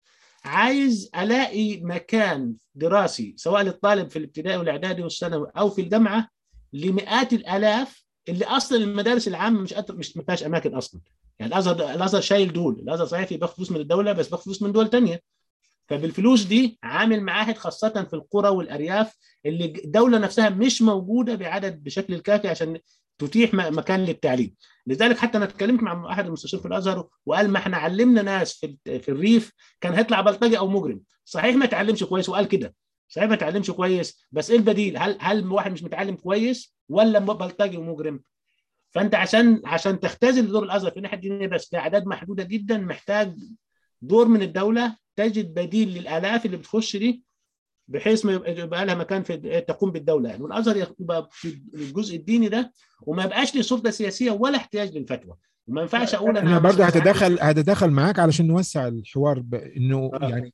B: عايز الاقي مكان دراسي سواء للطالب في الابتدائي والاعدادي والثانوي او في الجامعه لمئات الالاف اللي اصلا المدارس العامه مش قادر مش ما فيهاش اماكن اصلا يعني الازهر الازهر شايل دول الازهر صحيح بياخد فلوس من الدوله بس بياخد فلوس من دول تانية فبالفلوس دي عامل معاهد خاصه في القرى والارياف اللي الدوله نفسها مش موجوده بعدد بشكل الكافي عشان تتيح م- مكان للتعليم لذلك حتى انا اتكلمت مع احد المستشارين في الازهر وقال ما احنا علمنا ناس في في الريف كان هيطلع بلطجي او مجرم صحيح ما اتعلمش كويس وقال كده صحيح ما اتعلمش كويس بس ايه البديل هل هل واحد مش متعلم كويس ولا بلطجي ومجرم فانت عشان عشان تختزل دور الازهر في الناحيه الدينيه بس باعداد محدوده جدا محتاج دور من الدوله تجد بديل للالاف اللي بتخش دي بحيث ما يبقى لها مكان في تقوم بالدوله يعني والازهر يبقى في الجزء الديني ده وما يبقاش ليه سلطه سياسيه ولا احتياج للفتوى وما ينفعش اقول
A: انا برضه هتدخل هتدخل معاك علشان نوسع الحوار انه
B: آه.
A: يعني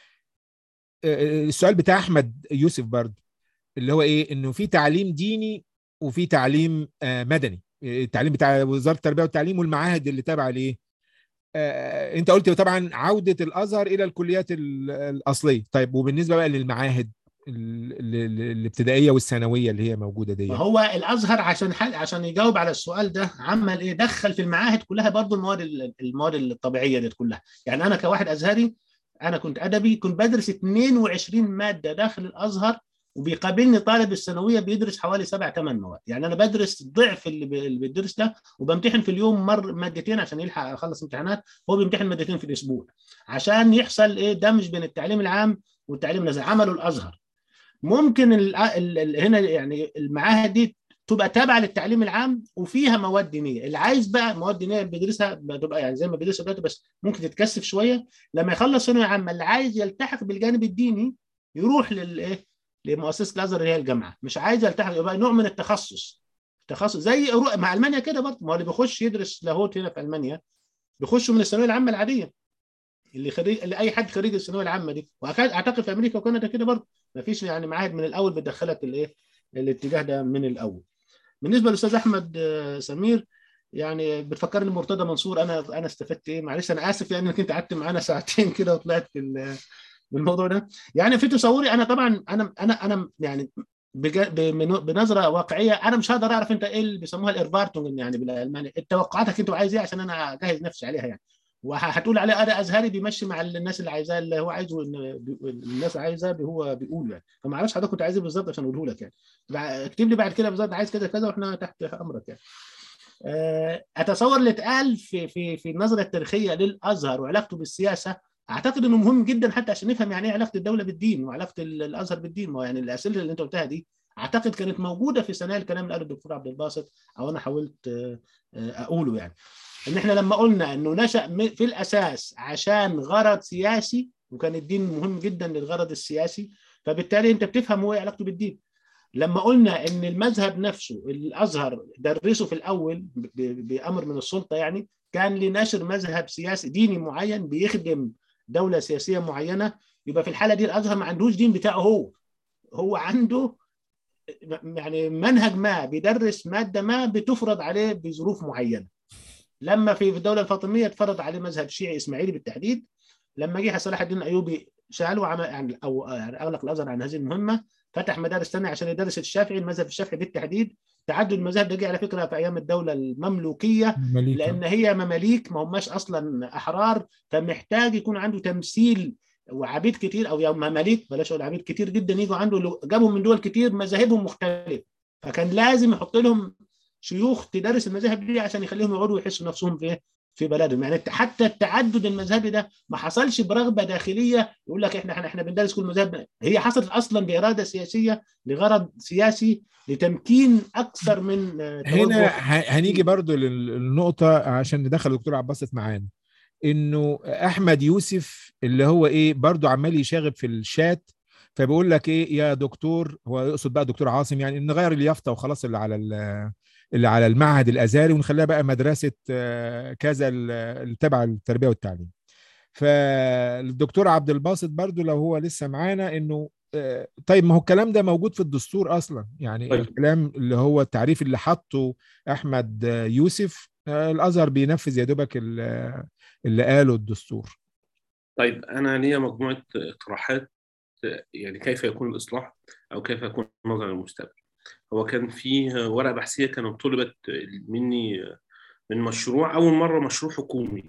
A: السؤال بتاع احمد يوسف برضه اللي هو ايه انه في تعليم ديني وفي تعليم مدني التعليم بتاع وزاره التربيه والتعليم والمعاهد اللي تابعه ليه انت قلت طبعا عوده الازهر الى الكليات الاصليه طيب وبالنسبه بقى للمعاهد الابتدائيه والثانويه اللي هي موجوده دي
B: هو الازهر عشان حل عشان يجاوب على السؤال ده عمل ايه دخل في المعاهد كلها برضو المواد المواد الطبيعيه دي كلها يعني انا كواحد ازهري انا كنت ادبي كنت بدرس 22 ماده داخل الازهر وبيقابلني طالب الثانويه بيدرس حوالي سبع ثمان مواد يعني انا بدرس ضعف اللي بيدرس ده وبمتحن في اليوم مر مادتين عشان يلحق اخلص امتحانات هو بيمتحن مادتين في الاسبوع عشان يحصل ايه دمج بين التعليم العام والتعليم النزل عملوا الازهر ممكن ال ال ال هنا يعني المعاهد دي تبقى تابعه للتعليم العام وفيها مواد دينيه اللي عايز بقى مواد دينيه بيدرسها بتبقى يعني زي ما بيدرسها دلوقتي بس ممكن تتكثف شويه لما يخلص ثانويه عامه اللي عايز يلتحق بالجانب الديني يروح للايه لمؤسسه الازهر اللي هي الجامعه مش عايز يلتحق يبقى نوع من التخصص تخصص زي مع المانيا كده برضه ما هو اللي بيخش يدرس لاهوت هنا في المانيا بيخشوا من الثانويه العامه العاديه اللي خريج اللي اي حد خريج الثانويه العامه دي واعتقد في امريكا وكندا كده برضه ما فيش يعني معاهد من الاول بتدخلك الايه الاتجاه ده من الاول بالنسبه للاستاذ احمد سمير يعني بتفكرني مرتضى منصور انا انا استفدت ايه معلش انا اسف يعني انك انت قعدت معانا ساعتين كده وطلعت في بالموضوع ده يعني في تصوري انا طبعا انا انا انا يعني بنظره واقعيه انا مش هقدر اعرف انت ايه اللي بيسموها الارفارتونج يعني بالالماني توقعاتك انت عايز ايه عشان انا اجهز نفسي عليها يعني وهتقول عليه انا ازهري بيمشي مع الناس اللي عايزاه اللي هو عايزه الناس عايزاه هو بيقول يعني فما اعرفش حضرتك كنت عايز ايه بالظبط عشان اقوله لك يعني اكتب لي بعد كده بالظبط عايز كذا كذا واحنا تحت امرك يعني اتصور اللي اتقال في في في النظره التاريخيه للازهر وعلاقته بالسياسه اعتقد انه مهم جدا حتى عشان نفهم يعني ايه علاقه الدوله بالدين وعلاقه الازهر بالدين ما يعني الاسئله اللي انت قلتها دي اعتقد كانت موجوده في سنه الكلام اللي قاله الدكتور عبد الباسط او انا حاولت اقوله يعني ان احنا لما قلنا انه نشا في الاساس عشان غرض سياسي وكان الدين مهم جدا للغرض السياسي فبالتالي انت بتفهم هو ايه علاقته بالدين لما قلنا ان المذهب نفسه الازهر درسه في الاول بامر من السلطه يعني كان لنشر مذهب سياسي ديني معين بيخدم دوله سياسيه معينه يبقى في الحاله دي الازهر ما عندوش دين بتاعه هو هو عنده يعني منهج ما بيدرس ماده ما بتفرض عليه بظروف معينه لما في الدوله الفاطميه اتفرض عليه مذهب شيعي اسماعيلي بالتحديد لما جه صلاح الدين الايوبي سالوا عن يعني او يعني اغلق الازهر عن هذه المهمه فتح مدارس ثانيه عشان يدرس الشافعي المذهب الشافعي بالتحديد تعدد المذاهب ده جه على فكره في ايام الدوله المملوكيه
A: مليكة.
B: لان هي مماليك ما هماش اصلا احرار فمحتاج يكون عنده تمثيل وعبيد كتير او مماليك بلاش اقول عبيد كتير جدا يجوا عنده جابهم من دول كتير مذاهبهم مختلفه فكان لازم يحط لهم شيوخ تدرس المذاهب دي عشان يخليهم يقعدوا يحسوا نفسهم في في بلدهم يعني حتى التعدد المذهبي ده ما حصلش برغبه داخليه يقول لك احنا احنا, احنا بندرس كل مذهب هي حصلت اصلا باراده سياسيه لغرض سياسي لتمكين اكثر من
A: هنا هنيجي برضو للنقطه عشان ندخل الدكتور عباسط معانا انه احمد يوسف اللي هو ايه برضو عمال يشاغب في الشات فبيقول لك ايه يا دكتور هو يقصد بقى دكتور عاصم يعني نغير اليافطه وخلاص اللي على اللي على المعهد الازهري ونخليها بقى مدرسه كذا اللي تبع التربيه والتعليم فالدكتور عبد الباسط برضو لو هو لسه معانا انه طيب ما هو الكلام ده موجود في الدستور اصلا يعني طيب. الكلام اللي هو التعريف اللي حطه احمد يوسف الازهر بينفذ يا دوبك اللي قاله الدستور
C: طيب انا ليا مجموعه اقتراحات يعني كيف يكون الاصلاح او كيف يكون النظر للمستقبل هو كان في ورقه بحثيه كانت طلبت مني من مشروع اول مره مشروع حكومي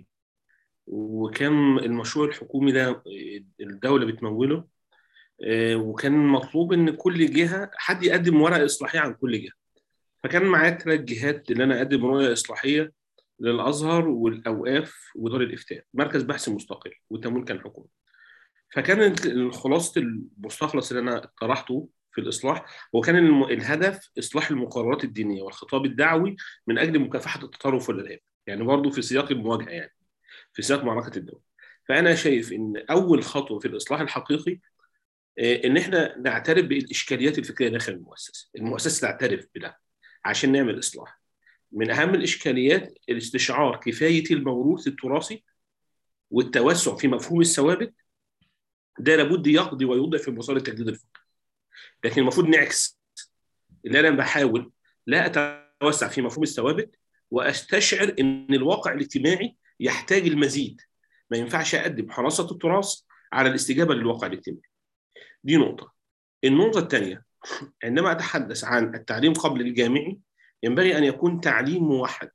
C: وكان المشروع الحكومي ده الدوله بتموله وكان مطلوب ان كل جهه حد يقدم ورقه اصلاحيه عن كل جهه فكان معايا ثلاث جهات اللي انا اقدم رؤيه اصلاحيه للازهر والاوقاف ودار الافتاء مركز بحث مستقل والتمويل كان حكومي فكان خلاصه المستخلص اللي انا طرحته في الاصلاح هو كان الهدف اصلاح المقررات الدينيه والخطاب الدعوي من اجل مكافحه التطرف والارهاب يعني برضه في سياق المواجهه يعني في سياق معركه الدوله فانا شايف ان اول خطوه في الاصلاح الحقيقي ان احنا نعترف بالاشكاليات الفكريه داخل المؤسسه، المؤسسه تعترف بده عشان نعمل اصلاح. من اهم الاشكاليات الاستشعار كفايه الموروث التراثي والتوسع في مفهوم الثوابت ده لابد يقضي ويوضع في مسار التجديد الفكري. لكن المفروض نعكس اللي انا بحاول لا اتوسع في مفهوم الثوابت واستشعر ان الواقع الاجتماعي يحتاج المزيد ما ينفعش اقدم حراسه التراث على الاستجابه للواقع الاجتماعي. دي نقطه. النقطه الثانيه عندما اتحدث عن التعليم قبل الجامعي ينبغي ان يكون تعليم موحد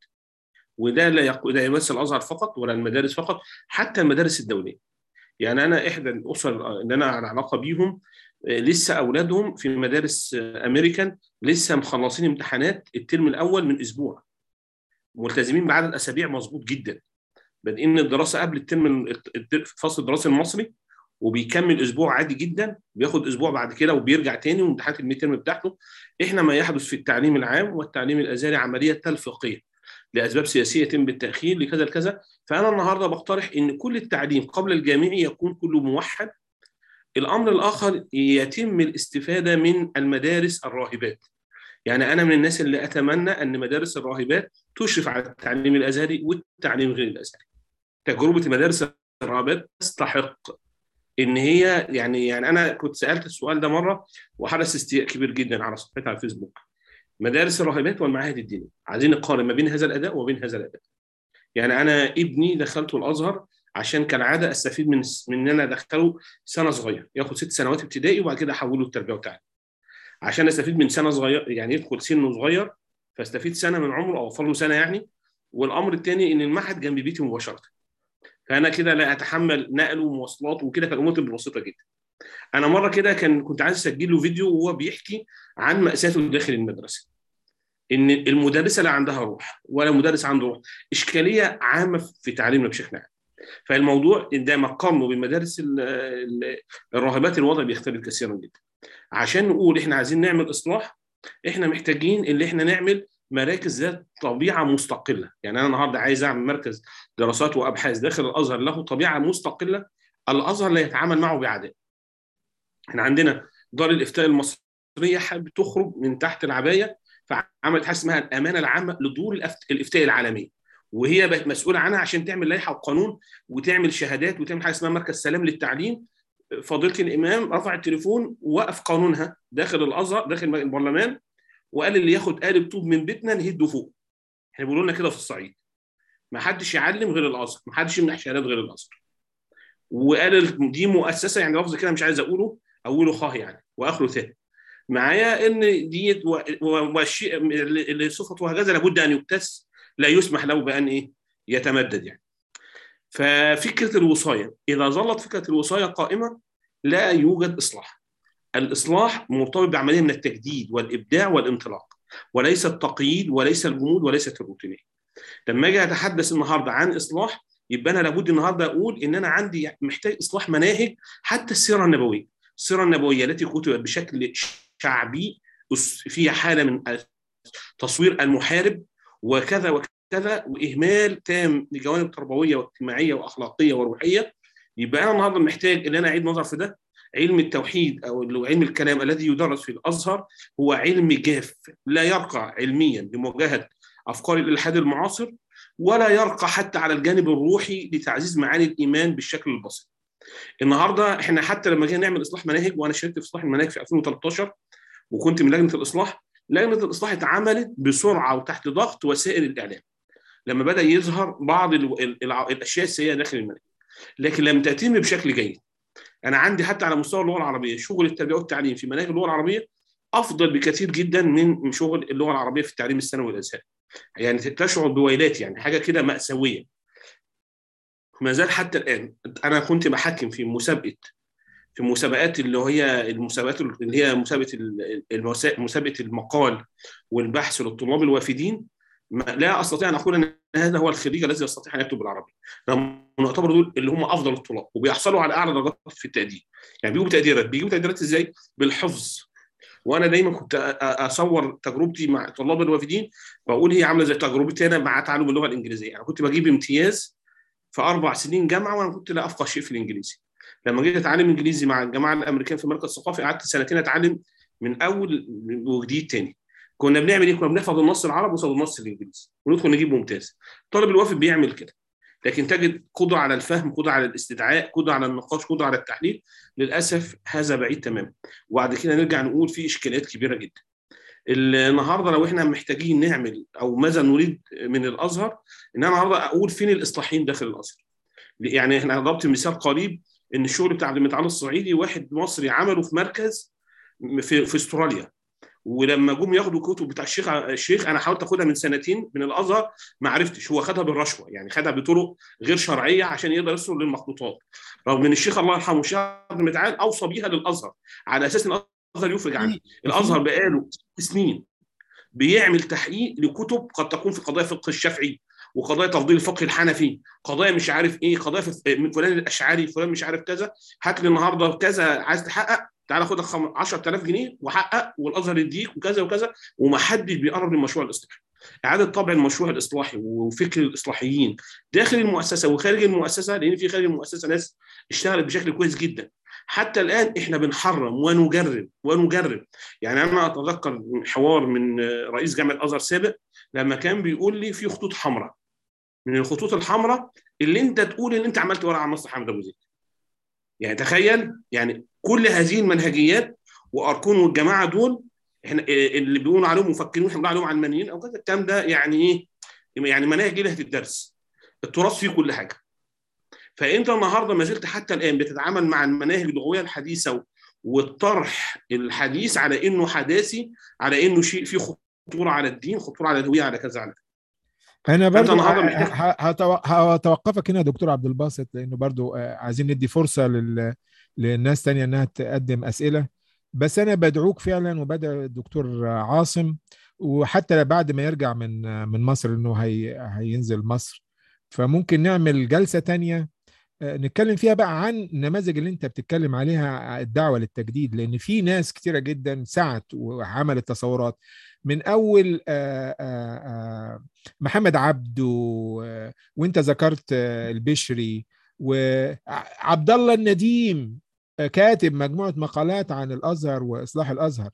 C: وده لا يق... لا يمثل الازهر فقط ولا المدارس فقط حتى المدارس الدوليه. يعني انا احدى الاسر اللي انا على علاقه بيهم لسه اولادهم في مدارس امريكان لسه مخلصين امتحانات الترم الاول من اسبوع ملتزمين بعدد اسابيع مظبوط جدا بادئين الدراسه قبل الترم فصل الدراسي المصري وبيكمل اسبوع عادي جدا بياخد اسبوع بعد كده وبيرجع تاني وامتحانات الميد ترم بتاعته احنا ما يحدث في التعليم العام والتعليم الازهري عمليه تلفيقيه لاسباب سياسيه يتم بالتاخير لكذا لكذا فانا النهارده بقترح ان كل التعليم قبل الجامعي يكون كله موحد الامر الاخر يتم الاستفاده من المدارس الراهبات يعني انا من الناس اللي اتمنى ان مدارس الراهبات تشرف على التعليم الازهري والتعليم غير الازهري تجربه مدارس الراهبات تستحق ان هي يعني يعني انا كنت سالت السؤال ده مره وحدث استياء كبير جدا على صفحتي على الفيسبوك مدارس الراهبات والمعاهد الدينيه عايزين نقارن ما بين هذا الاداء وبين هذا الاداء يعني انا ابني دخلته الازهر عشان كالعاده استفيد من من ان انا ادخله سنه صغير ياخد ست سنوات ابتدائي وبعد كده احوله التربيه والتعليم عشان استفيد من سنه صغير يعني يدخل سنه صغير فاستفيد سنه من عمره او اوفر له سنه يعني والامر الثاني ان المعهد جنب بيتي مباشره فانا كده لا اتحمل نقل ومواصلات وكده كان امور بسيطه جدا انا مره كده كان كنت عايز اسجل له فيديو وهو بيحكي عن ماساته داخل المدرسه ان المدرسه لا عندها روح ولا مدرس عنده روح اشكاليه عامه في تعليمنا بشكل عام فالموضوع ده مقارنه بمدارس الراهبات الوضع بيختلف كثيرا جدا عشان نقول احنا عايزين نعمل اصلاح احنا محتاجين ان احنا نعمل مراكز ذات طبيعه مستقله يعني انا النهارده عايز اعمل مركز دراسات وابحاث داخل الازهر له طبيعه مستقله الازهر لا يتعامل معه باعداء احنا عندنا دار الافتاء المصريه حابه تخرج من تحت العبايه فعملت حاجه اسمها الامانه العامه لدور الافتاء العالميه وهي بقت مسؤوله عنها عشان تعمل لائحه وقانون وتعمل شهادات وتعمل حاجه اسمها مركز سلام للتعليم فضيله الامام رفع التليفون ووقف قانونها داخل الازهر داخل البرلمان وقال اللي ياخد قالب طوب من بيتنا نهده فوق احنا بيقولوا لنا كده في الصعيد ما حدش يعلم غير الازهر ما حدش يمنح شهادات غير الازهر وقال دي مؤسسه يعني لفظ كده مش عايز اقوله اقوله خاه يعني واخره ثاني معايا ان ديت والشيء اللي صفته هكذا لابد ان يكتس لا يسمح له بان ايه يتمدد يعني ففكره الوصايه اذا ظلت فكره الوصايه قائمه لا يوجد اصلاح الاصلاح مرتبط بعمليه من التجديد والابداع والانطلاق وليس التقييد وليس الجمود وليست الروتينيه لما اجي اتحدث النهارده عن اصلاح يبقى انا لابد النهارده اقول ان انا عندي محتاج اصلاح مناهج حتى السيره النبويه السيره النبويه التي كتبت بشكل شعبي فيها حاله من تصوير المحارب وكذا وكذا واهمال تام لجوانب تربويه واجتماعيه واخلاقيه وروحيه يبقى انا النهارده محتاج ان انا اعيد نظر في ده علم التوحيد او علم الكلام الذي يدرس في الازهر هو علم جاف لا يرقى علميا لمواجهه افكار الالحاد المعاصر ولا يرقى حتى على الجانب الروحي لتعزيز معاني الايمان بالشكل البسيط. النهارده احنا حتى لما جينا نعمل اصلاح مناهج وانا شاركت في اصلاح المناهج في 2013 وكنت من لجنه الاصلاح لجنه الاصلاح اتعملت بسرعه وتحت ضغط وسائل الاعلام لما بدا يظهر بعض ال ال الاشياء السيئه داخل المناهج لكن لم تتم بشكل جيد انا عندي حتى على مستوى اللغه العربيه شغل التربيه والتعليم في مناهج اللغه العربيه افضل بكثير جدا من شغل اللغه العربيه في التعليم الثانوي والازهري يعني تشعر بويلات يعني حاجه كده ماساويه ما زال حتى الان انا كنت بحكم في مسابقه في مسابقات اللي هي المسابقات اللي هي مسابقه مسابقه المقال والبحث للطلاب الوافدين لا استطيع ان اقول ان هذا هو الخريج الذي يستطيع ان يكتب بالعربي نعتبر دول اللي هم افضل الطلاب وبيحصلوا على اعلى درجات في التقدير يعني بيجيبوا تقديرات بيجيبوا تقديرات ازاي بالحفظ وانا دايما كنت اصور تجربتي مع طلاب الوافدين واقول هي عامله زي تجربتي انا مع تعلم اللغه الانجليزيه يعني كنت بجيب امتياز في اربع سنين جامعه وانا كنت لا افقه شيء في الانجليزي لما جيت اتعلم انجليزي مع الجماعه الامريكان في المركز الثقافي قعدت سنتين اتعلم من اول وجديد تاني كنا بنعمل ايه؟ كنا بنحفظ النص العربي وصل النص الانجليزي وندخل نجيب ممتاز الطالب الوافد بيعمل كده لكن تجد قدره على الفهم قدره على الاستدعاء قدره على النقاش قدره على التحليل للاسف هذا بعيد تماما وبعد كده نرجع نقول في اشكاليات كبيره جدا النهارده لو احنا محتاجين نعمل او ماذا نريد من الازهر ان انا النهارده اقول فين الاصلاحيين داخل الازهر يعني احنا ضربت مثال قريب ان الشغل بتاع عبد المتعال الصعيدي واحد مصري عمله في مركز في, في استراليا ولما جم ياخدوا كتب بتاع الشيخ الشيخ انا حاولت اخدها من سنتين من الازهر ما عرفتش هو خدها بالرشوه يعني خدها بطرق غير شرعيه عشان يقدر يوصل للمخطوطات رغم ان الشيخ الله يرحمه الشيخ عبد المتعال اوصى بيها للازهر على اساس ان الازهر يفرج عنه الازهر بقاله سنين بيعمل تحقيق لكتب قد تكون في قضايا فقه الشافعي وقضايا تفضيل الفقه الحنفي قضايا مش عارف ايه قضايا من فلان الاشعري فلان مش عارف كذا هات لي النهارده كذا عايز تحقق تعالى خد 10000 جنيه وحقق والازهر يديك وكذا وكذا ومحدش بيقرب للمشروع الاصلاحي اعاده طبع المشروع الاصلاحي وفكر الاصلاحيين داخل المؤسسه وخارج المؤسسه لان في خارج المؤسسه ناس اشتغلت بشكل كويس جدا حتى الان احنا بنحرم ونجرب ونجرب يعني انا اتذكر حوار من رئيس جامعه الازهر سابق لما كان بيقول لي في خطوط حمراء من الخطوط الحمراء اللي انت تقول ان انت عملت ورقه عن نصر حامد ابو زيد يعني تخيل يعني كل هذه المنهجيات واركون والجماعه دول احنا اللي بيقولوا عليهم مفكرين واحنا بنقول عليهم علمانيين او كذا الكلام ده يعني ايه؟ يعني مناهج لها الدرس التراث فيه كل حاجه فانت النهارده ما زلت حتى الان بتتعامل مع المناهج اللغويه الحديثه والطرح الحديث على انه حداثي على انه شيء فيه خطوره على الدين خطوره على الهويه على كذا على كذا
A: انا برضو هتوقفك هنا يا دكتور عبد الباسط لانه برضو عايزين ندي فرصه لل... للناس تانية انها تقدم اسئله بس انا بدعوك فعلا وبدعو الدكتور عاصم وحتى بعد ما يرجع من من مصر انه هي... هينزل مصر فممكن نعمل جلسه تانية نتكلم فيها بقى عن النماذج اللي انت بتتكلم عليها الدعوه للتجديد لان في ناس كتيره جدا سعت وعملت تصورات من اول آآ آآ محمد عبده وانت ذكرت البشري وعبد الله النديم كاتب مجموعه مقالات عن الازهر واصلاح الازهر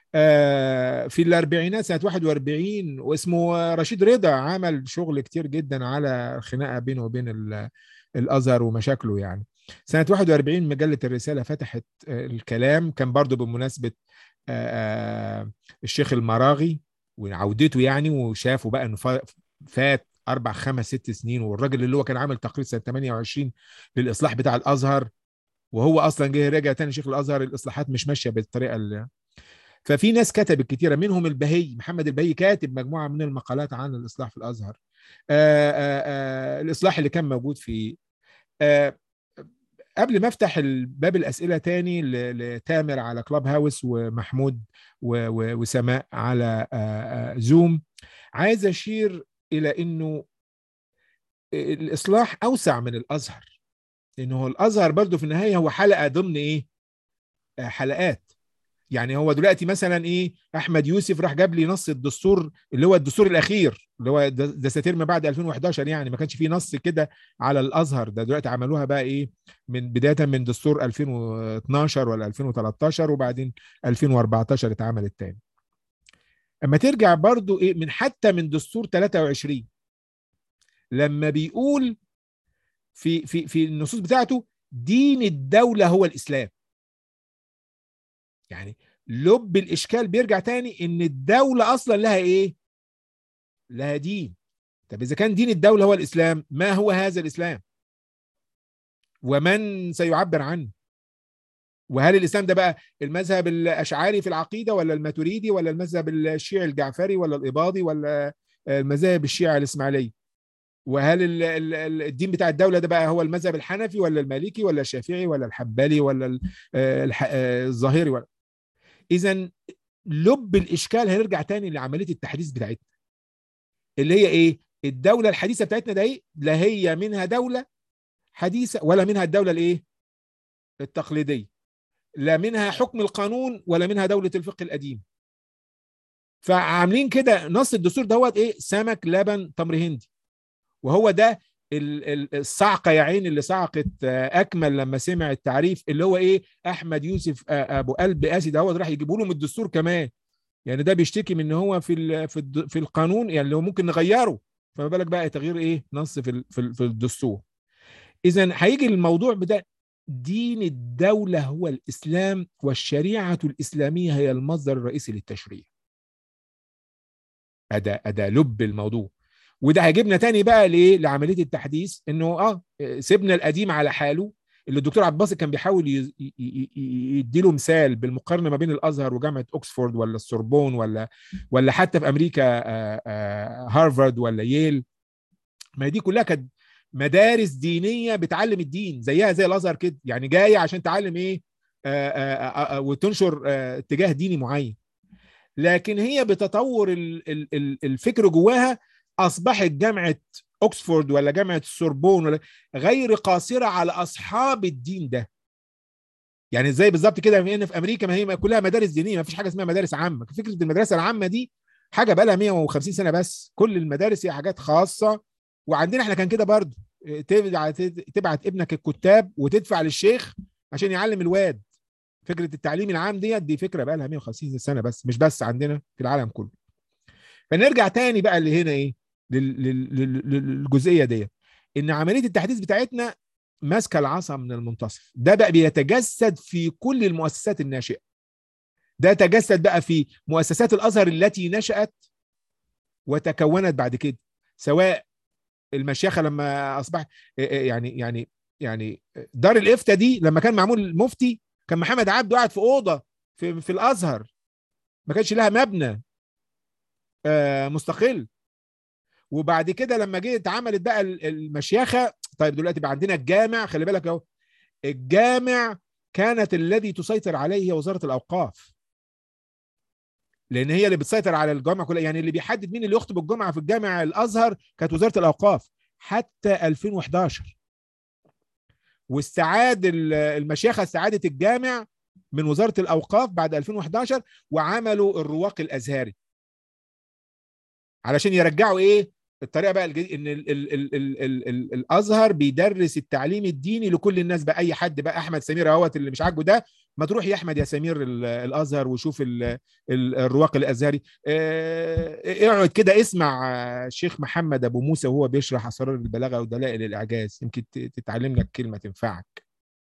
A: في الاربعينات سنه 41 واسمه رشيد رضا عمل شغل كتير جدا على الخناقه بينه وبين الازهر ومشاكله يعني سنه 41 مجله الرساله فتحت الكلام كان برضو بمناسبه الشيخ المراغي وعودته يعني وشافوا بقى انه فات اربع خمس ست سنين والراجل اللي هو كان عامل تقرير سنه 28 للاصلاح بتاع الازهر وهو اصلا جه رجع تاني شيخ الازهر الاصلاحات مش ماشيه بالطريقه اللي ففي ناس كتبت كتيره منهم البهي محمد البهي كاتب مجموعه من المقالات عن الاصلاح في الازهر آآ آآ الاصلاح اللي كان موجود فيه قبل ما افتح الباب الاسئله تاني لتامر على كلاب هاوس ومحمود وسماء على زوم عايز اشير الى انه الاصلاح اوسع من الازهر لانه الازهر برضه في النهايه هو حلقه ضمن ايه حلقات يعني هو دلوقتي مثلا ايه احمد يوسف راح جاب لي نص الدستور اللي هو الدستور الاخير اللي هو دساتير ما بعد 2011 يعني ما كانش فيه نص كده على الازهر ده دلوقتي عملوها بقى ايه من بدايه من دستور 2012 ولا 2013 وبعدين 2014 اتعمل تاني اما ترجع برضو ايه من حتى من دستور 23 لما بيقول في في في النصوص بتاعته دين الدوله هو الاسلام يعني لب الاشكال بيرجع تاني ان الدوله اصلا لها ايه لها دين طب اذا كان دين الدوله هو الاسلام ما هو هذا الاسلام ومن سيعبر عنه وهل الاسلام ده بقى المذهب الاشعري في العقيده ولا الماتريدي ولا المذهب الشيعي الجعفري ولا الاباضي ولا المذاهب الشيعه الاسماعيليه وهل الدين بتاع الدولة ده بقى هو المذهب الحنفي ولا المالكي ولا الشافعي ولا الحنبلي ولا الظاهري ولا إذا لب الإشكال هنرجع تاني لعملية التحديث بتاعتنا اللي هي إيه؟ الدولة الحديثة بتاعتنا ده إيه؟ لا هي منها دولة حديثة ولا منها الدولة الإيه؟ التقليدية لا منها حكم القانون ولا منها دولة الفقه القديم فعاملين كده نص الدستور دوت ايه سمك لبن تمر هندي وهو ده الصعقه يا عين اللي صعقت اكمل لما سمع التعريف اللي هو ايه احمد يوسف ابو قلب قاسي ده هو راح يجيبوا له من الدستور كمان يعني ده بيشتكي من ان هو في في في القانون يعني اللي هو ممكن نغيره فما بالك بقى تغيير ايه نص في في الدستور اذا هيجي الموضوع بدا دين الدولة هو الإسلام والشريعة الإسلامية هي المصدر الرئيسي للتشريع أدا أدا لب الموضوع وده هيجيبنا تاني بقى ليه لعملية التحديث إنه آه سيبنا القديم على حاله اللي الدكتور عباس كان بيحاول يديله مثال بالمقارنه ما بين الازهر وجامعه اوكسفورد ولا السوربون ولا ولا حتى في امريكا هارفارد ولا ييل ما دي كلها كانت مدارس دينيه بتعلم الدين زيها زي الازهر كده يعني جايه عشان تعلم ايه آآ آآ وتنشر اتجاه ديني معين لكن هي بتطور الفكر جواها اصبحت جامعه اوكسفورد ولا جامعه السوربون ولا غير قاصره على اصحاب الدين ده يعني زي بالظبط كده ان في امريكا ما هي كلها مدارس دينيه ما فيش حاجه اسمها مدارس عامه فكره المدرسه العامه دي حاجه بقى لها 150 سنه بس كل المدارس هي حاجات خاصه وعندنا احنا كان كده برضه تبعت ابنك الكتاب وتدفع للشيخ عشان يعلم الواد فكره التعليم العام ديت دي فكره بقى لها 150 سنه بس مش بس عندنا في العالم كله فنرجع تاني بقى اللي هنا ايه للجزئيه ديت ان عمليه التحديث بتاعتنا ماسكه العصا من المنتصف ده بقى بيتجسد في كل المؤسسات الناشئه ده تجسد بقى في مؤسسات الازهر التي نشات وتكونت بعد كده سواء المشيخه لما اصبح يعني يعني يعني دار الافتاء دي لما كان معمول المفتي كان محمد عبده قاعد في اوضه في في الازهر ما كانش لها مبنى مستقل وبعد كده لما جه اتعملت بقى المشيخه طيب دلوقتي بقى عندنا الجامع خلي بالك اهو الجامع كانت الذي تسيطر عليه هي وزاره الاوقاف لان هي اللي بتسيطر على الجامع كلها يعني اللي بيحدد مين اللي يخطب الجمعه في الجامع الازهر كانت وزاره الاوقاف حتى 2011 واستعاد المشيخه استعادت الجامع من وزاره الاوقاف بعد 2011 وعملوا الرواق الازهري علشان يرجعوا ايه الطريقه بقى الجديد ان ال ال ال ال ال ال الازهر بيدرس التعليم الديني لكل الناس بقى اي حد بقى احمد سمير اهوت اللي مش عاجبه ده ما تروح يا احمد يا سمير الازهر وشوف ال ال الرواق الازهري اقعد كده اسمع الشيخ محمد ابو موسى وهو بيشرح اسرار البلاغه ودلائل الاعجاز يمكن تتعلم لك كلمه تنفعك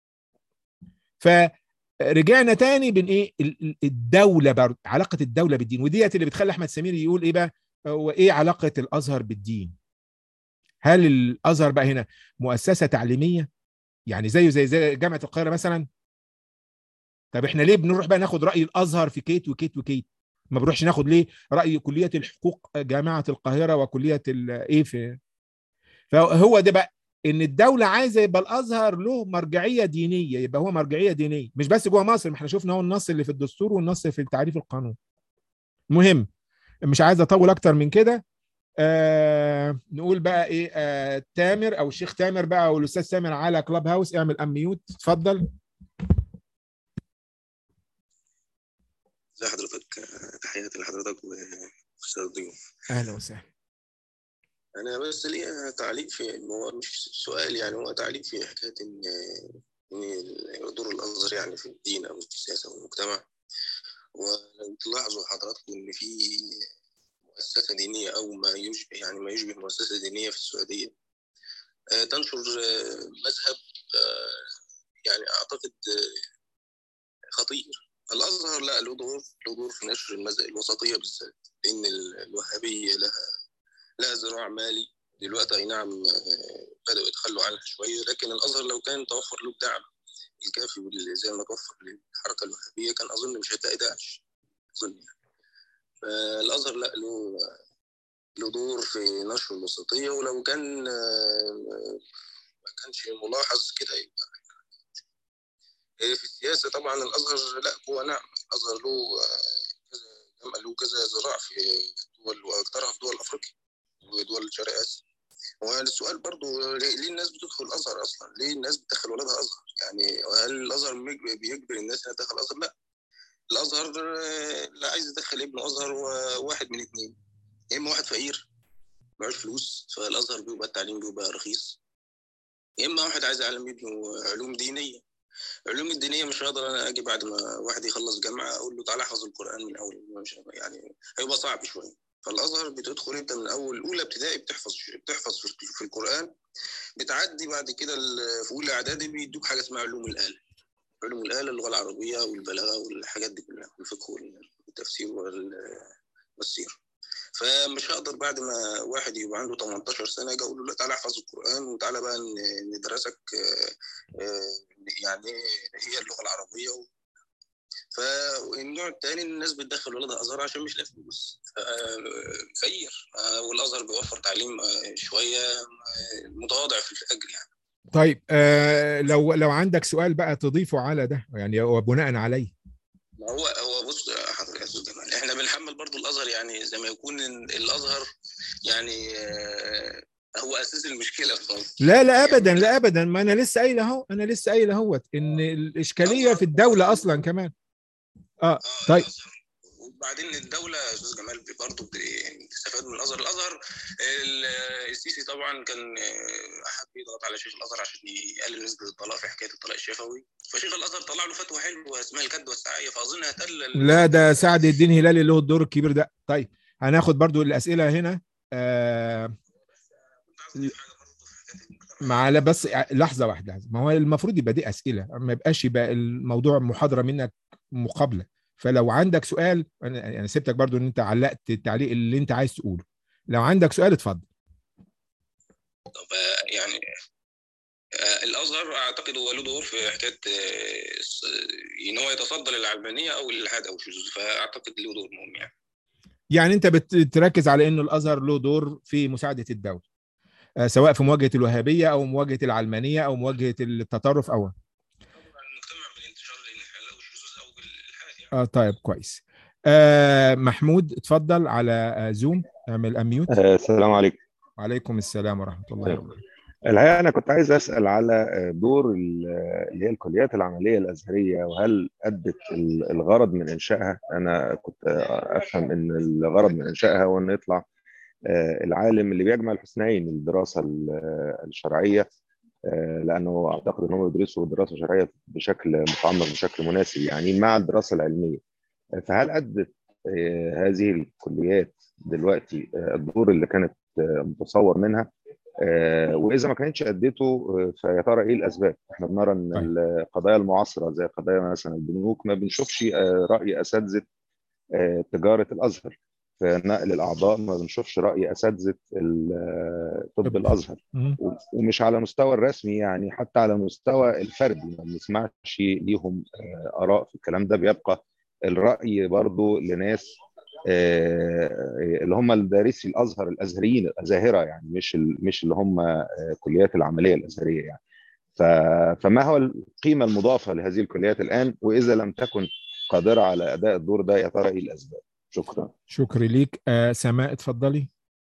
A: فرجعنا تاني بين ايه الدوله برضه علاقه الدوله بالدين وديت اللي بتخلي احمد سمير يقول ايه بقى هو ايه علاقه الازهر بالدين هل الازهر بقى هنا مؤسسه تعليميه يعني زيه زي زي جامعه القاهره مثلا طب احنا ليه بنروح بقى ناخد راي الازهر في كيت وكيت وكيت ما بنروحش ناخد ليه راي كليه الحقوق جامعه القاهره وكليه ايه في فهو ده بقى ان الدوله عايزه يبقى الازهر له مرجعيه دينيه يبقى هو مرجعيه دينيه مش بس جوه مصر ما احنا شفنا هو النص اللي في الدستور والنص في تعريف القانون مهم مش عايز اطول اكتر من كده آه نقول بقى ايه آه تامر او الشيخ تامر بقى او الاستاذ تامر على كلاب هاوس اعمل اميوت اتفضل
G: ازي حضرتك تحياتي لحضرتك واستاذ الضيوف
A: اهلا وسهلا
G: انا بس ليا تعليق في هو مش سؤال يعني هو تعليق في حكايه ان ان دور الازهر يعني في الدين او في السياسه والمجتمع ولو تلاحظوا حضراتكم ان في مؤسسه دينيه او ما يشبه يعني ما يشبه مؤسسه دينيه في السعوديه تنشر مذهب يعني اعتقد خطير الازهر لا له دور له دور في نشر المذاهب الوسطيه بالذات لان الوهابيه لها لها ذراع مالي دلوقتي اي نعم بداوا يتخلوا عنها شويه لكن الازهر لو كان توفر له الدعم الكافي زي ما توفر للحركه الوهابيه كان اظن مش هتلاقي داعش اظن يعني فالازهر لا له له دور في نشر الوسطيه ولو كان ما كانش ملاحظ كده يبقى في السياسه طبعا الازهر لا هو نعم الازهر له كذا له كذا ذراع في دول واكثرها في دول افريقيا ودول شرق اسيا والسؤال برضو ليه الناس بتدخل الازهر اصلا؟ ليه الناس بتدخل ولادها ازهر؟ يعني هل الازهر بيجبر الناس انها تدخل الازهر؟ لا الازهر لا عايز يدخل ابنه ازهر واحد من اثنين يا اما واحد فقير معهوش فلوس فالازهر بيبقى التعليم بيبقى رخيص يا اما واحد عايز يعلم ابنه علوم دينيه العلوم الدينيه مش هقدر انا اجي بعد ما واحد يخلص جامعه اقول له تعالى احفظ القران من اول مش يعني هيبقى صعب شويه فالازهر بتدخل انت من اول اولى ابتدائي بتحفظ بتحفظ في القران بتعدي بعد كده في اولى اعدادي بيدوك حاجه اسمها علوم الاله علوم الاله اللغه العربيه والبلاغه والحاجات دي كلها والفقه والتفسير والسيره فمش هقدر بعد ما واحد يبقى عنده 18 سنه اجي اقول له لا تعالى احفظ القران وتعالى بقى ندرسك يعني هي اللغه العربيه و... فالنوع الثاني الناس بتدخل ولادها ازهر عشان مش لاقي فلوس فقير والازهر بيوفر تعليم شويه متواضع في الاجر يعني
A: طيب آه لو لو عندك سؤال بقى تضيفه على ده يعني وبناء عليه
G: هو هو بص حضرتك يا استاذ جمال احنا بنحمل برضو الازهر يعني زي ما يكون الازهر يعني هو اساس المشكله في مصر
A: لا لا ابدا لا ابدا ما انا لسه قايل اهو انا لسه قايل اهوت ان الاشكاليه في الدوله اصلا كمان اه طيب
G: وبعدين الدوله يا استاذ جمال برضه بتستفاد من الازهر الازهر السيسي طبعا كان حب يضغط على شيخ الازهر عشان يقلل نسبه الطلاق في حكايه الطلاق الشفوي فشيخ الازهر طلع له فتوى حلوه اسمها الكد والسعايه فاظنها تقلل
A: لا ده سعد الدين هلالي له الدور الكبير ده طيب هناخد برضو الاسئله هنا آه مع بس لحظه واحده لحظة. ما هو المفروض يبقى دي اسئله ما يبقاش يبقى الموضوع محاضره منك مقابله فلو عندك سؤال انا يعني سبتك برضو ان انت علقت التعليق اللي انت عايز تقوله لو عندك سؤال اتفضل
G: طب يعني الازهر اعتقد هو له دور في حكايه ان هو يتصدى للعلمانيه او الالحاد او الشذوذ فاعتقد له دور مهم يعني
A: يعني انت بتركز على انه الازهر له دور في مساعده الدوله سواء في مواجهه الوهابيه او مواجهه العلمانيه او مواجهه التطرف او اه طيب كويس آه محمود اتفضل على آه زوم اعمل اميوت
H: آه السلام عليكم
A: وعليكم السلام ورحمه الله وبركاته
H: الحقيقه انا كنت عايز اسال على دور اللي هي الكليات العمليه الازهريه وهل ادت الغرض من انشائها انا كنت افهم ان الغرض من انشائها هو ان يطلع العالم اللي بيجمع الحسنين الدراسه الشرعيه لانه اعتقد ان هم يدرسوا دراسه شرعيه بشكل متعمق بشكل مناسب يعني مع الدراسه العلميه فهل ادت هذه الكليات دلوقتي الدور اللي كانت متصور منها واذا ما كانتش ادته فيا ترى ايه الاسباب؟ احنا بنرى ان القضايا المعاصره زي قضايا مثلا البنوك ما بنشوفش راي اساتذه تجاره الازهر في نقل الاعضاء ما بنشوفش راي اساتذه طب الازهر ومش على مستوى الرسمي يعني حتى على مستوى الفردي ما بنسمعش ليهم اراء في الكلام ده بيبقى الراي برضو لناس اللي هم الدارسي الازهر الازهريين الازاهره يعني مش مش اللي هم كليات العمليه الازهريه يعني فما هو القيمه المضافه لهذه الكليات الان واذا لم تكن قادره على اداء الدور ده يا ترى ايه الاسباب؟ شكرا
A: شكرا ليك آه سماء اتفضلي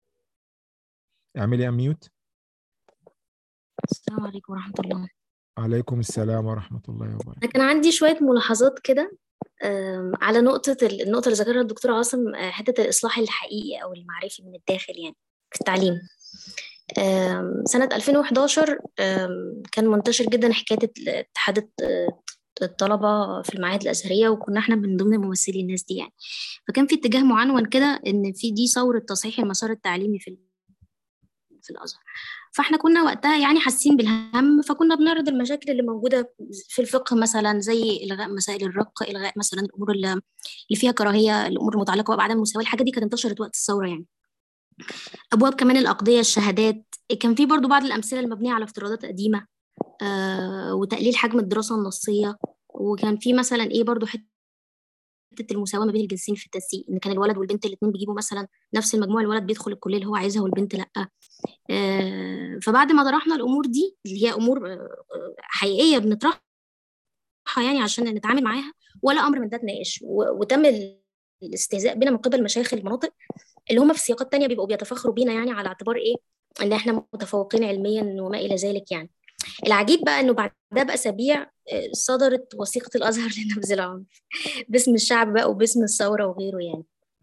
A: اعملي اميوت
I: السلام عليكم ورحمه الله
A: عليكم السلام ورحمه الله وبركاته
I: كان عندي شويه ملاحظات كده على نقطة النقطة اللي ذكرها الدكتور عاصم حتة الإصلاح الحقيقي أو المعرفي من الداخل يعني في التعليم سنة 2011 كان منتشر جدا حكاية اتحاد الطلبة في المعاهد الأزهرية وكنا احنا من ضمن ممثلي الناس دي يعني فكان في اتجاه معنون كده إن في دي ثورة تصحيح المسار التعليمي في في الأزهر فاحنا كنا وقتها يعني حاسين بالهم فكنا بنعرض المشاكل اللي موجوده في الفقه مثلا زي الغاء مسائل الرق الغاء مثلا الامور اللي فيها كراهيه الامور المتعلقه بعدم المساواه الحاجات دي كانت انتشرت وقت الثوره يعني ابواب كمان الاقضيه الشهادات كان في برضو بعض الامثله المبنيه على افتراضات قديمه آه وتقليل حجم الدراسه النصيه وكان في مثلا ايه برضو حته المساواه ما بين الجنسين في التنسيق ان كان الولد والبنت الاثنين بيجيبوا مثلا نفس المجموع الولد بيدخل الكليه اللي هو عايزها والبنت لا آه فبعد ما طرحنا الامور دي اللي هي امور آه حقيقيه بنطرحها يعني عشان نتعامل معاها ولا امر من ده اتناقش وتم الاستهزاء بنا من قبل مشايخ المناطق اللي هم في سياقات تانية بيبقوا بيتفاخروا بينا يعني على اعتبار ايه ان احنا متفوقين علميا وما الى ذلك يعني العجيب بقى انه بعدها باسابيع صدرت وثيقه الازهر لنبذ العنف باسم الشعب بقى وباسم الثوره وغيره يعني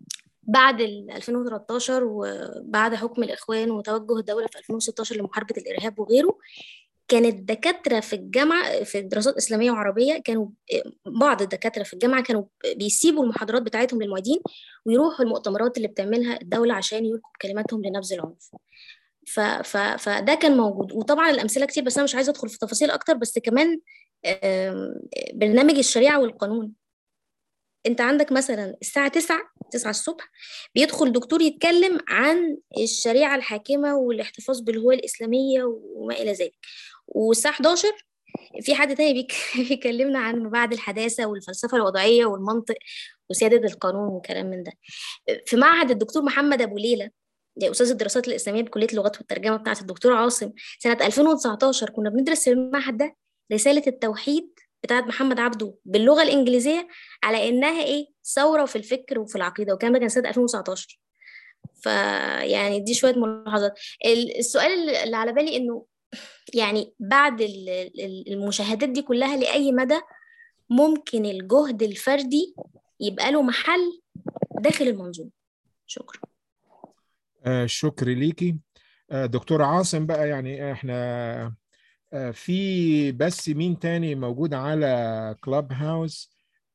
I: بعد ال 2013 وبعد حكم الإخوان وتوجه الدولة في 2016 لمحاربة الإرهاب وغيره كانت دكاترة في الجامعة في دراسات إسلامية وعربية كانوا بعض الدكاترة في الجامعة كانوا بيسيبوا المحاضرات بتاعتهم للمعيدين ويروحوا المؤتمرات اللي بتعملها الدولة عشان يلقوا كلماتهم لنبذ العنف ف ف فده كان موجود وطبعا الأمثلة كتير بس أنا مش عايزة أدخل في تفاصيل أكتر بس كمان برنامج الشريعة والقانون انت عندك مثلا الساعة 9 9 الصبح بيدخل دكتور يتكلم عن الشريعة الحاكمة والاحتفاظ بالهوية الإسلامية وما إلى ذلك والساعة 11 في حد تاني بيك... بيكلمنا عن بعد الحداثة والفلسفة الوضعية والمنطق وسيادة القانون وكلام من ده في معهد الدكتور محمد أبو ليلى أستاذ الدراسات الإسلامية بكلية اللغات والترجمة بتاعة الدكتور عاصم سنة 2019 كنا بندرس في المعهد ده رسالة التوحيد بتاعت محمد عبده باللغه الانجليزيه على انها ايه ثوره في الفكر وفي العقيده والكلام ده كان سنه 2019 فيعني دي شويه ملاحظات السؤال اللي على بالي انه يعني بعد المشاهدات دي كلها لاي مدى ممكن الجهد الفردي يبقى له محل داخل المنظومه شكرا
A: آه شكر ليكي آه دكتور عاصم بقى يعني احنا في بس مين تاني موجود على كلاب هاوس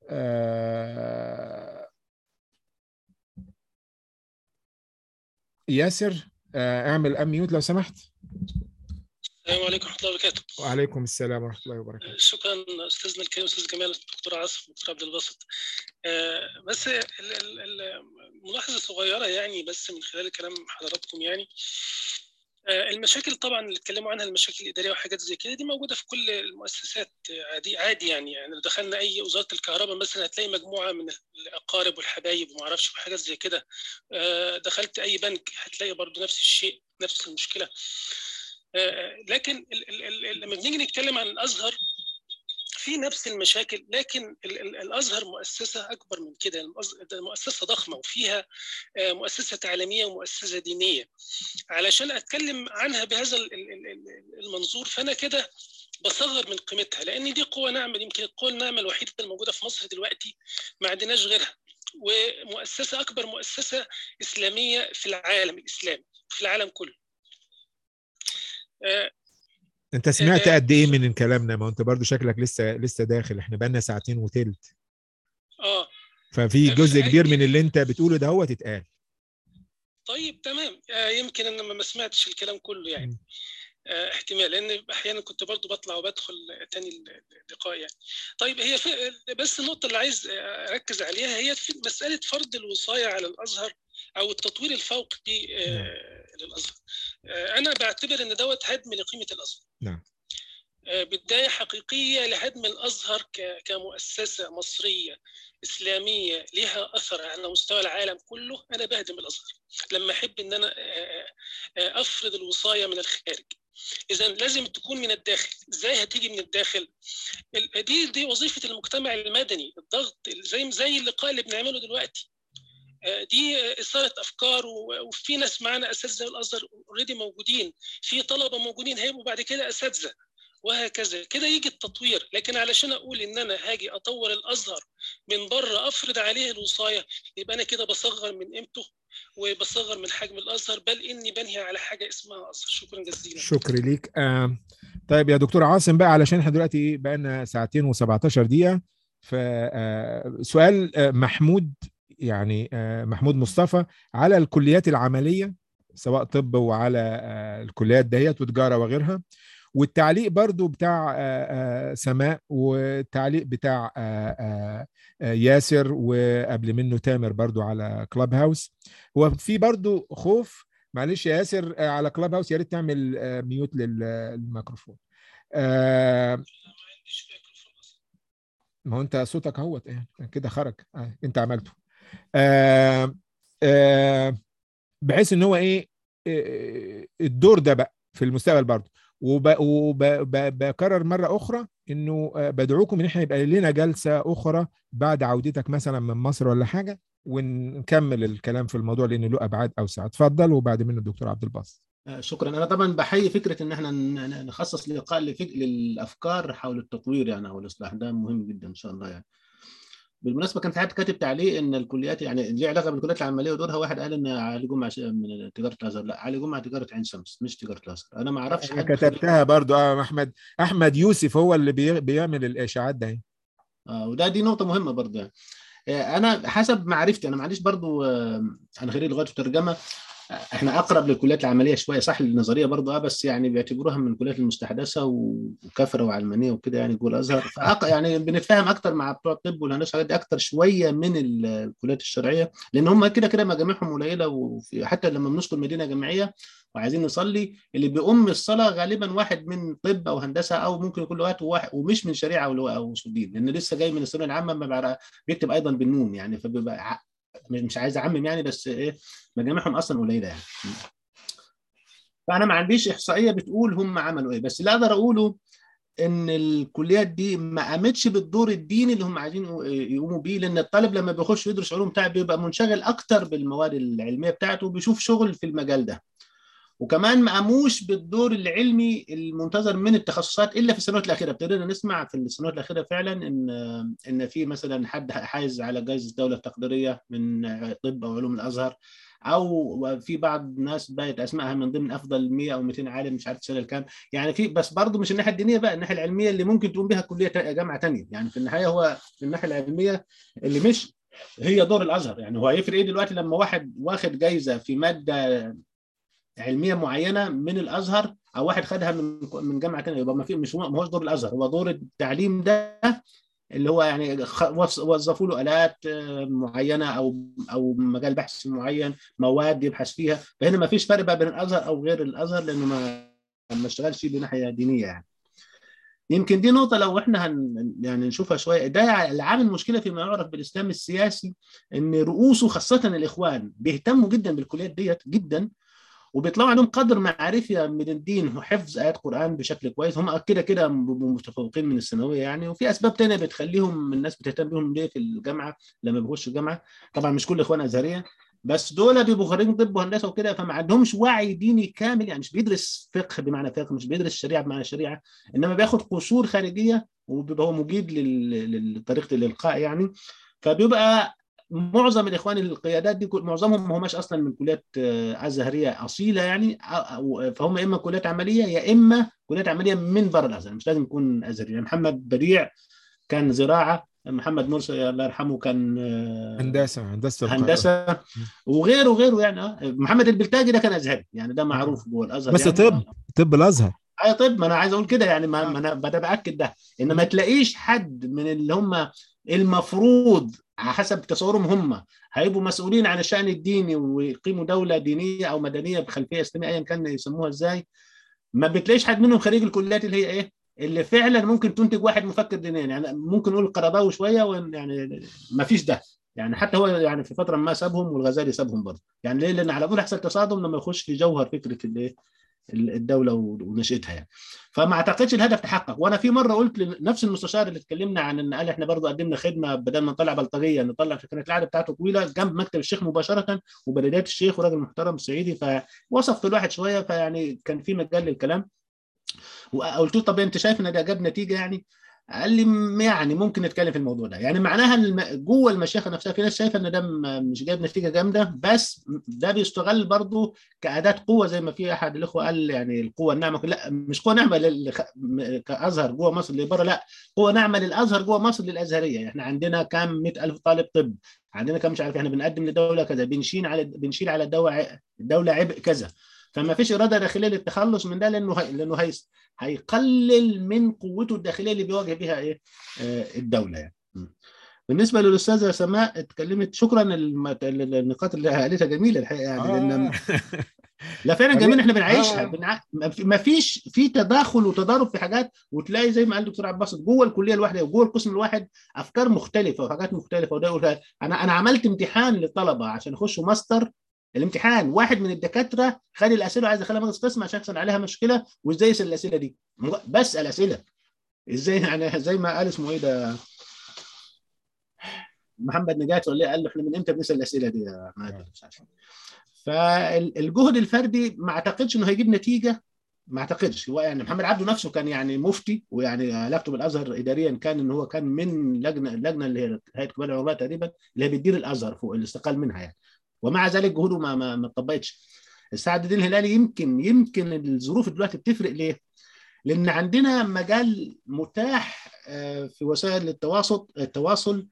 A: ياسر اعمل اميوت لو سمحت
J: السلام عليكم ورحمه الله وبركاته
A: وعليكم السلام ورحمه الله وبركاته
J: شكرا استاذنا الكريم استاذ جمال الدكتور عاصف الدكتور عبد الباسط بس الملاحظه صغيره يعني بس من خلال كلام حضراتكم يعني المشاكل طبعا اللي اتكلموا عنها المشاكل الاداريه وحاجات زي كده دي موجوده في كل المؤسسات عادي عادي يعني يعني لو دخلنا اي وزاره الكهرباء مثلا هتلاقي مجموعه من الاقارب والحبايب وما اعرفش وحاجات زي كده دخلت اي بنك هتلاقي برضو نفس الشيء نفس المشكله لكن لما بنيجي نتكلم عن الازهر في نفس المشاكل لكن الازهر مؤسسه اكبر من كده مؤسسه ضخمه وفيها مؤسسه تعليميه ومؤسسه دينيه علشان اتكلم عنها بهذا المنظور فانا كده بصغر من قيمتها لان دي قوه ناعمه يمكن القوه الناعمه الوحيده الموجوده في مصر دلوقتي ما عندناش غيرها ومؤسسه اكبر مؤسسه اسلاميه في العالم الاسلامي في العالم كله
A: انت سمعت قد ايه من كلامنا ما انت برضو شكلك لسه لسه داخل احنا بقالنا ساعتين وتلت
J: اه
A: ففي جزء كبير من اللي انت بتقوله ده هو تتقال
J: طيب تمام آه يمكن انا ما سمعتش الكلام كله يعني آه احتمال لان احيانا كنت برضو بطلع وبدخل تاني اللقاء يعني طيب هي بس النقطه اللي عايز اركز عليها هي في مساله فرض الوصايه على الازهر او التطوير الفوقي آه للازهر آه انا بعتبر ان دوت هدم لقيمه الازهر
A: نعم
J: آه بدايه حقيقيه لهدم الازهر كمؤسسه مصريه اسلاميه لها اثر على مستوى العالم كله انا بهدم الازهر لما احب ان انا افرض الوصايه من الخارج اذا لازم تكون من الداخل ازاي هتيجي من الداخل دي دي وظيفه المجتمع المدني الضغط زي زي اللقاء اللي بنعمله دلوقتي دي اثاره افكار وفي ناس معانا اساتذه الازهر اوريدي موجودين في طلبه موجودين هيبقوا بعد كده اساتذه وهكذا كده يجي التطوير لكن علشان اقول ان انا هاجي اطور الازهر من بره افرض عليه الوصايه يبقى انا كده بصغر من قيمته وبصغر من حجم الازهر بل اني بنهي على حاجه اسمها ازهر شكرا جزيلا
A: شكرا ليك آه طيب يا دكتور عاصم بقى علشان احنا دلوقتي بقى لنا ساعتين و17 دقيقه فسؤال آه محمود يعني آه محمود مصطفى على الكليات العمليه سواء طب وعلى آه الكليات دهيت وتجاره وغيرها والتعليق برضو بتاع سماء والتعليق بتاع ياسر وقبل منه تامر برضو على كلاب هاوس هو في برضو خوف معلش يا ياسر على كلاب هاوس يا ريت تعمل ميوت للميكروفون ما هو انت صوتك اهوت كده خرج انت عملته بحيث ان هو ايه الدور ده بقى في المستقبل برضه وبكرر مره اخرى انه بدعوكم ان احنا يبقى لنا جلسه اخرى بعد عودتك مثلا من مصر ولا حاجه ونكمل الكلام في الموضوع لان له ابعاد اوسع اتفضل وبعد منه الدكتور عبد الباسط
B: شكرا انا طبعا بحيي فكره ان احنا نخصص لقاء للافكار حول التطوير يعني او الاصلاح ده مهم جدا ان شاء الله يعني بالمناسبه كان في حد كاتب تعليق ان الكليات يعني ليه علاقه بالكليات العمليه ودورها واحد قال ان علي جمعه ش- من تجاره الازهر لا علي جمعه تجاره عين شمس مش تجاره الازهر انا ما اعرفش
A: انا
B: حد
A: كتبتها برضو اه احمد احمد يوسف هو اللي بي- بيعمل الاشاعات ده
B: اه وده دي نقطة مهمة برضه يعني آه، أنا حسب معرفتي أنا معلش برضه آه، أنا خريج لغات وترجمة آه، إحنا أقرب للكليات العملية شوية صح النظرية برضه أه بس يعني بيعتبروها من الكليات المستحدثة و- وكفرة وعلمانية وكده يعني جوه الأزهر فأق... يعني بنتفاهم أكتر مع بتوع الطب والهندسة والحاجات دي أكتر شوية من ال- الكليات الشرعية لأن هم كده كده مجامعهم قليلة وحتى لما بندخل مدينة جامعية وعايزين نصلي اللي بيقوم الصلاه غالبا واحد من طب او هندسه او ممكن يكون لغات واحد ومش من شريعه او او اصول دين لان لسه جاي من الثانويه العامه ما بعرف بيكتب ايضا بالنون يعني فبيبقى ع- مش عايز اعمم يعني بس ايه مجامعهم اصلا قليله يعني فانا ما عنديش احصائيه بتقول هم عملوا ايه بس اللي اقدر اقوله ان الكليات دي ما قامتش بالدور الديني اللي هم عايزين يقوموا بيه لان الطالب لما بيخش يدرس علوم بتاعه بيبقى منشغل اكتر بالمواد العلميه بتاعته وبيشوف شغل في المجال ده وكمان ما قاموش بالدور العلمي المنتظر من التخصصات الا في السنوات الاخيره ابتدينا نسمع في السنوات الاخيره فعلا ان ان في مثلا حد حايز على جائزه الدوله التقديريه من طب او علوم الازهر او في بعض الناس بقت اسمائها من ضمن افضل 100 او 200 عالم مش عارف السنه الكام يعني في بس برضه مش الناحيه الدينيه بقى الناحيه العلميه اللي ممكن تقوم بها كليه تا- جامعه ثانيه يعني في النهايه هو في الناحيه العلميه اللي مش هي دور الازهر يعني هو هيفرق ايه دلوقتي لما واحد واخد جايزه في ماده علميه معينه من الازهر او واحد خدها من من جامعه ثانيه يبقى ما في مش ما هوش دور الازهر هو دور التعليم ده اللي هو يعني خ- وص- وظفوا له الات آه، معينه او او مجال بحث معين مواد يبحث فيها فهنا ما فيش فرق بقى بين الازهر او غير الازهر لانه ما ما اشتغلش بناحيه دينيه يعني يمكن دي نقطة لو احنا هن يعني نشوفها شوية ده اللي عامل مشكلة فيما يعرف بالإسلام السياسي إن رؤوسه خاصة الإخوان بيهتموا جدا بالكليات ديت جدا وبيطلعوا عندهم قدر معرفي من الدين وحفظ آيات قرآن بشكل كويس هم كده كده بيبقوا متفوقين من الثانوية يعني وفي أسباب تانية بتخليهم الناس بتهتم بيهم ليه في الجامعة لما بيخشوا الجامعة طبعا مش كل إخوان أزهرية بس دول بيبقوا خريجين طب وهندسه وكده فما عندهمش وعي ديني كامل يعني مش بيدرس فقه بمعنى فقه مش بيدرس شريعه بمعنى شريعه انما بياخد قشور خارجيه وبيبقى هو مجيد لل- لطريقه الالقاء يعني فبيبقى معظم الاخوان القيادات دي كل- معظمهم ما هماش اصلا من كليات آه، ازهريه اصيله يعني أو- أو- فهم اما كليات عمليه يا اما كليات عمليه من بره الازهر مش لازم يكون ازهري يعني محمد بديع كان زراعه محمد مرسي الله يرحمه كان آه،
A: هندسه هندسه القاهرة.
B: هندسه وغيره وغيره يعني اه محمد البلتاجي ده كان ازهري يعني ده معروف جوه الازهر
A: بس
B: يعني.
A: طب طب الازهر
B: اي طب ما انا عايز اقول كده يعني ما ما انا بدأ باكد ده ان ما تلاقيش حد من اللي هم المفروض حسب تصورهم هم هيبقوا مسؤولين عن الشأن الديني ويقيموا دولة دينية أو مدنية بخلفية إسلامية أيا كان يسموها إزاي ما بتلاقيش حد منهم خريج الكليات اللي هي إيه اللي فعلا ممكن تنتج واحد مفكر دينيا يعني ممكن نقول القرضاوي شوية وإن يعني ما فيش ده يعني حتى هو يعني في فترة ما سابهم والغزالي سابهم برضه يعني ليه لأن على طول يحصل تصادم لما يخش في جوهر فكرة الإيه الدوله ونشاتها يعني فما اعتقدش الهدف تحقق وانا في مره قلت لنفس المستشار اللي اتكلمنا عن ان قال احنا برضه قدمنا خدمه بدل ما نطلع بلطجيه نطلع كانت القعده بتاعته طويله جنب مكتب الشيخ مباشره وبلديات الشيخ وراجل محترم صعيدي فوصفت الواحد شويه فيعني كان في مجال للكلام وقلت له طب انت شايف ان ده جاب نتيجه يعني قال لي م- يعني ممكن نتكلم في الموضوع ده يعني معناها الم- جوه المشيخه نفسها في ناس شايفه ان ده م- مش جايب نتيجه جامده بس ده بيستغل برضه كاداه قوه زي ما في احد الاخوه قال يعني القوه الناعمه لا مش قوه ناعمه لل- م- كازهر جوه مصر اللي بره لا قوه ناعمه للازهر جوه مصر للازهريه احنا عندنا كام 100000 طالب طب عندنا كام مش عارف احنا بنقدم لدوله كذا بنشيل على بنشيل على الدوله الدوله عبء كذا فما فيش اراده داخليه للتخلص من ده لانه هي... لانه هي... هيقلل من قوته الداخليه اللي بيواجه بها ايه آه، الدوله يعني م. بالنسبه للاستاذه سماء اتكلمت شكرا الم- النقاط اللي قالتها جميله الحقيقه يعني لان
A: آه.
B: لا فعلا
A: طبيعي.
B: جميل احنا بنعيشها
A: آه.
B: بنع... ما فيش في تداخل وتضارب في حاجات وتلاقي زي ما قال الدكتور عباس جوه الكليه الواحده وجوه القسم الواحد افكار مختلفه وحاجات مختلفه وده يقول انا انا عملت امتحان للطلبه عشان يخشوا ماستر الامتحان واحد من الدكاتره خد الاسئله وعايز يخليها مجلس قسم عشان يحصل عليها مشكله وازاي يسال الاسئله دي مج- بس الاسئله ازاي يعني زي ما قال اسمه ايه ده محمد نجاتي ولا إيه؟ قال له احنا من امتى بنسال الاسئله دي يا مادة مش عارف فالجهد الفردي ما اعتقدش انه هيجيب نتيجه ما اعتقدش هو يعني محمد عبده نفسه كان يعني مفتي ويعني علاقته بالازهر اداريا كان ان هو كان من لجنه اللجنه اللي هي هيئه كبار العلماء تقريبا اللي هي بتدير الازهر فوق اللي استقال منها يعني ومع ذلك جهوده ما ما ما اتطبقتش سعد الدين الهلالي يمكن يمكن الظروف دلوقتي بتفرق ليه؟ لان عندنا مجال متاح في وسائل التواصل التواصل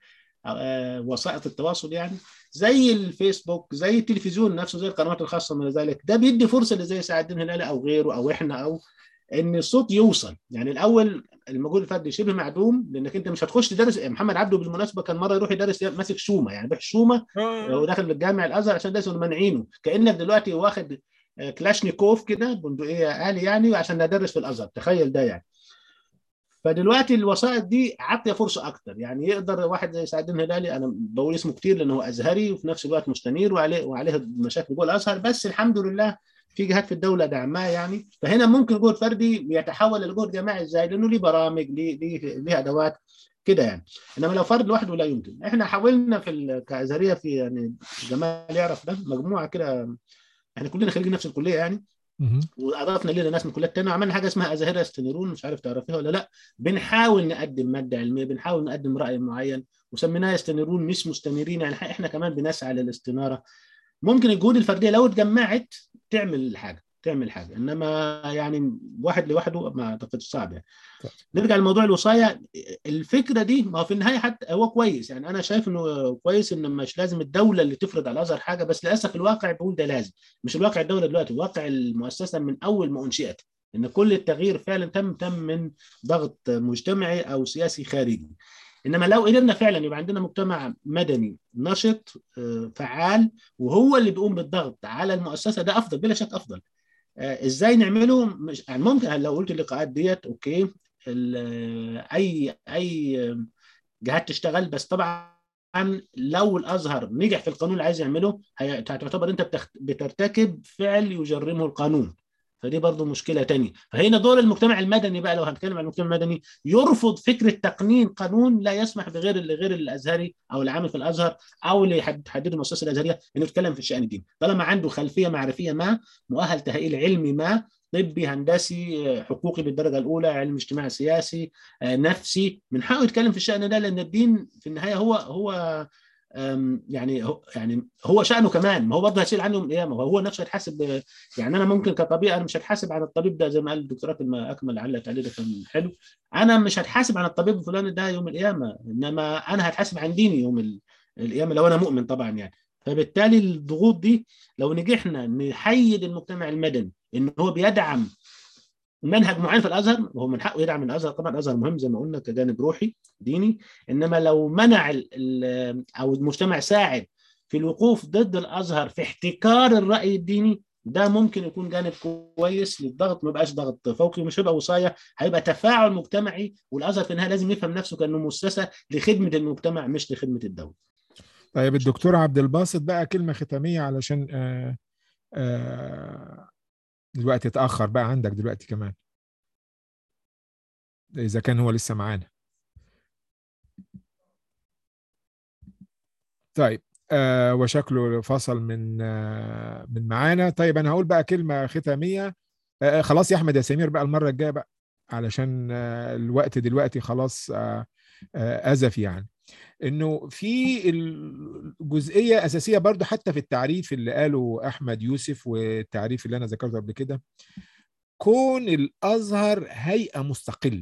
B: وسائط التواصل يعني زي الفيسبوك زي التلفزيون نفسه زي القنوات الخاصه من ذلك ده بيدي فرصه لزي سعد الدين الهلالي او غيره او احنا او ان الصوت يوصل يعني الاول المجهود الفردي شبه معدوم لانك انت مش هتخش تدرس محمد عبده بالمناسبه كان مره يروح يدرس ماسك شومه يعني بيح شومه وداخل الجامع الازهر عشان يدرس مانعينه كانك دلوقتي واخد كلاشنيكوف كده بندقيه آلي يعني عشان ندرس في الازهر تخيل ده يعني فدلوقتي الوسائط دي عطيه فرصه اكتر يعني يقدر واحد زي سعد الدين الهلالي انا بقول اسمه كتير لانه هو ازهري وفي نفس الوقت مستنير وعليه وعليه مشاكل جوه الازهر بس الحمد لله في جهات في الدوله دعماه يعني فهنا ممكن جهد فردي يتحول لجهد جماعي ازاي لانه ليه برامج ليه ليه ليه ادوات كده يعني انما لو فرد لوحده لا يمكن احنا حاولنا في كازهريه في يعني جمال يعرف ده مجموعه كده يعني كلنا خريجين نفس الكليه يعني واضفنا لنا ناس من كليات تانية وعملنا حاجه اسمها ازاهره يستنيرون مش عارف تعرفيها ولا لا بنحاول نقدم ماده علميه بنحاول نقدم راي معين وسميناه يستنيرون مش مستنيرين يعني احنا كمان بنسعى للاستناره ممكن الجهود الفرديه لو اتجمعت تعمل حاجه تعمل حاجه انما يعني واحد لوحده ما اعتقدش صعب يعني نرجع لموضوع الوصايه الفكره دي ما هو في النهايه حتى هو كويس يعني انا شايف انه كويس ان مش لازم الدوله اللي تفرض على الازهر حاجه بس للاسف الواقع بيقول ده لازم مش الواقع الدوله دلوقتي واقع المؤسسه من اول ما انشئت ان كل التغيير فعلا تم تم من ضغط مجتمعي او سياسي خارجي انما لو قدرنا فعلا يبقى عندنا مجتمع مدني نشط فعال وهو اللي بيقوم بالضغط على المؤسسه ده افضل بلا شك افضل ازاي نعمله مش يعني ممكن لو قلت اللقاءات ديت اوكي اي اي جهات تشتغل بس طبعا لو الازهر نجح في القانون اللي عايز يعمله تعتبر انت بترتكب فعل يجرمه القانون فدي برضه مشكله تانية فهنا دور المجتمع المدني بقى لو هنتكلم عن المجتمع المدني يرفض فكره تقنين قانون لا يسمح بغير غير الازهري او العامل في الازهر او اللي يحدده المؤسسه الازهريه انه يتكلم في الشان الديني طالما عنده خلفيه معرفيه ما مؤهل تاهيل علمي ما طبي هندسي حقوقي بالدرجه الاولى علم اجتماعي سياسي نفسي من حقه يتكلم في الشان ده لان الدين في النهايه هو هو يعني هو يعني هو شأنه كمان ما هو برضه هيشيل عنه يوم القيامه وهو نفسه هيتحاسب يعني انا ممكن كطبيب انا مش هتحاسب عن الطبيب ده زي ما قال الدكتوراه ما اكمل علق عليه ده كان حلو انا مش هتحاسب عن الطبيب الفلاني ده يوم القيامه انما انا هتحاسب عن ديني يوم القيامه لو انا مؤمن طبعا يعني فبالتالي الضغوط دي لو نجحنا نحيد المجتمع المدني ان هو بيدعم منهج معين في الازهر وهو من حقه يدعم الازهر طبعا الازهر مهم زي ما قلنا كجانب روحي ديني انما لو منع او المجتمع ساعد في الوقوف ضد الازهر في احتكار الراي الديني ده ممكن يكون جانب كويس للضغط ما يبقاش ضغط فوقي مش هيبقى وصايه هيبقى تفاعل مجتمعي والازهر في النهايه لازم يفهم نفسه كانه مؤسسه لخدمه المجتمع مش لخدمه الدوله.
A: طيب الدكتور عبد الباسط بقى كلمه ختاميه علشان آآ آآ الوقت اتأخر بقى عندك دلوقتي كمان إذا كان هو لسه معانا طيب آه وشكله فصل من آه من معانا طيب أنا هقول بقى كلمة ختامية آه خلاص يا أحمد يا سمير بقى المرة الجاية بقى علشان آه الوقت دلوقتي خلاص آه آه أزف يعني انه في الجزئيه اساسيه برضو حتى في التعريف اللي قاله احمد يوسف والتعريف اللي انا ذكرته قبل كده كون الازهر هيئه مستقله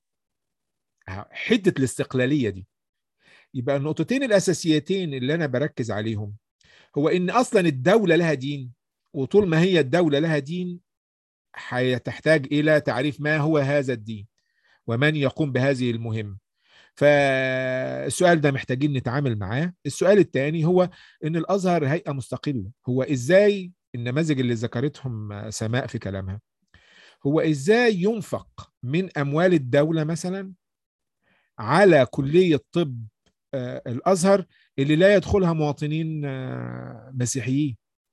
A: حده الاستقلاليه دي يبقى النقطتين الاساسيتين اللي انا بركز عليهم هو ان اصلا الدوله لها دين وطول ما هي الدوله لها دين هتحتاج الى تعريف ما هو هذا الدين ومن يقوم بهذه المهمه فالسؤال ده محتاجين نتعامل معاه السؤال الثاني هو ان الازهر هيئه مستقله هو ازاي النماذج اللي ذكرتهم سماء في كلامها هو ازاي ينفق من اموال الدوله مثلا على كليه طب الازهر اللي لا يدخلها مواطنين مسيحيين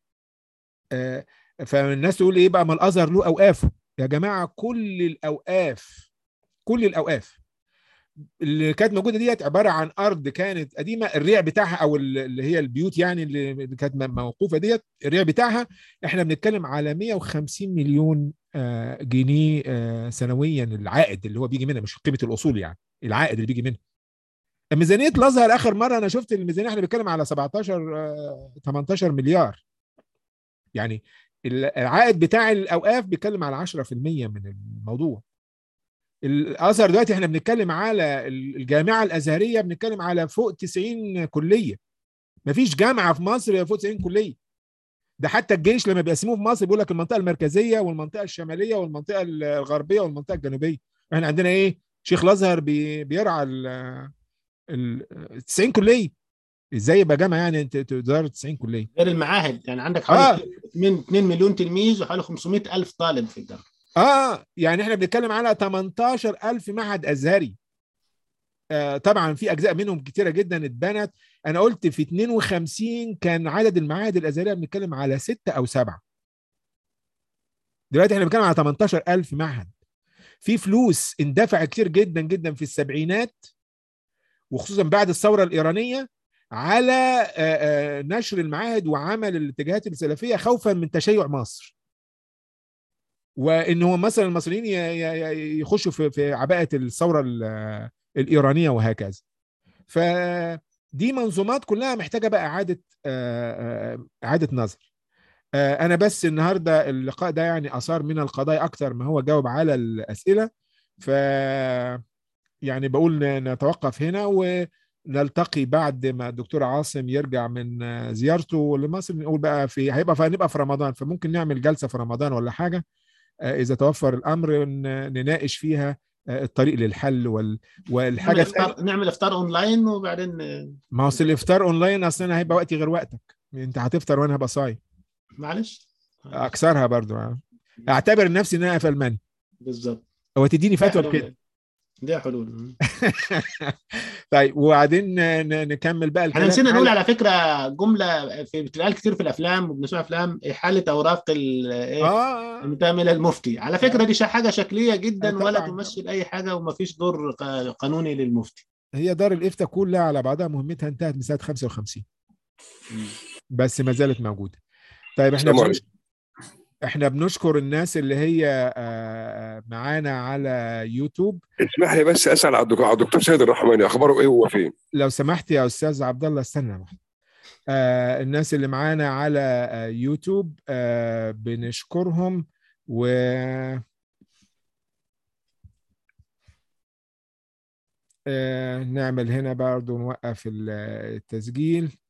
A: فالناس تقول ايه بقى ما الازهر له اوقافه يا جماعه كل الاوقاف كل الاوقاف اللي كانت موجوده ديت عباره عن ارض كانت قديمه الريع بتاعها او اللي هي البيوت يعني اللي كانت موقوفه ديت الريع بتاعها احنا بنتكلم على 150 مليون جنيه سنويا العائد اللي هو بيجي منها مش قيمه الاصول يعني العائد اللي بيجي منها ميزانيه الازهر اخر مره انا شفت الميزانيه احنا بنتكلم على 17 18 مليار يعني العائد بتاع الاوقاف بيتكلم على 10% من الموضوع الازهر دلوقتي احنا بنتكلم على الجامعه الازهريه بنتكلم على فوق 90 كليه مفيش جامعه في مصر فوق 90 كليه ده حتى الجيش لما بيقسموه في مصر بيقول لك المنطقه المركزيه والمنطقه الشماليه والمنطقه الغربيه والمنطقه الجنوبيه احنا عندنا ايه شيخ الازهر بي بيرعى ال 90 كليه ازاي يبقى جامعه يعني انت تدار 90 كليه
B: غير المعاهد يعني عندك حوالي آه. 2 مليون تلميذ وحوالي 500 الف طالب في الجامعه
A: اه يعني احنا بنتكلم على 18000 معهد ازهري آه طبعا في اجزاء منهم كتيره جدا اتبنت انا قلت في 52 كان عدد المعاهد الازهريه بنتكلم على ستة او سبعة دلوقتي احنا بنتكلم على 18000 معهد في فلوس اندفع كتير جدا جدا في السبعينات وخصوصا بعد الثوره الايرانيه على نشر المعاهد وعمل الاتجاهات السلفيه خوفا من تشيع مصر وان هو مثلا المصريين يخشوا في في عباءه الثوره الايرانيه وهكذا فدي منظومات كلها محتاجه بقى اعاده اعاده نظر انا بس النهارده اللقاء ده يعني اثار من القضايا اكثر ما هو جاوب على الاسئله ف يعني بقول نتوقف هنا ونلتقي بعد ما الدكتور عاصم يرجع من زيارته لمصر نقول بقى في هيبقى هنبقى في رمضان فممكن نعمل جلسه في رمضان ولا حاجه اذا توفر الامر نناقش فيها الطريق للحل وال... والحاجه
B: نعمل افطار نعمل افطار اونلاين وبعدين
A: ما هو الافطار اونلاين اصل انا هيبقى وقتي غير وقتك انت هتفطر وانا هبقى صايم
B: معلش
A: اكسرها برضو اعتبر نفسي ان انا قفلماني
B: بالظبط
A: هو تديني فتوى بكده
B: دي حلول
A: طيب وبعدين نكمل بقى
B: احنا نسينا نقول على فكره جمله في بتتقال كتير في الافلام وبنسمعها افلام احاله اوراق ايه المتامله المفتي على فكره دي حاجه شكليه جدا ولا تمثل اي حاجه وما فيش دور قانوني للمفتي
A: هي دار الافتاء كلها على بعضها مهمتها انتهت من سنه 55 بس ما زالت موجوده طيب احنا بنشكر احنا بنشكر الناس اللي هي معانا على يوتيوب
K: اسمح لي بس اسال على الدكتور سيد الرحماني اخباره ايه هو فين
A: لو سمحت يا استاذ عبد الله استنى آه الناس اللي معانا على آه يوتيوب آه بنشكرهم و آه نعمل هنا برضو نوقف التسجيل